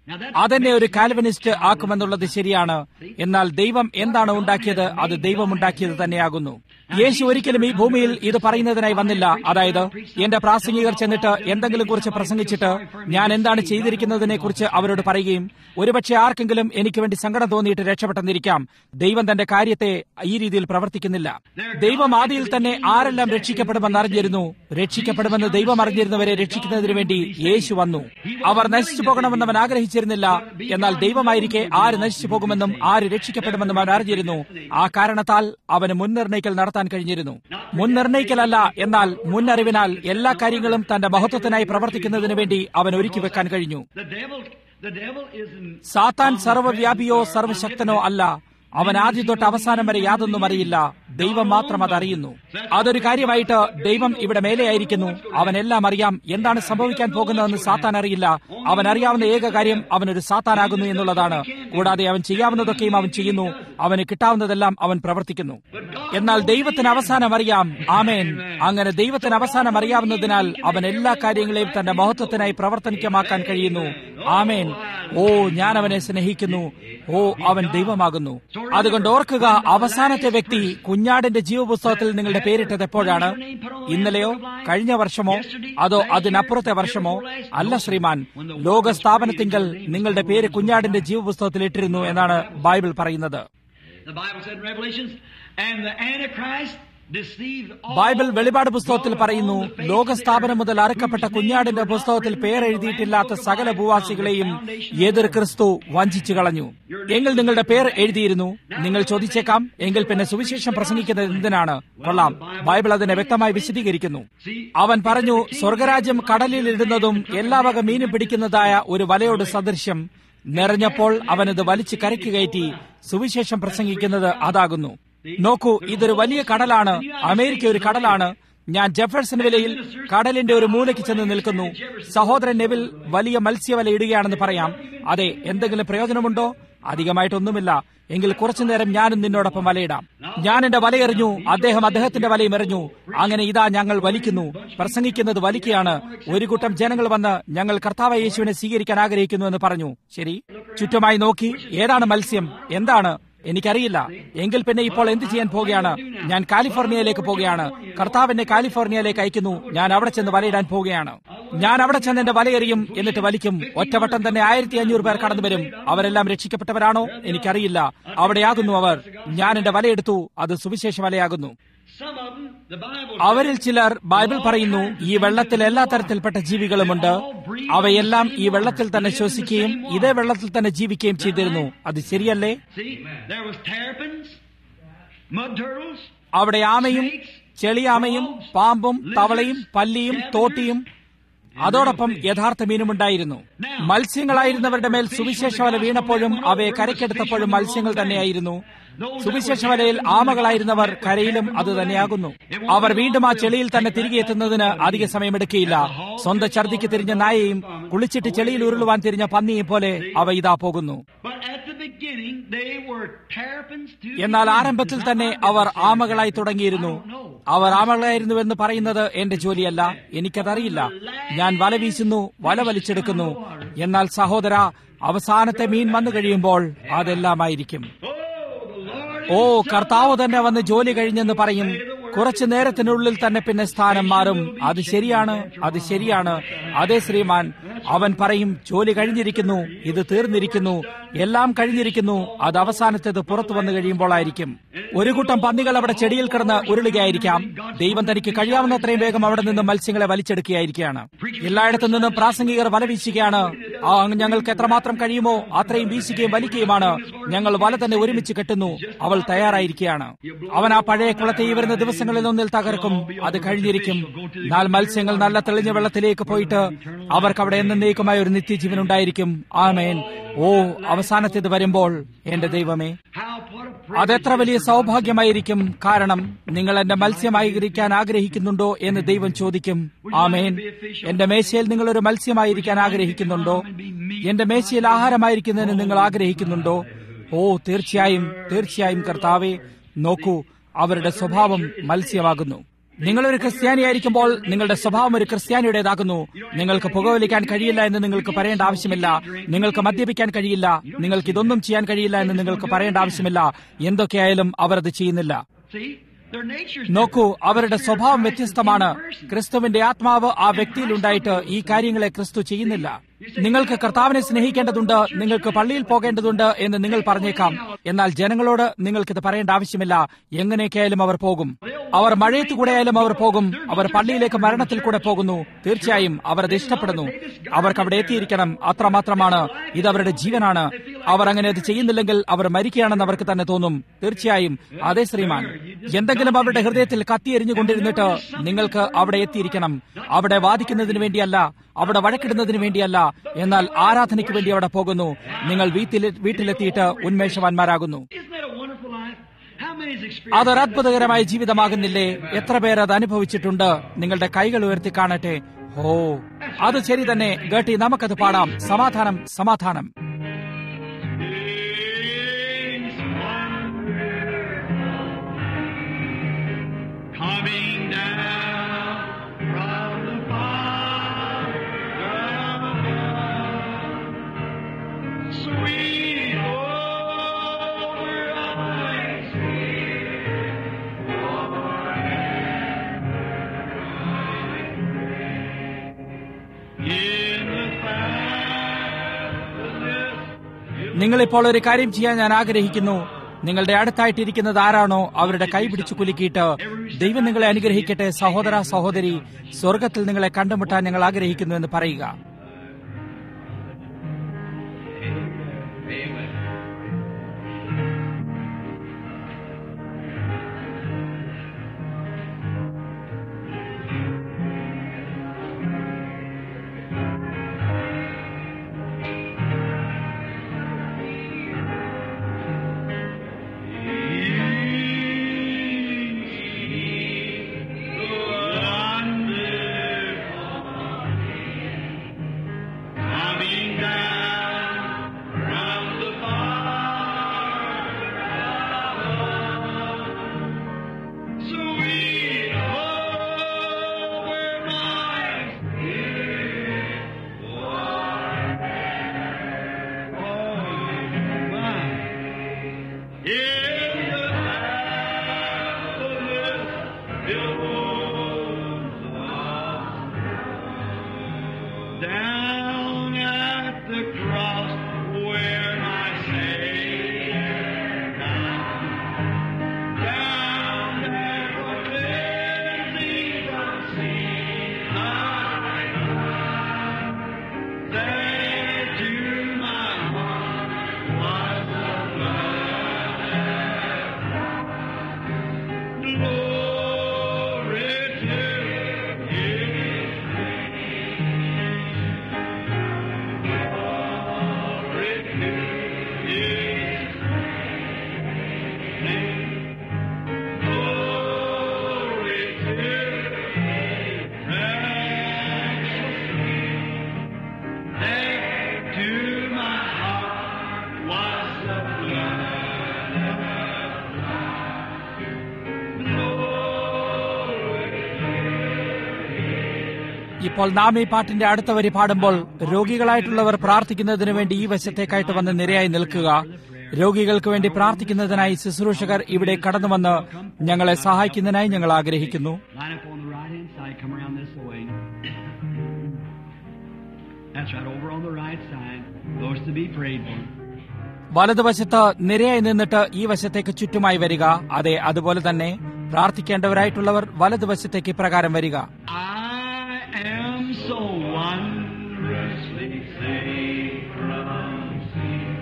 അതെന്നെ ഒരു കാൽവനിസ്റ്റ് ആക്കുമെന്നുള്ളത് ശരിയാണ് എന്നാൽ ദൈവം എന്താണ് ഉണ്ടാക്കിയത് അത് ദൈവം ഉണ്ടാക്കിയത് തന്നെയാകുന്നു യേശു ഒരിക്കലും ഈ ഭൂമിയിൽ ഇത് പറയുന്നതിനായി വന്നില്ല അതായത് എന്റെ പ്രാസംഗികർ ചെന്നിട്ട് എന്തെങ്കിലും കുറിച്ച് പ്രസംഗിച്ചിട്ട് ഞാൻ എന്താണ് ചെയ്തിരിക്കുന്നതിനെ കുറിച്ച് അവരോട് പറയുകയും ഒരുപക്ഷെ ആർക്കെങ്കിലും എനിക്ക് വേണ്ടി സങ്കടം തോന്നിയിട്ട് രക്ഷപ്പെട്ടെന്നിരിക്കാം ദൈവം തന്റെ കാര്യത്തെ ഈ രീതിയിൽ പ്രവർത്തിക്കുന്നില്ല ദൈവം ആദിയിൽ തന്നെ ആരെല്ലാം രക്ഷിക്കപ്പെടുമെന്ന് അറിഞ്ഞിരുന്നു രക്ഷിക്കപ്പെടുമെന്ന് ദൈവം അറിഞ്ഞിരുന്നവരെ രക്ഷിക്കുന്നതിന് വേണ്ടി യേശു വന്നു അവർ നശിച്ചു പോകണമെന്ന് അവൻ ആഗ്രഹിച്ചിരുന്നില്ല എന്നാൽ ദൈവമായിരിക്കെ ആര് നശിച്ചു പോകുമെന്നും ആര് രക്ഷിക്കപ്പെടുമെന്നും അവൻ അറിഞ്ഞിരുന്നു ആ കാരണത്താൽ അവന് മുൻനിർണയിക്കൽ നടത്താൻ കഴിഞ്ഞിരുന്നു മുൻനിർണയിക്കലല്ല എന്നാൽ മുന്നറിവിനാൽ എല്ലാ കാര്യങ്ങളും തന്റെ മഹത്വത്തിനായി പ്രവർത്തിക്കുന്നതിന് വേണ്ടി അവൻ ഒരുക്കി വെക്കാൻ കഴിഞ്ഞു The devil, the devil isn't. സാത്താൻ സർവ്വവ്യാപിയോ സർവശക്തനോ അല്ല അവൻ ആദ്യം തൊട്ട് അവസാനം വരെ യാതൊന്നും അറിയില്ല ദൈവം മാത്രം അതറിയുന്നു അതൊരു കാര്യമായിട്ട് ദൈവം ഇവിടെ മേലെയായിരിക്കുന്നു അവൻ എല്ലാം അറിയാം എന്താണ് സംഭവിക്കാൻ പോകുന്നതെന്ന് സാത്താൻ അറിയില്ല അവൻ അറിയാവുന്ന ഏക കാര്യം അവനൊരു സാത്താനാകുന്നു എന്നുള്ളതാണ് കൂടാതെ അവൻ ചെയ്യാവുന്നതൊക്കെയും അവൻ ചെയ്യുന്നു അവന് കിട്ടാവുന്നതെല്ലാം അവൻ പ്രവർത്തിക്കുന്നു എന്നാൽ ദൈവത്തിന് അവസാനം അറിയാം ആമേൻ അങ്ങനെ ദൈവത്തിന് അവസാനം അറിയാവുന്നതിനാൽ അവൻ എല്ലാ കാര്യങ്ങളെയും തന്റെ മഹത്വത്തിനായി പ്രവർത്തനിക്കമാക്കാൻ കഴിയുന്നു ആമേൻ ഓ ഞാൻ അവനെ സ്നേഹിക്കുന്നു ഓ അവൻ ദൈവമാകുന്നു അതുകൊണ്ട് ഓർക്കുക അവസാനത്തെ വ്യക്തി കുഞ്ഞാടിന്റെ ജീവപുസ്തകത്തിൽ നിങ്ങളുടെ പേരിട്ടത് എപ്പോഴാണ് ഇന്നലെയോ കഴിഞ്ഞ വർഷമോ അതോ അതിനപ്പുറത്തെ വർഷമോ അല്ല ശ്രീമാൻ ലോക സ്ഥാപനത്തിങ്കൽ നിങ്ങളുടെ പേര് കുഞ്ഞാടിന്റെ ജീവപുസ്തകത്തിൽ ഇട്ടിരുന്നു എന്നാണ് ബൈബിൾ പറയുന്നത് The Bible said in Revelations, and the Antichrist deceived all Bible വെളിപാട് പുസ്തകത്തിൽ those പറയുന്നു on the face of ലോകസ്ഥാപനം the മുതൽ earth അറക്കപ്പെട്ട whose കുഞ്ഞാടിന്റെ names were not പുസ്തകത്തിൽ written in the പേരെഴുതിയിട്ടില്ലാത്ത Lamb's സകല Book of Life ഭൂവാസികളെയും from the foundation of ഏതൊരു the ക്രിസ്തു വഞ്ചിച്ചു കളഞ്ഞു എങ്കിൽ നിങ്ങളുടെ പേർ എഴുതിയിരുന്നു നിങ്ങൾ ചോദിച്ചേക്കാം എങ്കിൽ പിന്നെ സുവിശേഷം പ്രസംഗിക്കുന്നത് എന്തിനാണ് കൊള്ളാം ബൈബിൾ അതിനെ വ്യക്തമായി വിശദീകരിക്കുന്നു അവൻ പറഞ്ഞു സ്വർഗരാജ്യം കടലിൽ ഇടുന്നതും എല്ലാ വക മീനും പിടിക്കുന്നതായ ഒരു വലയോട് സദൃശ്യം നിറഞ്ഞപ്പോൾ അവനത് വലിച്ചു കരയ്ക്ക് കയറ്റി സുവിശേഷം പ്രസംഗിക്കുന്നത് അതാകുന്നു നോക്കൂ ഇതൊരു വലിയ കടലാണ് അമേരിക്ക ഒരു കടലാണ് ഞാൻ ജെഫേഴ്സൺ വിലയിൽ കടലിന്റെ ഒരു മൂലയ്ക്ക് ചെന്ന് നിൽക്കുന്നു സഹോദരൻ നെവിൽ വലിയ മത്സ്യവല ഇടുകയാണെന്ന് പറയാം അതെ എന്തെങ്കിലും പ്രയോജനമുണ്ടോ അധികമായിട്ടൊന്നുമില്ല എങ്കിൽ കുറച്ചു നേരം ഞാനും നിന്നോടൊപ്പം വലയിടാം ഞാൻ എന്റെ വലയെറിഞ്ഞു അദ്ദേഹം അദ്ദേഹത്തിന്റെ വലയും എറിഞ്ഞു അങ്ങനെ ഇതാ ഞങ്ങൾ വലിക്കുന്നു പ്രസംഗിക്കുന്നത് വലിക്കുകയാണ് ഒരു കൂട്ടം ജനങ്ങൾ വന്ന് ഞങ്ങൾ കർത്താവ് യേശുവിനെ സ്വീകരിക്കാൻ ആഗ്രഹിക്കുന്നു എന്ന് പറഞ്ഞു ശരി ചുറ്റുമായി നോക്കി ഏതാണ് മത്സ്യം എന്താണ് എനിക്കറിയില്ല എങ്കിൽ പിന്നെ ഇപ്പോൾ എന്ത് ചെയ്യാൻ പോകുകയാണ് ഞാൻ കാലിഫോർണിയയിലേക്ക് പോകുകയാണ് കർത്താവ് എന്നെ കാലിഫോർണിയയിലേക്ക് അയക്കുന്നു ഞാൻ അവിടെ ചെന്ന് വലയിടാൻ പോവുകയാണ് ഞാൻ അവിടെ ചെന്ന് എന്റെ വലയെറിയും എന്നിട്ട് വലിക്കും ഒറ്റവട്ടം തന്നെ ആയിരത്തി അഞ്ഞൂറ് പേർ കടന്നു വരും അവരെല്ലാം രക്ഷിക്കപ്പെട്ടവരാണോ എനിക്കറിയില്ല അവിടെയാകുന്നു അവർ ഞാൻ എന്റെ വലയെടുത്തു അത് സുവിശേഷ വലയാകുന്നു Some of them, the Bible അവരിൽ ചിലർ ബൈബിൾ പറയുന്നു ഈ വെള്ളത്തിൽ എല്ലാ തരത്തിൽപ്പെട്ട ജീവികളുമുണ്ട് അവയെല്ലാം ഈ വെള്ളത്തിൽ തന്നെ ശ്വസിക്കുകയും ഇതേ വെള്ളത്തിൽ തന്നെ ജീവിക്കുകയും ചെയ്തിരുന്നു അത് ശരിയല്ലേ See, there was terrapins, mud turtles, അവിടെ ആമയും ചെളിയാമയും പാമ്പും തവളയും പല്ലിയും തോട്ടിയും അതോടൊപ്പം യഥാർത്ഥ മീനുമുണ്ടായിരുന്നു മത്സ്യങ്ങളായിരുന്നവരുടെ മേൽ സുവിശേഷ വല വീണപ്പോഴും അവയെ കരയ്ക്കെടുത്തപ്പോഴും മത്സ്യങ്ങൾ തന്നെയായിരുന്നു സുവിശേഷ വലയിൽ ആമകളായിരുന്നവർ കരയിലും അത് തന്നെയാകുന്നു അവർ വീണ്ടും ആ ചെളിയിൽ തന്നെ തിരികെ എത്തുന്നതിന് അധിക സമയമെടുക്കുകയില്ല സ്വന്തം ഛർദിക്ക് തിരിഞ്ഞ നായയും കുളിച്ചിട്ട് ചെളിയിൽ ഉരുളുവാൻ തിരിഞ്ഞ പന്നിയെ പോലെ അവ ഇതാ പോകുന്നു but at the beginning they were terrapins to എന്നാൽ ആരംഭത്തിൽ തന്നെ അവർ ആമകളായി തുടങ്ങിയിരുന്നു അവർ ആമകളായിരുന്നുവെന്ന് പറയുന്നത് എന്റെ ജോലിയല്ല എനിക്കതറിയില്ല ഞാൻ വല വീശുന്നു വല വലിച്ചെടുക്കുന്നു എന്നാൽ സഹോദര അവസാനത്തെ മീൻ വന്നു കഴിയുമ്പോൾ അതെല്ലാമായിരിക്കും Oh, the Lord ഓ കർത്താവ് തന്നെ വന്ന് ജോലി കഴിഞ്ഞെന്ന് പറയും കുറച്ചു നേരത്തിനുള്ളിൽ തന്നെ പിന്നെ സ്ഥാനം മാറും അത് ശരിയാണ് അത് ശരിയാണ് അതെ ശ്രീമാൻ അവൻ പറയും ജോലി കഴിഞ്ഞിരിക്കുന്നു ഇത് തീർന്നിരിക്കുന്നു എല്ലാം കഴിഞ്ഞിരിക്കുന്നു അത് അവസാനത്തേത് പുറത്തു വന്നു കഴിയുമ്പോഴായിരിക്കും ഒരു കൂട്ടം പന്നികൾ അവിടെ ചെടിയിൽ കിടന്ന് ഉരുളുകയായിരിക്കാം ദൈവം തനിക്ക് കഴിയാവുന്നത്രയും വേഗം അവിടെ നിന്ന് മത്സ്യങ്ങളെ വലിച്ചെടുക്കുകയായിരിക്കുകയാണ് എല്ലായിടത്തു നിന്നും പ്രാസംഗികർ വല വീശുകയാണ് ആ ഞങ്ങൾക്ക് എത്രമാത്രം കഴിയുമോ അത്രയും വീശുകയും വലിക്കുകയുമാണ് ഞങ്ങൾ വല തന്നെ ഒരുമിച്ച് കെട്ടുന്നു അവൾ തയ്യാറായിരിക്കുകയാണ് അവൻ ആ പഴയ കുളത്തെ ഈ വരുന്ന ദിവസങ്ങളിൽ ഒന്നിൽ തകർക്കും അത് കഴിഞ്ഞിരിക്കും എന്നാൽ മത്സ്യങ്ങൾ നല്ല തെളിഞ്ഞ വെള്ളത്തിലേക്ക് പോയിട്ട് അവർക്ക് അവിടെ എന്നേക്കുമായ ഒരു നിത്യജീവൻ ഉണ്ടായിരിക്കും ആമേൻ ഓ അവസാനത്തേത് വരുമ്പോൾ എന്റെ ദൈവമേ how what a അതെത്ര വലിയ സൗഭാഗ്യമായിരിക്കും കാരണം നിങ്ങൾ എന്റെ മത്സ്യമായിരിക്കാൻ ആഗ്രഹിക്കുന്നുണ്ടോ എന്ന് ദൈവം ചോദിക്കും ആമേൻ എന്റെ മേശയിൽ നിങ്ങൾ ഒരു മത്സ്യമായിരിക്കാൻ ആഗ്രഹിക്കുന്നുണ്ടോ എന്റെ മേശയിൽ ആഹാരമായിരിക്കുന്നതിന് നിങ്ങൾ ആഗ്രഹിക്കുന്നുണ്ടോ ഓ തീർച്ചയായും തീർച്ചയായും കർത്താവെ നോക്കൂ അവരുടെ സ്വഭാവം മത്സ്യമാകുന്നു നിങ്ങളൊരു ക്രിസ്ത്യാനിയായിരിക്കുമ്പോൾ നിങ്ങളുടെ സ്വഭാവം ഒരു ക്രിസ്ത്യാനിയുടേതാകുന്നു നിങ്ങൾക്ക് പുകവലിക്കാൻ കഴിയില്ല എന്ന് നിങ്ങൾക്ക് പറയേണ്ട ആവശ്യമില്ല നിങ്ങൾക്ക് മദ്യപിക്കാൻ കഴിയില്ല നിങ്ങൾക്ക് ഇതൊന്നും ചെയ്യാൻ കഴിയില്ല എന്ന് നിങ്ങൾക്ക് പറയേണ്ട ആവശ്യമില്ല എന്തൊക്കെയായാലും അവർ അത് ചെയ്യുന്നില്ല See, their nature's നോക്കൂ അവരുടെ സ്വഭാവം വ്യത്യസ്തമാണ് ക്രിസ്തുവിന്റെ ആത്മാവ് ആ വ്യക്തിയിൽ ഉണ്ടായിട്ട് ഈ കാര്യങ്ങളെ ക്രിസ്തു ചെയ്യുന്നില്ല നിങ്ങൾക്ക് കർത്താവിനെ സ്നേഹിക്കേണ്ടതുണ്ട് നിങ്ങൾക്ക് പള്ളിയിൽ പോകേണ്ടതുണ്ട് എന്ന് നിങ്ങൾ പറഞ്ഞേക്കാം എന്നാൽ ജനങ്ങളോട് നിങ്ങൾക്കിത് പറയേണ്ട ആവശ്യമില്ല എങ്ങനെയൊക്കെയായാലും അവർ പോകും അവർ മഴയത്ത് കൂടെയായാലും അവർ പോകും അവർ പള്ളിയിലേക്ക് മരണത്തിൽ കൂടെ പോകുന്നു തീർച്ചയായും അവർ അത് ഇഷ്ടപ്പെടുന്നു അവർക്ക് അവിടെ എത്തിയിരിക്കണം അത്രമാത്രമാണ് ഇത് അവരുടെ ജീവനാണ് അവർ അങ്ങനെ അത് ചെയ്യുന്നില്ലെങ്കിൽ അവർ മരിക്കുകയാണെന്ന് അവർക്ക് തന്നെ തോന്നും തീർച്ചയായും അതേ ശ്രീമാൻ എന്തെങ്കിലും അവരുടെ ഹൃദയത്തിൽ കത്തിയെരിഞ്ഞുകൊണ്ടിരുന്നിട്ട് നിങ്ങൾക്ക് അവിടെ എത്തിയിരിക്കണം അവിടെ വാദിക്കുന്നതിന് വേണ്ടിയല്ല അവിടെ വഴക്കിടുന്നതിന് വേണ്ടിയല്ല എന്നാൽ ആരാധനയ്ക്ക് വേണ്ടി അവിടെ പോകുന്നു നിങ്ങൾ വീട്ടിൽ വീട്ടിലെത്തിയിട്ട് ഉന്മേഷവാന്മാരാകുന്നു Isn't that a wonderful life? How many has experienced അതൊരു അത്ഭുതകരമായ ജീവിതമാകുന്നില്ലേ എത്ര പേർ അത് അനുഭവിച്ചിട്ടുണ്ട് നിങ്ങളുടെ കൈകൾ ഉയർത്തി കാണട്ടെ ഓ അത് ശരി തന്നെ ഗട്ടി നമുക്കത് പാടാം സമാധാനം സമാധാനം Coming down from the Father, sweet over eyes, in the fabulous നിങ്ങളിപ്പോൾ ഒരു കാര്യം ചെയ്യാൻ ഞാൻ ആഗ്രഹിക്കുന്നു നിങ്ങളുടെ അടുത്തായിട്ടിരിക്കുന്നത് ആരാണോ അവരുടെ കൈ പിടിച്ചു കുലുക്കിയിട്ട് ദൈവം നിങ്ങളെ അനുഗ്രഹിക്കട്ടെ സഹോദര സഹോദരി സ്വർഗത്തിൽ നിങ്ങളെ കണ്ടുമുട്ടാൻ ഞങ്ങൾ ആഗ്രഹിക്കുന്നു എന്ന് പറയുക Coming down from the Father, sweet over my spirit. Oh, my. In the fabulous billows of down at the cross where my Savior died. Down there for cleansing from sin I died. There to my heart was the blood that Glory to His Glory to His name. Glory to His precious name. There to my heart was the ഇപ്പോൾ നാം ഈ പാട്ടിന്റെ അടുത്ത വരി പാടുമ്പോൾ രോഗികളായിട്ടുള്ളവർ പ്രാർത്ഥിക്കുന്നതിന് വേണ്ടി ഈ വശത്തേക്കായിട്ട് വന്ന് നിരയായി നിൽക്കുക രോഗികൾക്ക് വേണ്ടി പ്രാർത്ഥിക്കുന്നതിനായി ശുശ്രൂഷകർ ഇവിടെ കടന്നു വന്ന് ഞങ്ങളെ സഹായിക്കുന്നതിനായി ഞങ്ങൾ ആഗ്രഹിക്കുന്നു Line up on the right hand side, come around this way. That's right, over on the right side. Those to be prayed for. വലതുവശത്ത് നിരയായി നിന്നിട്ട് ഈ വശത്തേക്ക് ചുറ്റുമായി വരിക അതെ അതുപോലെ തന്നെ പ്രാർത്ഥിക്കേണ്ടവരായിട്ടുള്ളവർ വലതുവശത്തേക്ക് ഇപ്രകാരം വരിക I am so wondrously saved from sin.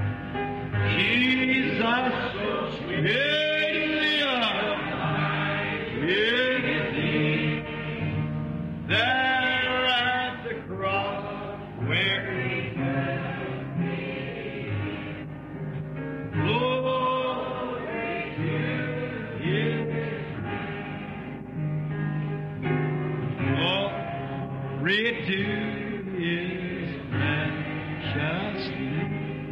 Jesus, so sweetly alive with thee. There at the cross where he held me. Glory to his Glory to His precious name.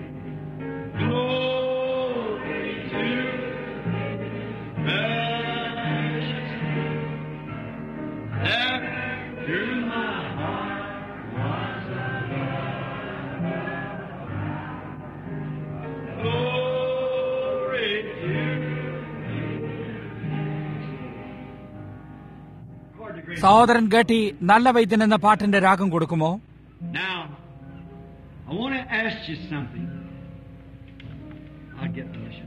Glory to His precious name. സഹോദരൻ ഗട്ടി നല്ല വൈദ്യൻ എന്ന പാട്ടിന്റെ രാഗം കൊടുക്കുമോ Now, I want to ask you something. I'll get permission.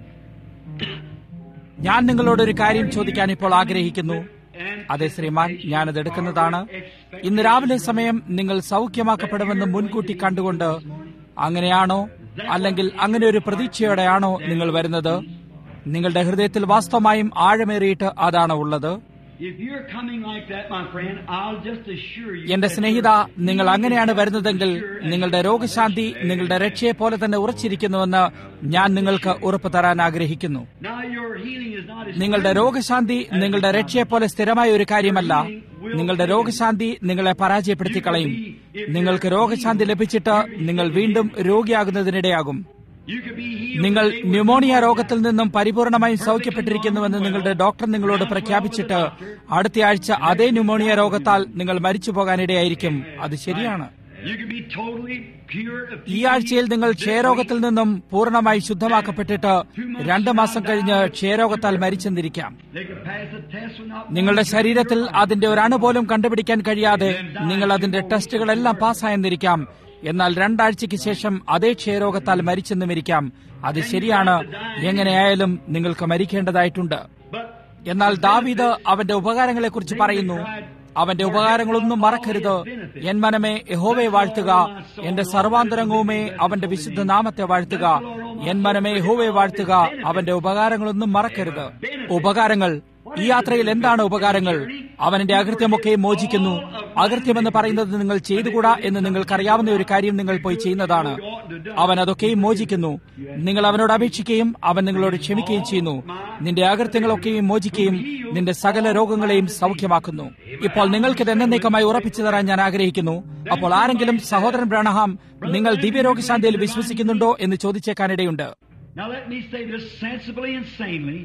ഞാൻ നിങ്ങളോട് ഒരു കാര്യം ചോദിക്കാൻ ഇപ്പോൾ ആഗ്രഹിക്കുന്നു അതെ ശ്രീമാൻ ഞാനത് എടുക്കുന്നതാണ് ഇന്ന് രാവിലെ സമയം നിങ്ങൾ സൗഖ്യമാക്കപ്പെടുമെന്ന് മുൻകൂട്ടി കണ്ടുകൊണ്ട് അങ്ങനെയാണോ അല്ലെങ്കിൽ അങ്ങനെ ഒരു പ്രതീക്ഷയോടെയാണോ നിങ്ങൾ വരുന്നത് നിങ്ങളുടെ ഹൃദയത്തിൽ വാസ്തവമായും ആഴമേറിയിട്ട് അതാണോ ഉള്ളത് If you're coming like that, my friend, I'll just assure you. എന്റെ that സ്നേഹിത you're- നിങ്ങൾ അങ്ങനെയാണ് വരുന്നതെങ്കിൽ നിങ്ങളുടെ രോഗശാന്തി നിങ്ങളുടെ രക്ഷയെ പോലെ തന്നെ ഉറച്ചിരിക്കുന്നുവെന്ന് ഞാൻ നിങ്ങൾക്ക് ഉറപ്പ് തരാൻ ആഗ്രഹിക്കുന്നു Now your healing is not as നിങ്ങളുടെ രോഗശാന്തി നിങ്ങളുടെ രക്ഷയെ പോലെ സ്ഥിരമായ ഒരു കാര്യമല്ല നിങ്ങളുടെ രോഗശാന്തി നിങ്ങളെ പരാജയപ്പെടുത്തി കളയും നിങ്ങൾക്ക് രോഗശാന്തി ലഭിച്ചിട്ട് നിങ്ങൾ വീണ്ടും രോഗിയാകുന്നതിനിടയാകും You could be healed. നിങ്ങൾ today with ന്യൂമോണിയ cancer. രോഗത്തിൽ നിന്നും പരിപൂർണമായും സൗഖ്യപ്പെട്ടിരിക്കുന്നുവെന്ന് നിങ്ങളുടെ ഡോക്ടർ നിങ്ങളോട് പ്രഖ്യാപിച്ചിട്ട് അടുത്തയാഴ്ച അതേ ന്യൂമോണിയ രോഗത്താൽ നിങ്ങൾ മരിച്ചു പോകാനിടയായിരിക്കും അത് ശരിയാണ് You could be totally pure of ഈ ആഴ്ചയിൽ നിങ്ങൾ ക്ഷയരോഗത്തിൽ നിന്നും പൂർണ്ണമായി ശുദ്ധമാക്കപ്പെട്ടിട്ട് രണ്ട് മാസം കഴിഞ്ഞ് ക്ഷയരോഗത്താൽ മരിച്ചെന്നിരിക്കാം They could pass the test without നിങ്ങളുടെ ശരീരത്തിൽ അതിന്റെ ഒരു അണു പോലും കണ്ടുപിടിക്കാൻ കഴിയാതെ നിങ്ങൾ അതിന്റെ ടെസ്റ്റുകളെല്ലാം പാസ്സായെന്നിരിക്കാം എന്നാൽ രണ്ടാഴ്ചയ്ക്ക് ശേഷം അതേ ക്ഷയരോഗത്താൽ മരിച്ചെന്നുമിരിക്കാം അത് ശരിയാണ് എങ്ങനെയായാലും നിങ്ങൾക്ക് മരിക്കേണ്ടതായിട്ടുണ്ട് But എന്നാൽ ദാവീദ് അവന്റെ ഉപകാരങ്ങളെക്കുറിച്ച് പറയുന്നു അവന്റെ ഉപകാരങ്ങളൊന്നും മറക്കരുത് എൻ മനമേ യഹോവയെ വാഴ്ത്തുക എന്റെ സർവാന്തരംഗവുമേ അവന്റെ വിശുദ്ധ നാമത്തെ വാഴ്ത്തുക എൻ മനമേ യഹോവയെ വാഴ്ത്തുക അവന്റെ ഉപകാരങ്ങളൊന്നും മറക്കരുത് ഉപകാരങ്ങൾ ഈ യാത്രയിൽ എന്താണ് ഉപകാരങ്ങൾ അവന്റെ അകൃത്യമൊക്കെ മോചിക്കുന്നു അകൃത്യമെന്ന് പറയുന്നത് നിങ്ങൾ ചെയ്തുകൂടാ എന്ന് നിങ്ങൾക്കറിയാവുന്ന ഒരു കാര്യം നിങ്ങൾ പോയി ചെയ്യുന്നതാണ് അവൻ അതൊക്കെയും മോചിക്കുന്നു നിങ്ങൾ അവനോട് അപേക്ഷിക്കുകയും അവൻ നിങ്ങളോട് ക്ഷമിക്കുകയും ചെയ്യുന്നു നിന്റെ അകൃത്യങ്ങളൊക്കെയും മോചിക്കുകയും നിന്റെ സകല രോഗങ്ങളെയും സൗഖ്യമാക്കുന്നു ഇപ്പോൾ നിങ്ങൾക്കിത് എന്നേക്കമായി ഉറപ്പിച്ചു തരാൻ ഞാൻ ആഗ്രഹിക്കുന്നു അപ്പോൾ ആരെങ്കിലും സഹോദരൻ ബ്രണഹാം നിങ്ങൾ ദിവ്യരോഗശാന്തിയിൽ വിശ്വസിക്കുന്നുണ്ടോ എന്ന് ചോദിച്ചേക്കാനിടയുണ്ട് now let me say this sensibly and sanely.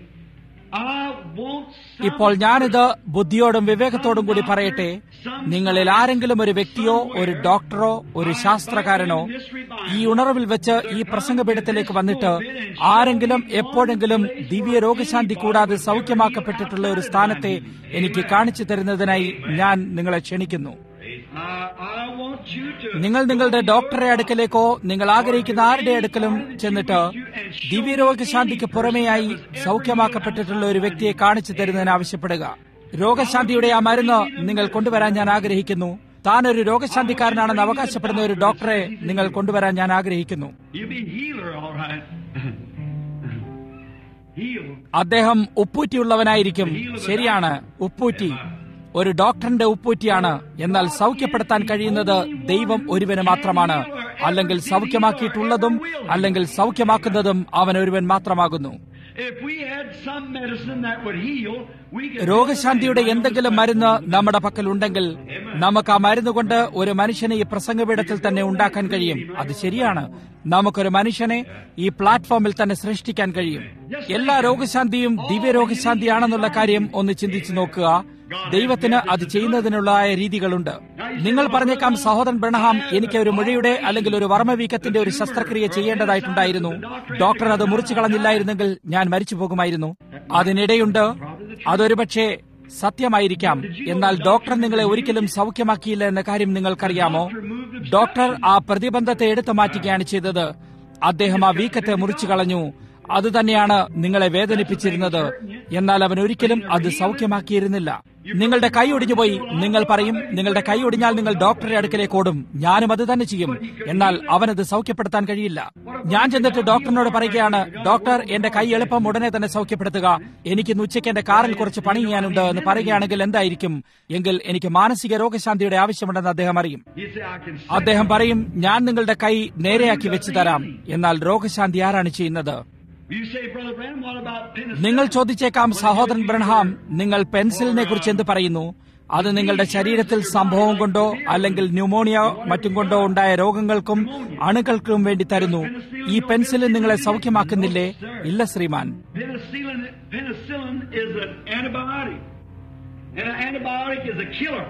I want some ഇപ്പോൾ ഞാനിത് ബുദ്ധിയോടും വിവേകത്തോടും കൂടി പറയട്ടെ നിങ്ങളിൽ ആരെങ്കിലും ഒരു വ്യക്തിയോ ഒരു ഡോക്ടറോ ഒരു ശാസ്ത്രകാരനോ ഈ ഉണർവിൽ വെച്ച് ഈ പ്രസംഗപീഠത്തിലേക്ക് വന്നിട്ട് ആരെങ്കിലും എപ്പോഴെങ്കിലും ദിവ്യ രോഗശാന്തി കൂടാതെ സൗഖ്യമാക്കപ്പെട്ടിട്ടുള്ള ഒരു സ്ഥാനത്തെ എനിക്ക് കാണിച്ചു തരുന്നതിനായി ഞാൻ നിങ്ങളെ ക്ഷണിക്കുന്നു I, I want you to നിങ്ങൾ നിങ്ങളുടെ ഡോക്ടറെ അടുക്കലേക്കോ നിങ്ങൾ ആഗ്രഹിക്കുന്ന ആരുടെ അടുക്കലും ചെന്നിട്ട് ദിവ്യരോഗശാന്തിക്ക് പുറമെയായി സൗഖ്യമാക്കപ്പെട്ടിട്ടുള്ള ഒരു വ്യക്തിയെ കാണിച്ചു തരുന്നതിന് ആവശ്യപ്പെടുക രോഗശാന്തിയുടെ ആ മരുന്ന് നിങ്ങൾ കൊണ്ടുവരാൻ ഞാൻ ആഗ്രഹിക്കുന്നു താൻ ഒരു രോഗശാന്തിക്കാരനാണെന്ന് അവകാശപ്പെടുന്ന ഒരു ഡോക്ടറെ നിങ്ങൾ കൊണ്ടുവരാൻ ഞാൻ ആഗ്രഹിക്കുന്നു you be healer, all right. Heal. അദ്ദേഹം ഉപ്പൂറ്റിയുള്ളവനായിരിക്കും ശരിയാണ് ഉപ്പൂറ്റി ഒരു ഡോക്ടറിന്റെ ഉപ്പൂറ്റിയാണ് എന്നാൽ സൗഖ്യപ്പെടുത്താൻ കഴിയുന്നത് ദൈവം ഒരുവന് മാത്രമാണ് അല്ലെങ്കിൽ സൗഖ്യമാക്കിയിട്ടുള്ളതും അല്ലെങ്കിൽ സൗഖ്യമാക്കുന്നതും അവൻ ഒരുവൻ മാത്രമാകുന്നു If we had some medicine that would heal, we could രോഗശാന്തിയുടെ എന്തെങ്കിലും മരുന്ന് നമ്മുടെ പക്കൽ ഉണ്ടെങ്കിൽ നമുക്ക് ആ മരുന്ന് കൊണ്ട് ഒരു മനുഷ്യനെ ഈ പ്രസംഗപീഠത്തിൽ തന്നെ ഉണ്ടാക്കാൻ കഴിയും അത് ശരിയാണ് നമുക്കൊരു മനുഷ്യനെ ഈ പ്ലാറ്റ്ഫോമിൽ തന്നെ സൃഷ്ടിക്കാൻ കഴിയും എല്ലാ രോഗശാന്തിയും ദിവ്യരോഗശാന്തിയാണെന്നുള്ള കാര്യം ഒന്ന് ചിന്തിച്ചു നോക്കുക ദൈവത്തിന് അത് ചെയ്യുന്നതിനുള്ള രീതികളുണ്ട് നിങ്ങൾ പറഞ്ഞേക്കാം സഹോദരൻ ബ്രണഹാം എനിക്ക് ഒരു മുഴയുടെ അല്ലെങ്കിൽ ഒരു വർമ്മവീക്കത്തിന്റെ ഒരു ശസ്ത്രക്രിയ ചെയ്യേണ്ടതായിട്ടുണ്ടായിരുന്നു ഡോക്ടർ അത് മുറിച്ചു കളഞ്ഞില്ലായിരുന്നെങ്കിൽ ഞാൻ മരിച്ചു പോകുമായിരുന്നു അതിനിടെയുണ്ട് അതൊരുപക്ഷെ സത്യമായിരിക്കാം എന്നാൽ ഡോക്ടർ നിങ്ങളെ ഒരിക്കലും സൗഖ്യമാക്കിയില്ല എന്ന കാര്യം നിങ്ങൾക്കറിയാമോ ഡോക്ടർ ആ പ്രതിബന്ധത്തെ എടുത്തു മാറ്റുകയാണ് ചെയ്തത് അദ്ദേഹം ആ വീക്കത്തെ മുറിച്ചു കളഞ്ഞു അതുതന്നെയാണ് നിങ്ങളെ വേദനിപ്പിച്ചിരുന്നത് എന്നാൽ അവൻ ഒരിക്കലും അത് സൗഖ്യമാക്കിയിരുന്നില്ല നിങ്ങളുടെ കൈ ഒടിഞ്ഞുപോയി നിങ്ങൾ പറയും നിങ്ങളുടെ കൈ ഒടിഞ്ഞാൽ നിങ്ങൾ ഡോക്ടറെ അടുക്കലേക്ക് ഓടും ഞാനും അത് തന്നെ ചെയ്യും എന്നാൽ അവനത് സൗഖ്യപ്പെടുത്താൻ കഴിയില്ല ഞാൻ ചെന്നിട്ട് ഡോക്ടറിനോട് പറയുകയാണ് ഡോക്ടർ എന്റെ കൈ എളുപ്പം ഉടനെ തന്നെ സൗഖ്യപ്പെടുത്തുക എനിക്ക് ഇന്ന് ഉച്ചയ്ക്ക് എന്റെ കാറിൽ കുറച്ച് പണി ചെയ്യാനുണ്ട് എന്ന് പറയുകയാണെങ്കിൽ എന്തായിരിക്കും എങ്കിൽ എനിക്ക് മാനസിക രോഗശാന്തിയുടെ ആവശ്യമുണ്ടെന്ന് അദ്ദേഹം അറിയും You say, I can അദ്ദേഹം പറയും ഞാൻ നിങ്ങളുടെ കൈ നേരെയാക്കി വെച്ചു തരാം എന്നാൽ രോഗശാന്തി ആരാണ് ചെയ്യുന്നത് You say, Brother Branham, what about penicillin? നിങ്ങൾ ചോദിച്ചേക്കാം സഹോദരൻ ബ്രൺഹാം നിങ്ങൾ പെൻസിലിനെ കുറിച്ച് എന്ത് പറയുന്നു അത് നിങ്ങളുടെ ശരീരത്തിൽ സംഭവം കൊണ്ടോ അല്ലെങ്കിൽ ന്യൂമോണിയ മറ്റും കൊണ്ടോ ഉണ്ടായ രോഗങ്ങൾക്കും അണുക്കൾക്കും വേണ്ടി തരുന്നു ഈ പെൻസിലിൻ നിങ്ങളെ സൗഖ്യമാക്കുന്നില്ലേ ഇല്ല ശ്രീമാൻ Penicillin, penicillin is an antibiotic. And an antibiotic is a killer.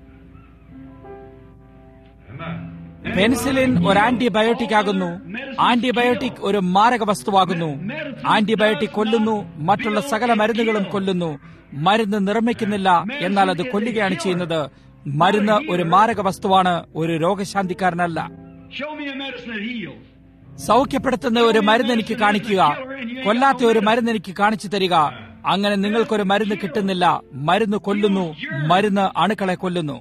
Penicillin ഒരു ആന്റിബയോട്ടിക് ആകുന്നു ആന്റിബയോട്ടിക് ഒരു മാരക വസ്തുവാകുന്നു ആന്റിബയോട്ടിക് കൊല്ലുന്നു മറ്റുള്ള സകല മരുന്നുകളും കൊല്ലുന്നു മരുന്ന് നിർമ്മിക്കുന്നില്ല എന്നാൽ അത് കൊല്ലുകയാണ് ചെയ്യുന്നത് മരുന്ന് ഒരു മാരക വസ്തുവാണ് ഒരു രോഗശാന്തിക്കാരനല്ല Show me a medicine that heals. സൗഖ്യപ്പെടുത്തുന്ന ഒരു മരുന്ന് എനിക്ക് കാണിക്കുക കൊല്ലാത്ത ഒരു മരുന്ന് എനിക്ക് കാണിച്ചു തരിക അങ്ങനെ നിങ്ങൾക്കൊരു മരുന്ന് കിട്ടുന്നില്ല മരുന്ന് കൊല്ലുന്നു മരുന്ന് അണുക്കളെ കൊല്ലുന്നു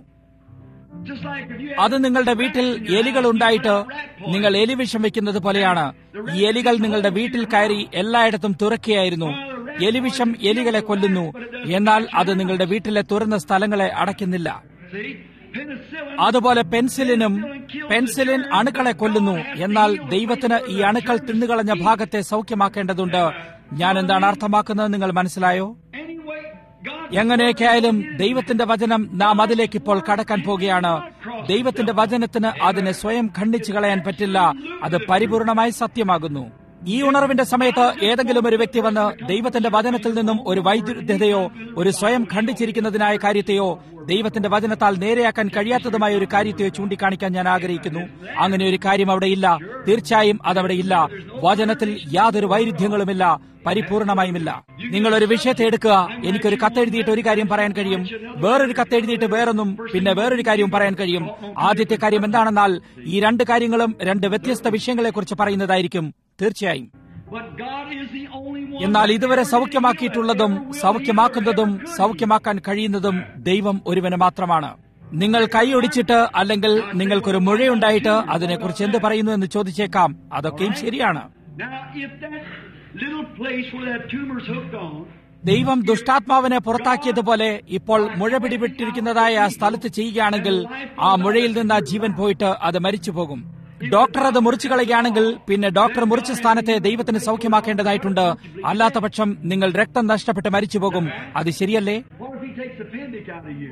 Just like if you അത് നിങ്ങളുടെ വീട്ടിൽ എലികൾ ഉണ്ടായിട്ട് നിങ്ങൾ എലി വിഷം വെക്കുന്നത് പോലെയാണ് ഈ എലികൾ നിങ്ങളുടെ വീട്ടിൽ കയറി എല്ലായിടത്തും തുറക്കുകയായിരുന്നു എലിവിഷം എലികളെ കൊല്ലുന്നു എന്നാൽ അത് നിങ്ങളുടെ വീട്ടിലെ തുറന്ന സ്ഥലങ്ങളെ അടയ്ക്കുന്നില്ല see, penicillin. അതുപോലെ പെൻസിലിനും പെൻസിലിൻ അണുക്കളെ കൊല്ലുന്നു എന്നാൽ ദൈവത്തിന് ഈ അണുക്കൾ തിന്നുകളഞ്ഞ ഭാഗത്തെ സൗഖ്യമാക്കേണ്ടതുണ്ട് ഞാൻ എന്താണ് അർത്ഥമാക്കുന്നത് നിങ്ങൾ മനസ്സിലായോ Anyway, God എങ്ങനെയൊക്കെ ആയാലും ദൈവത്തിന്റെ വചനം നാം അതിലേക്ക് ഇപ്പോൾ കടക്കാൻ പോകുകയാണ് ദൈവത്തിന്റെ വചനത്തിന് അതിനെ സ്വയം ഖണ്ഡിച്ചു കളയാൻ പറ്റില്ല അത് പരിപൂർണമായി സത്യമാകുന്നു ഈ ഉണർവിന്റെ സമയത്ത് ഏതെങ്കിലും ഒരു വ്യക്തി വന്ന് ദൈവത്തിന്റെ വചനത്തിൽ നിന്നും ഒരു വൈദ്യുതയോ ഒരു സ്വയം ഖണ്ഡിച്ചിരിക്കുന്നതിനായ കാര്യത്തെയോ ദൈവത്തിന്റെ വചനത്താൽ നേരെയാക്കാൻ കഴിയാത്തതുമായ ഒരു കാര്യത്തെയോ ചൂണ്ടിക്കാണിക്കാൻ ഞാൻ ആഗ്രഹിക്കുന്നു അങ്ങനെ ഒരു കാര്യം അവിടെ ഇല്ല തീർച്ചയായും അതവിടെ ഇല്ല വചനത്തിൽ യാതൊരു വൈരുദ്ധ്യങ്ങളുമില്ല പരിപൂർണമായുമില്ല നിങ്ങൾ ഒരു വിഷയത്തെ എടുക്കുക എനിക്കൊരു കത്തെഴുതിയിട്ട് ഒരു കാര്യം പറയാൻ കഴിയും വേറൊരു കത്തെഴുതിയിട്ട് വേറൊന്നും പിന്നെ വേറൊരു കാര്യവും പറയാൻ കഴിയും ആദ്യത്തെ കാര്യം എന്താണെന്നാൽ ഈ രണ്ട് കാര്യങ്ങളും രണ്ട് വ്യത്യസ്ത വിഷയങ്ങളെക്കുറിച്ച് പറയുന്നതായിരിക്കും തീർച്ചയായും But God is the only one. എന്നാൽ ഇതുവരെ സൗഖ്യമാക്കിയിട്ടുള്ളതും സൗഖ്യമാക്കുന്നതും സൗഖ്യമാക്കാൻ കഴിയുന്നതും ദൈവം ഒരുവന് മാത്രമാണ് നിങ്ങൾ കൈയൊടിച്ചിട്ട് അല്ലെങ്കിൽ നിങ്ങൾക്കൊരു മുഴയുണ്ടായിട്ട് അതിനെക്കുറിച്ച് എന്ത് പറയുന്നു എന്ന് ചോദിച്ചേക്കാം അതൊക്കെയും ശരിയാണ് Now, if that little place where that tumor's hooked on, ദൈവം ദുഷ്ടാത്മാവിനെ പുറത്താക്കിയതുപോലെ ഇപ്പോൾ മുഴ പിടിപെട്ടിരിക്കുന്നതായ ആ സ്ഥലത്ത് ചെയ്യുകയാണെങ്കിൽ ആ മുഴയിൽ നിന്ന് ആ ജീവൻ പോയിട്ട് അത് മരിച്ചു പോകും ഡോക്ടർ അത് മുറിച്ചു കളയുകയാണെങ്കിൽ പിന്നെ ഡോക്ടർ മുറിച്ച സ്ഥാനത്തെ ദൈവത്തിന് സൗഖ്യമാക്കേണ്ടതായിട്ടുണ്ട് അല്ലാത്ത പക്ഷം നിങ്ങൾ രക്തം നഷ്ടപ്പെട്ട് മരിച്ചു പോകും അത് ശരിയല്ലേ what if He takes appendix out of you?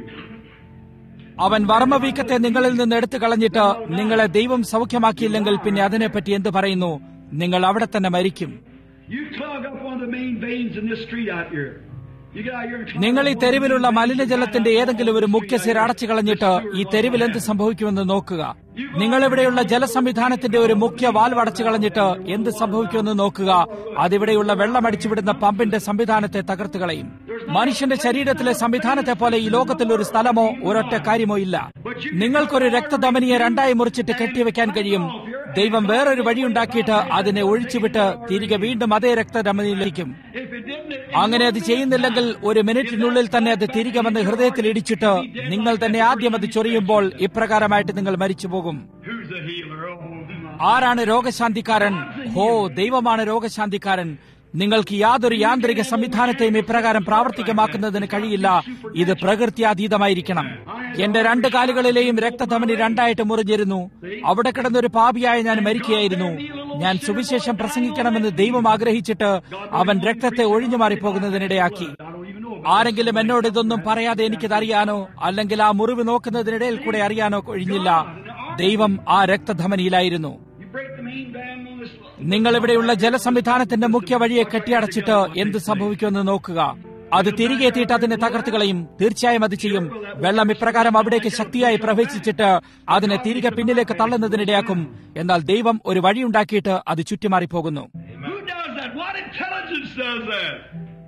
അവൻ വർമ്മവീക്കത്തെ നിങ്ങളിൽ നിന്ന് എടുത്തു കളഞ്ഞിട്ട് നിങ്ങളെ ദൈവം സൗഖ്യമാക്കിയില്ലെങ്കിൽ പിന്നെ അതിനെപ്പറ്റി എന്ത് പറയുന്നു നിങ്ങൾ അവിടെ തന്നെ മരിക്കും You clog up one of the main veins in this street out here. You get out here and clog നിങ്ങൾ ഈ up one തെരുവിലുള്ള of the main മലിനജലത്തിന്റെ veins ഏതെങ്കിലും ഒരു out മുഖ്യ here. സിര അടച്ചു കളഞ്ഞിട്ട് ഈ തെരുവിൽ എന്ത് സംഭവിക്കുമെന്ന് നോക്കുക നിങ്ങളിവിടെയുള്ള ജലസംവിധാനത്തിന്റെ ഒരു മുഖ്യ വാൽവ് അടച്ചു കളഞ്ഞിട്ട് എന്ത് സംഭവിക്കുമെന്ന് നോക്കുക അതിവിടെയുള്ള വെള്ളം അടിച്ചുവിടുന്ന പമ്പിന്റെ സംവിധാനത്തെ തകർത്ത് കളയും മനുഷ്യന്റെ ശരീരത്തിലെ സംവിധാനത്തെ പോലെ ഈ ലോകത്തിൽ ഒരു സ്ഥലമോ ഒരൊറ്റ കാര്യമോ ഇല്ല നിങ്ങൾക്കൊരു രക്തധമനിയെ രണ്ടായി മുറിച്ചിട്ട് കെട്ടിവെക്കാൻ കഴിയും ദൈവം വേറൊരു വഴിയുണ്ടാക്കിയിട്ട് അതിനെ ഒഴിച്ചുവിട്ട് തിരികെ വീണ്ടും അതേ രക്തധമനിയിലേക്കും If it didn't, it, അങ്ങനെ അത് ചെയ്യുന്നില്ലെങ്കിൽ ഒരു മിനിറ്റിനുള്ളിൽ തന്നെ അത് തിരികെ വന്ന് ഹൃദയത്തിൽ ഇടിച്ചിട്ട് നിങ്ങൾ തന്നെ ആദ്യം അത് ചൊറിയുമ്പോൾ ഇപ്രകാരമായിട്ട് നിങ്ങൾ മരിച്ചു പോകും who's the healer? Oh, my. ആരാണ് രോഗശാന്തിക്കാരൻ ഹോ ദൈവമാണ് രോഗശാന്തിക്കാരൻ നിങ്ങൾക്ക് യാതൊരു യാന്ത്രിക സംവിധാനത്തെയും ഇപ്രകാരം പ്രാവർത്തികമാക്കുന്നതിന് കഴിയില്ല ഇത് പ്രകൃത്യാതീതമായിരിക്കണം എന്റെ രണ്ട് കാലുകളിലെയും രക്തധമനി രണ്ടായിട്ട് മുറിഞ്ഞിരുന്നു അവിടെ കിടന്നൊരു പാപിയായ ഞാൻ മരിക്കുകയായിരുന്നു ഞാൻ സുവിശേഷം പ്രസംഗിക്കണമെന്ന് ദൈവം ആഗ്രഹിച്ചിട്ട് അവൻ രക്തത്തെ ഒഴിഞ്ഞു മാറിപ്പോകുന്നതിനിടയാക്കി I don't even know about ആരെങ്കിലും എന്നോട് ഇതൊന്നും പറയാതെ എനിക്കത് അറിയാനോ അല്ലെങ്കിൽ ആ മുറിവ് നോക്കുന്നതിനിടയിൽ കൂടെ അറിയാനോ കഴിഞ്ഞില്ല ദൈവം ആ രക്തധമനിയിലായിരുന്നു You break the main vein on this. നിങ്ങൾ ഇവിടെയുള്ള ജലസംവിധാനത്തിന്റെ മുഖ്യ വഴിയെ കെട്ടിയടച്ചിട്ട് എന്ത് സംഭവിക്കുമെന്ന് നോക്കുക അത് തിരികെ എത്തിയിട്ട് അതിനെ തകർത്ത് കളയും തീർച്ചയായും അത് ചെയ്യും വെള്ളം ഇപ്രകാരം അവിടേക്ക് ശക്തിയായി പ്രവേശിച്ചിട്ട് അതിനെ തിരികെ പിന്നിലേക്ക് തള്ളുന്നതിനിടയാക്കും എന്നാൽ ദൈവം ഒരു വഴിയുണ്ടാക്കിയിട്ട് അത് ചുറ്റിമാറിപ്പോകുന്നു Who does that? What intelligence does that?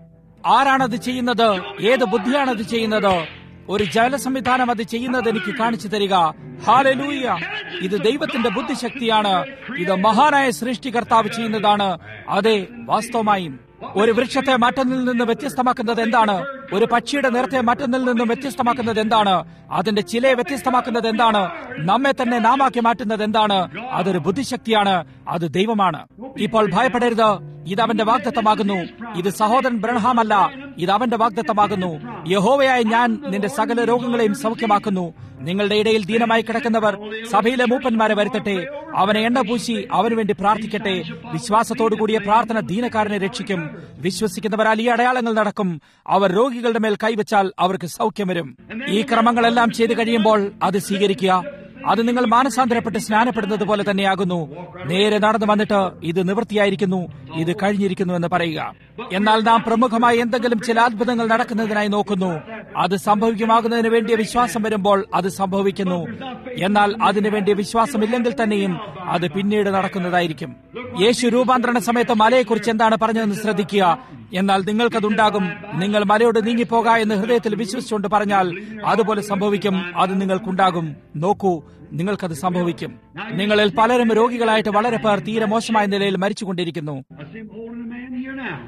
ആരാണത് ചെയ്യുന്നത് ഏത് ബുദ്ധിയാണത് ചെയ്യുന്നത് ഒരു ജല സംവിധാനം അത് ചെയ്യുന്നത് എനിക്ക് കാണിച്ചു തരിക ഹാലലൂയ ഇത് ദൈവത്തിന്റെ ബുദ്ധിശക്തിയാണ് ഇത് മഹാനായ സൃഷ്ടികർത്താവ് ചെയ്യുന്നതാണ് അതെ വാസ്തവമായും ഒരു വൃക്ഷത്തെ മറ്റൊന്നിൽ നിന്ന് വ്യത്യസ്തമാക്കുന്നത് എന്താണ് ഒരു പക്ഷിയുടെ നിറത്തെ മറ്റൊന്നിൽ നിന്നും വ്യത്യസ്തമാക്കുന്നത് എന്താണ് അതിന്റെ ചിലയെ വ്യത്യസ്തമാക്കുന്നത് എന്താണ് നമ്മെ തന്നെ നാമാക്കി മാറ്റുന്നത് എന്താണ് അതൊരു ബുദ്ധിശക്തിയാണ് അത് ദൈവമാണ് ഇപ്പോൾ ഭയപ്പെടരുത് ഇത് അവന്റെ വാഗ്ദത്തമാകുന്നു ഇത് സഹോദരൻ ബ്രഹ്ഹാമല്ല ഇത് അവന്റെ വാഗ്ദത്തമാകുന്നു യഹോവയായ ഞാൻ നിന്റെ സകല രോഗങ്ങളെയും സൗഖ്യമാക്കുന്നു നിങ്ങളുടെ ഇടയിൽ ദീനമായി കിടക്കുന്നവർ സഭയിലെ മൂപ്പന്മാരെ വരുത്തട്ടെ അവനെ എണ്ണ പൂശി അവനു വേണ്ടി പ്രാർത്ഥിക്കട്ടെ വിശ്വാസത്തോടുകൂടിയ പ്രാർത്ഥന ദീനക്കാരനെ രക്ഷിക്കും വിശ്വസിക്കുന്നവരാൽ ഈ അടയാളങ്ങൾ നടക്കും അവർ രോഗികളുടെ മേൽ കൈവച്ചാൽ അവർക്ക് സൗഖ്യം വരും ഈ ക്രമങ്ങളെല്ലാം ചെയ്തു കഴിയുമ്പോൾ അത് സ്വീകരിക്കുക അത് നിങ്ങൾ മാനസാന്തരപ്പെട്ട് സ്നാനപ്പെടുന്നത് പോലെ തന്നെയാകുന്നു നേരെ നടന്നു വന്നിട്ട് ഇത് നിവൃത്തിയായിരിക്കുന്നു ഇത് കഴിഞ്ഞിരിക്കുന്നു എന്ന് പറയുക എന്നാൽ നാം പ്രമുഖമായി എന്തെങ്കിലും ചില അത്ഭുതങ്ങൾ നടക്കുന്നതിനായി നോക്കുന്നു അത് സംഭവിക്കുമാകുന്നതിന് വേണ്ടിയ വിശ്വാസം വരുമ്പോൾ അത് സംഭവിക്കുന്നു എന്നാൽ അതിനു വേണ്ടിയ വിശ്വാസമില്ലെങ്കിൽ തന്നെയും അത് പിന്നീട് നടക്കുന്നതായിരിക്കും യേശു രൂപാന്തരണ സമയത്ത് മലയെക്കുറിച്ച് എന്താണ് പറഞ്ഞതെന്ന് ശ്രദ്ധിക്കുക എന്നാൽ നിങ്ങൾക്കതുണ്ടാകും നിങ്ങൾ മലയോട് നീങ്ങിപ്പോക എന്ന് ഹൃദയത്തിൽ വിശ്വസിച്ചുകൊണ്ട് പറഞ്ഞാൽ അതുപോലെ സംഭവിക്കും അത് നിങ്ങൾക്കുണ്ടാകും നോക്കൂ നിങ്ങൾക്കത് സംഭവിക്കും നിങ്ങളിൽ പലരും രോഗികളായിട്ട് വളരെ പേർ തീരെ മോശമായ നിലയിൽ മരിച്ചുകൊണ്ടിരിക്കുന്നു I see him holding a man here now.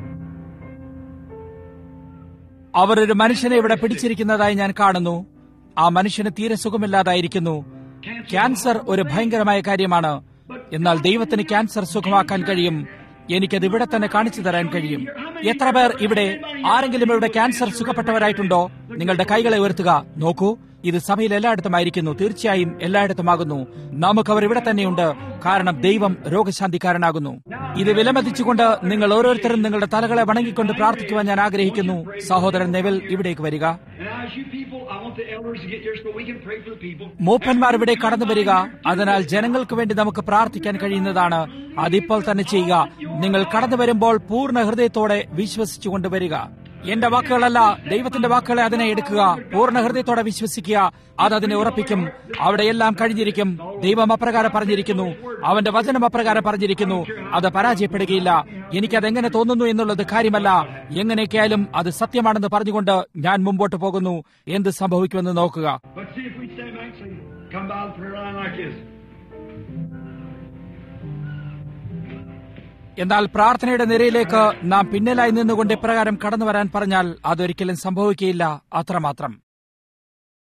അവർ ഒരു മനുഷ്യനെ ഇവിടെ പിടിച്ചിരിക്കുന്നതായി ഞാൻ കാണുന്നു ആ മനുഷ്യന് തീരെ സുഖമില്ലാതായിരിക്കുന്നു ക്യാൻസർ ഒരു ഭയങ്കരമായ കാര്യമാണ് എന്നാൽ ദൈവത്തിന് ക്യാൻസർ സുഖമാക്കാൻ കഴിയും എനിക്കത് ഇവിടെ തന്നെ കാണിച്ചു തരാൻ കഴിയും എത്ര പേർ ഇവിടെ ആരെങ്കിലും ഇവിടെ ക്യാൻസർ സുഖപ്പെട്ടവരായിട്ടുണ്ടോ നിങ്ങളുടെ കൈകളെ ഉയർത്തുക നോക്കൂ ഇത് സഭയിൽ എല്ലായിടത്തുമായിരിക്കുന്നു തീർച്ചയായും എല്ലായിടത്തുമാകുന്നു നമുക്ക് അവർ ഇവിടെ തന്നെയുണ്ട് കാരണം ദൈവം രോഗശാന്തിക്കാരനാകുന്നു ഇത് വിലമതിച്ചുകൊണ്ട് നിങ്ങൾ ഓരോരുത്തരും നിങ്ങളുടെ തലകളെ വണങ്ങിക്കൊണ്ട് പ്രാർത്ഥിക്കുവാൻ ഞാൻ ആഗ്രഹിക്കുന്നു സഹോദരൻ നെവൽ ഇവിടേക്ക് വരിക And now, as you people, I want the elders to get here so we can pray for the people. മൂപ്പന്മാർ ഇവിടെ കടന്നു വരിക അതിനാൽ ജനങ്ങൾക്ക് വേണ്ടി നമുക്ക് പ്രാർത്ഥിക്കാൻ കഴിയുന്നതാണ് അതിപ്പോൾ തന്നെ ചെയ്യുക നിങ്ങൾ കടന്നു വരുമ്പോൾ പൂർണ്ണ ഹൃദയത്തോടെ വിശ്വസിച്ചുകൊണ്ട് വരിക എന്റെ വാക്കുകളല്ല ദൈവത്തിന്റെ വാക്കുകളെ അതിനെ എടുക്കുക പൂർണ്ണ ഹൃദയത്തോടെ വിശ്വസിക്കുക അത് അതിനെ ഉറപ്പിക്കും അവിടെ എല്ലാം കഴിഞ്ഞിരിക്കും ദൈവം അപ്രകാരം പറഞ്ഞിരിക്കുന്നു അവന്റെ വചനം അപ്രകാരം പറഞ്ഞിരിക്കുന്നു അത് പരാജയപ്പെടുകയില്ല എനിക്കതെങ്ങനെ തോന്നുന്നു എന്നുള്ളത് കാര്യമല്ല എങ്ങനെയൊക്കെയായാലും അത് സത്യമാണെന്ന് പറഞ്ഞുകൊണ്ട് ഞാൻ മുമ്പോട്ട് പോകുന്നു എന്ത് സംഭവിക്കുമെന്ന് നോക്കുക But see if we stand back and say, come by the prayer line like this. എന്നാൽ പ്രാർത്ഥനയുടെ നിരയിലേക്ക് നാം പിന്നിലായി നിന്നുകൊണ്ട് ഇപ്രകാരം കടന്നു വരാൻ പറഞ്ഞാൽ അതൊരിക്കലും സംഭവിക്കുകയില്ല അത്രമാത്രം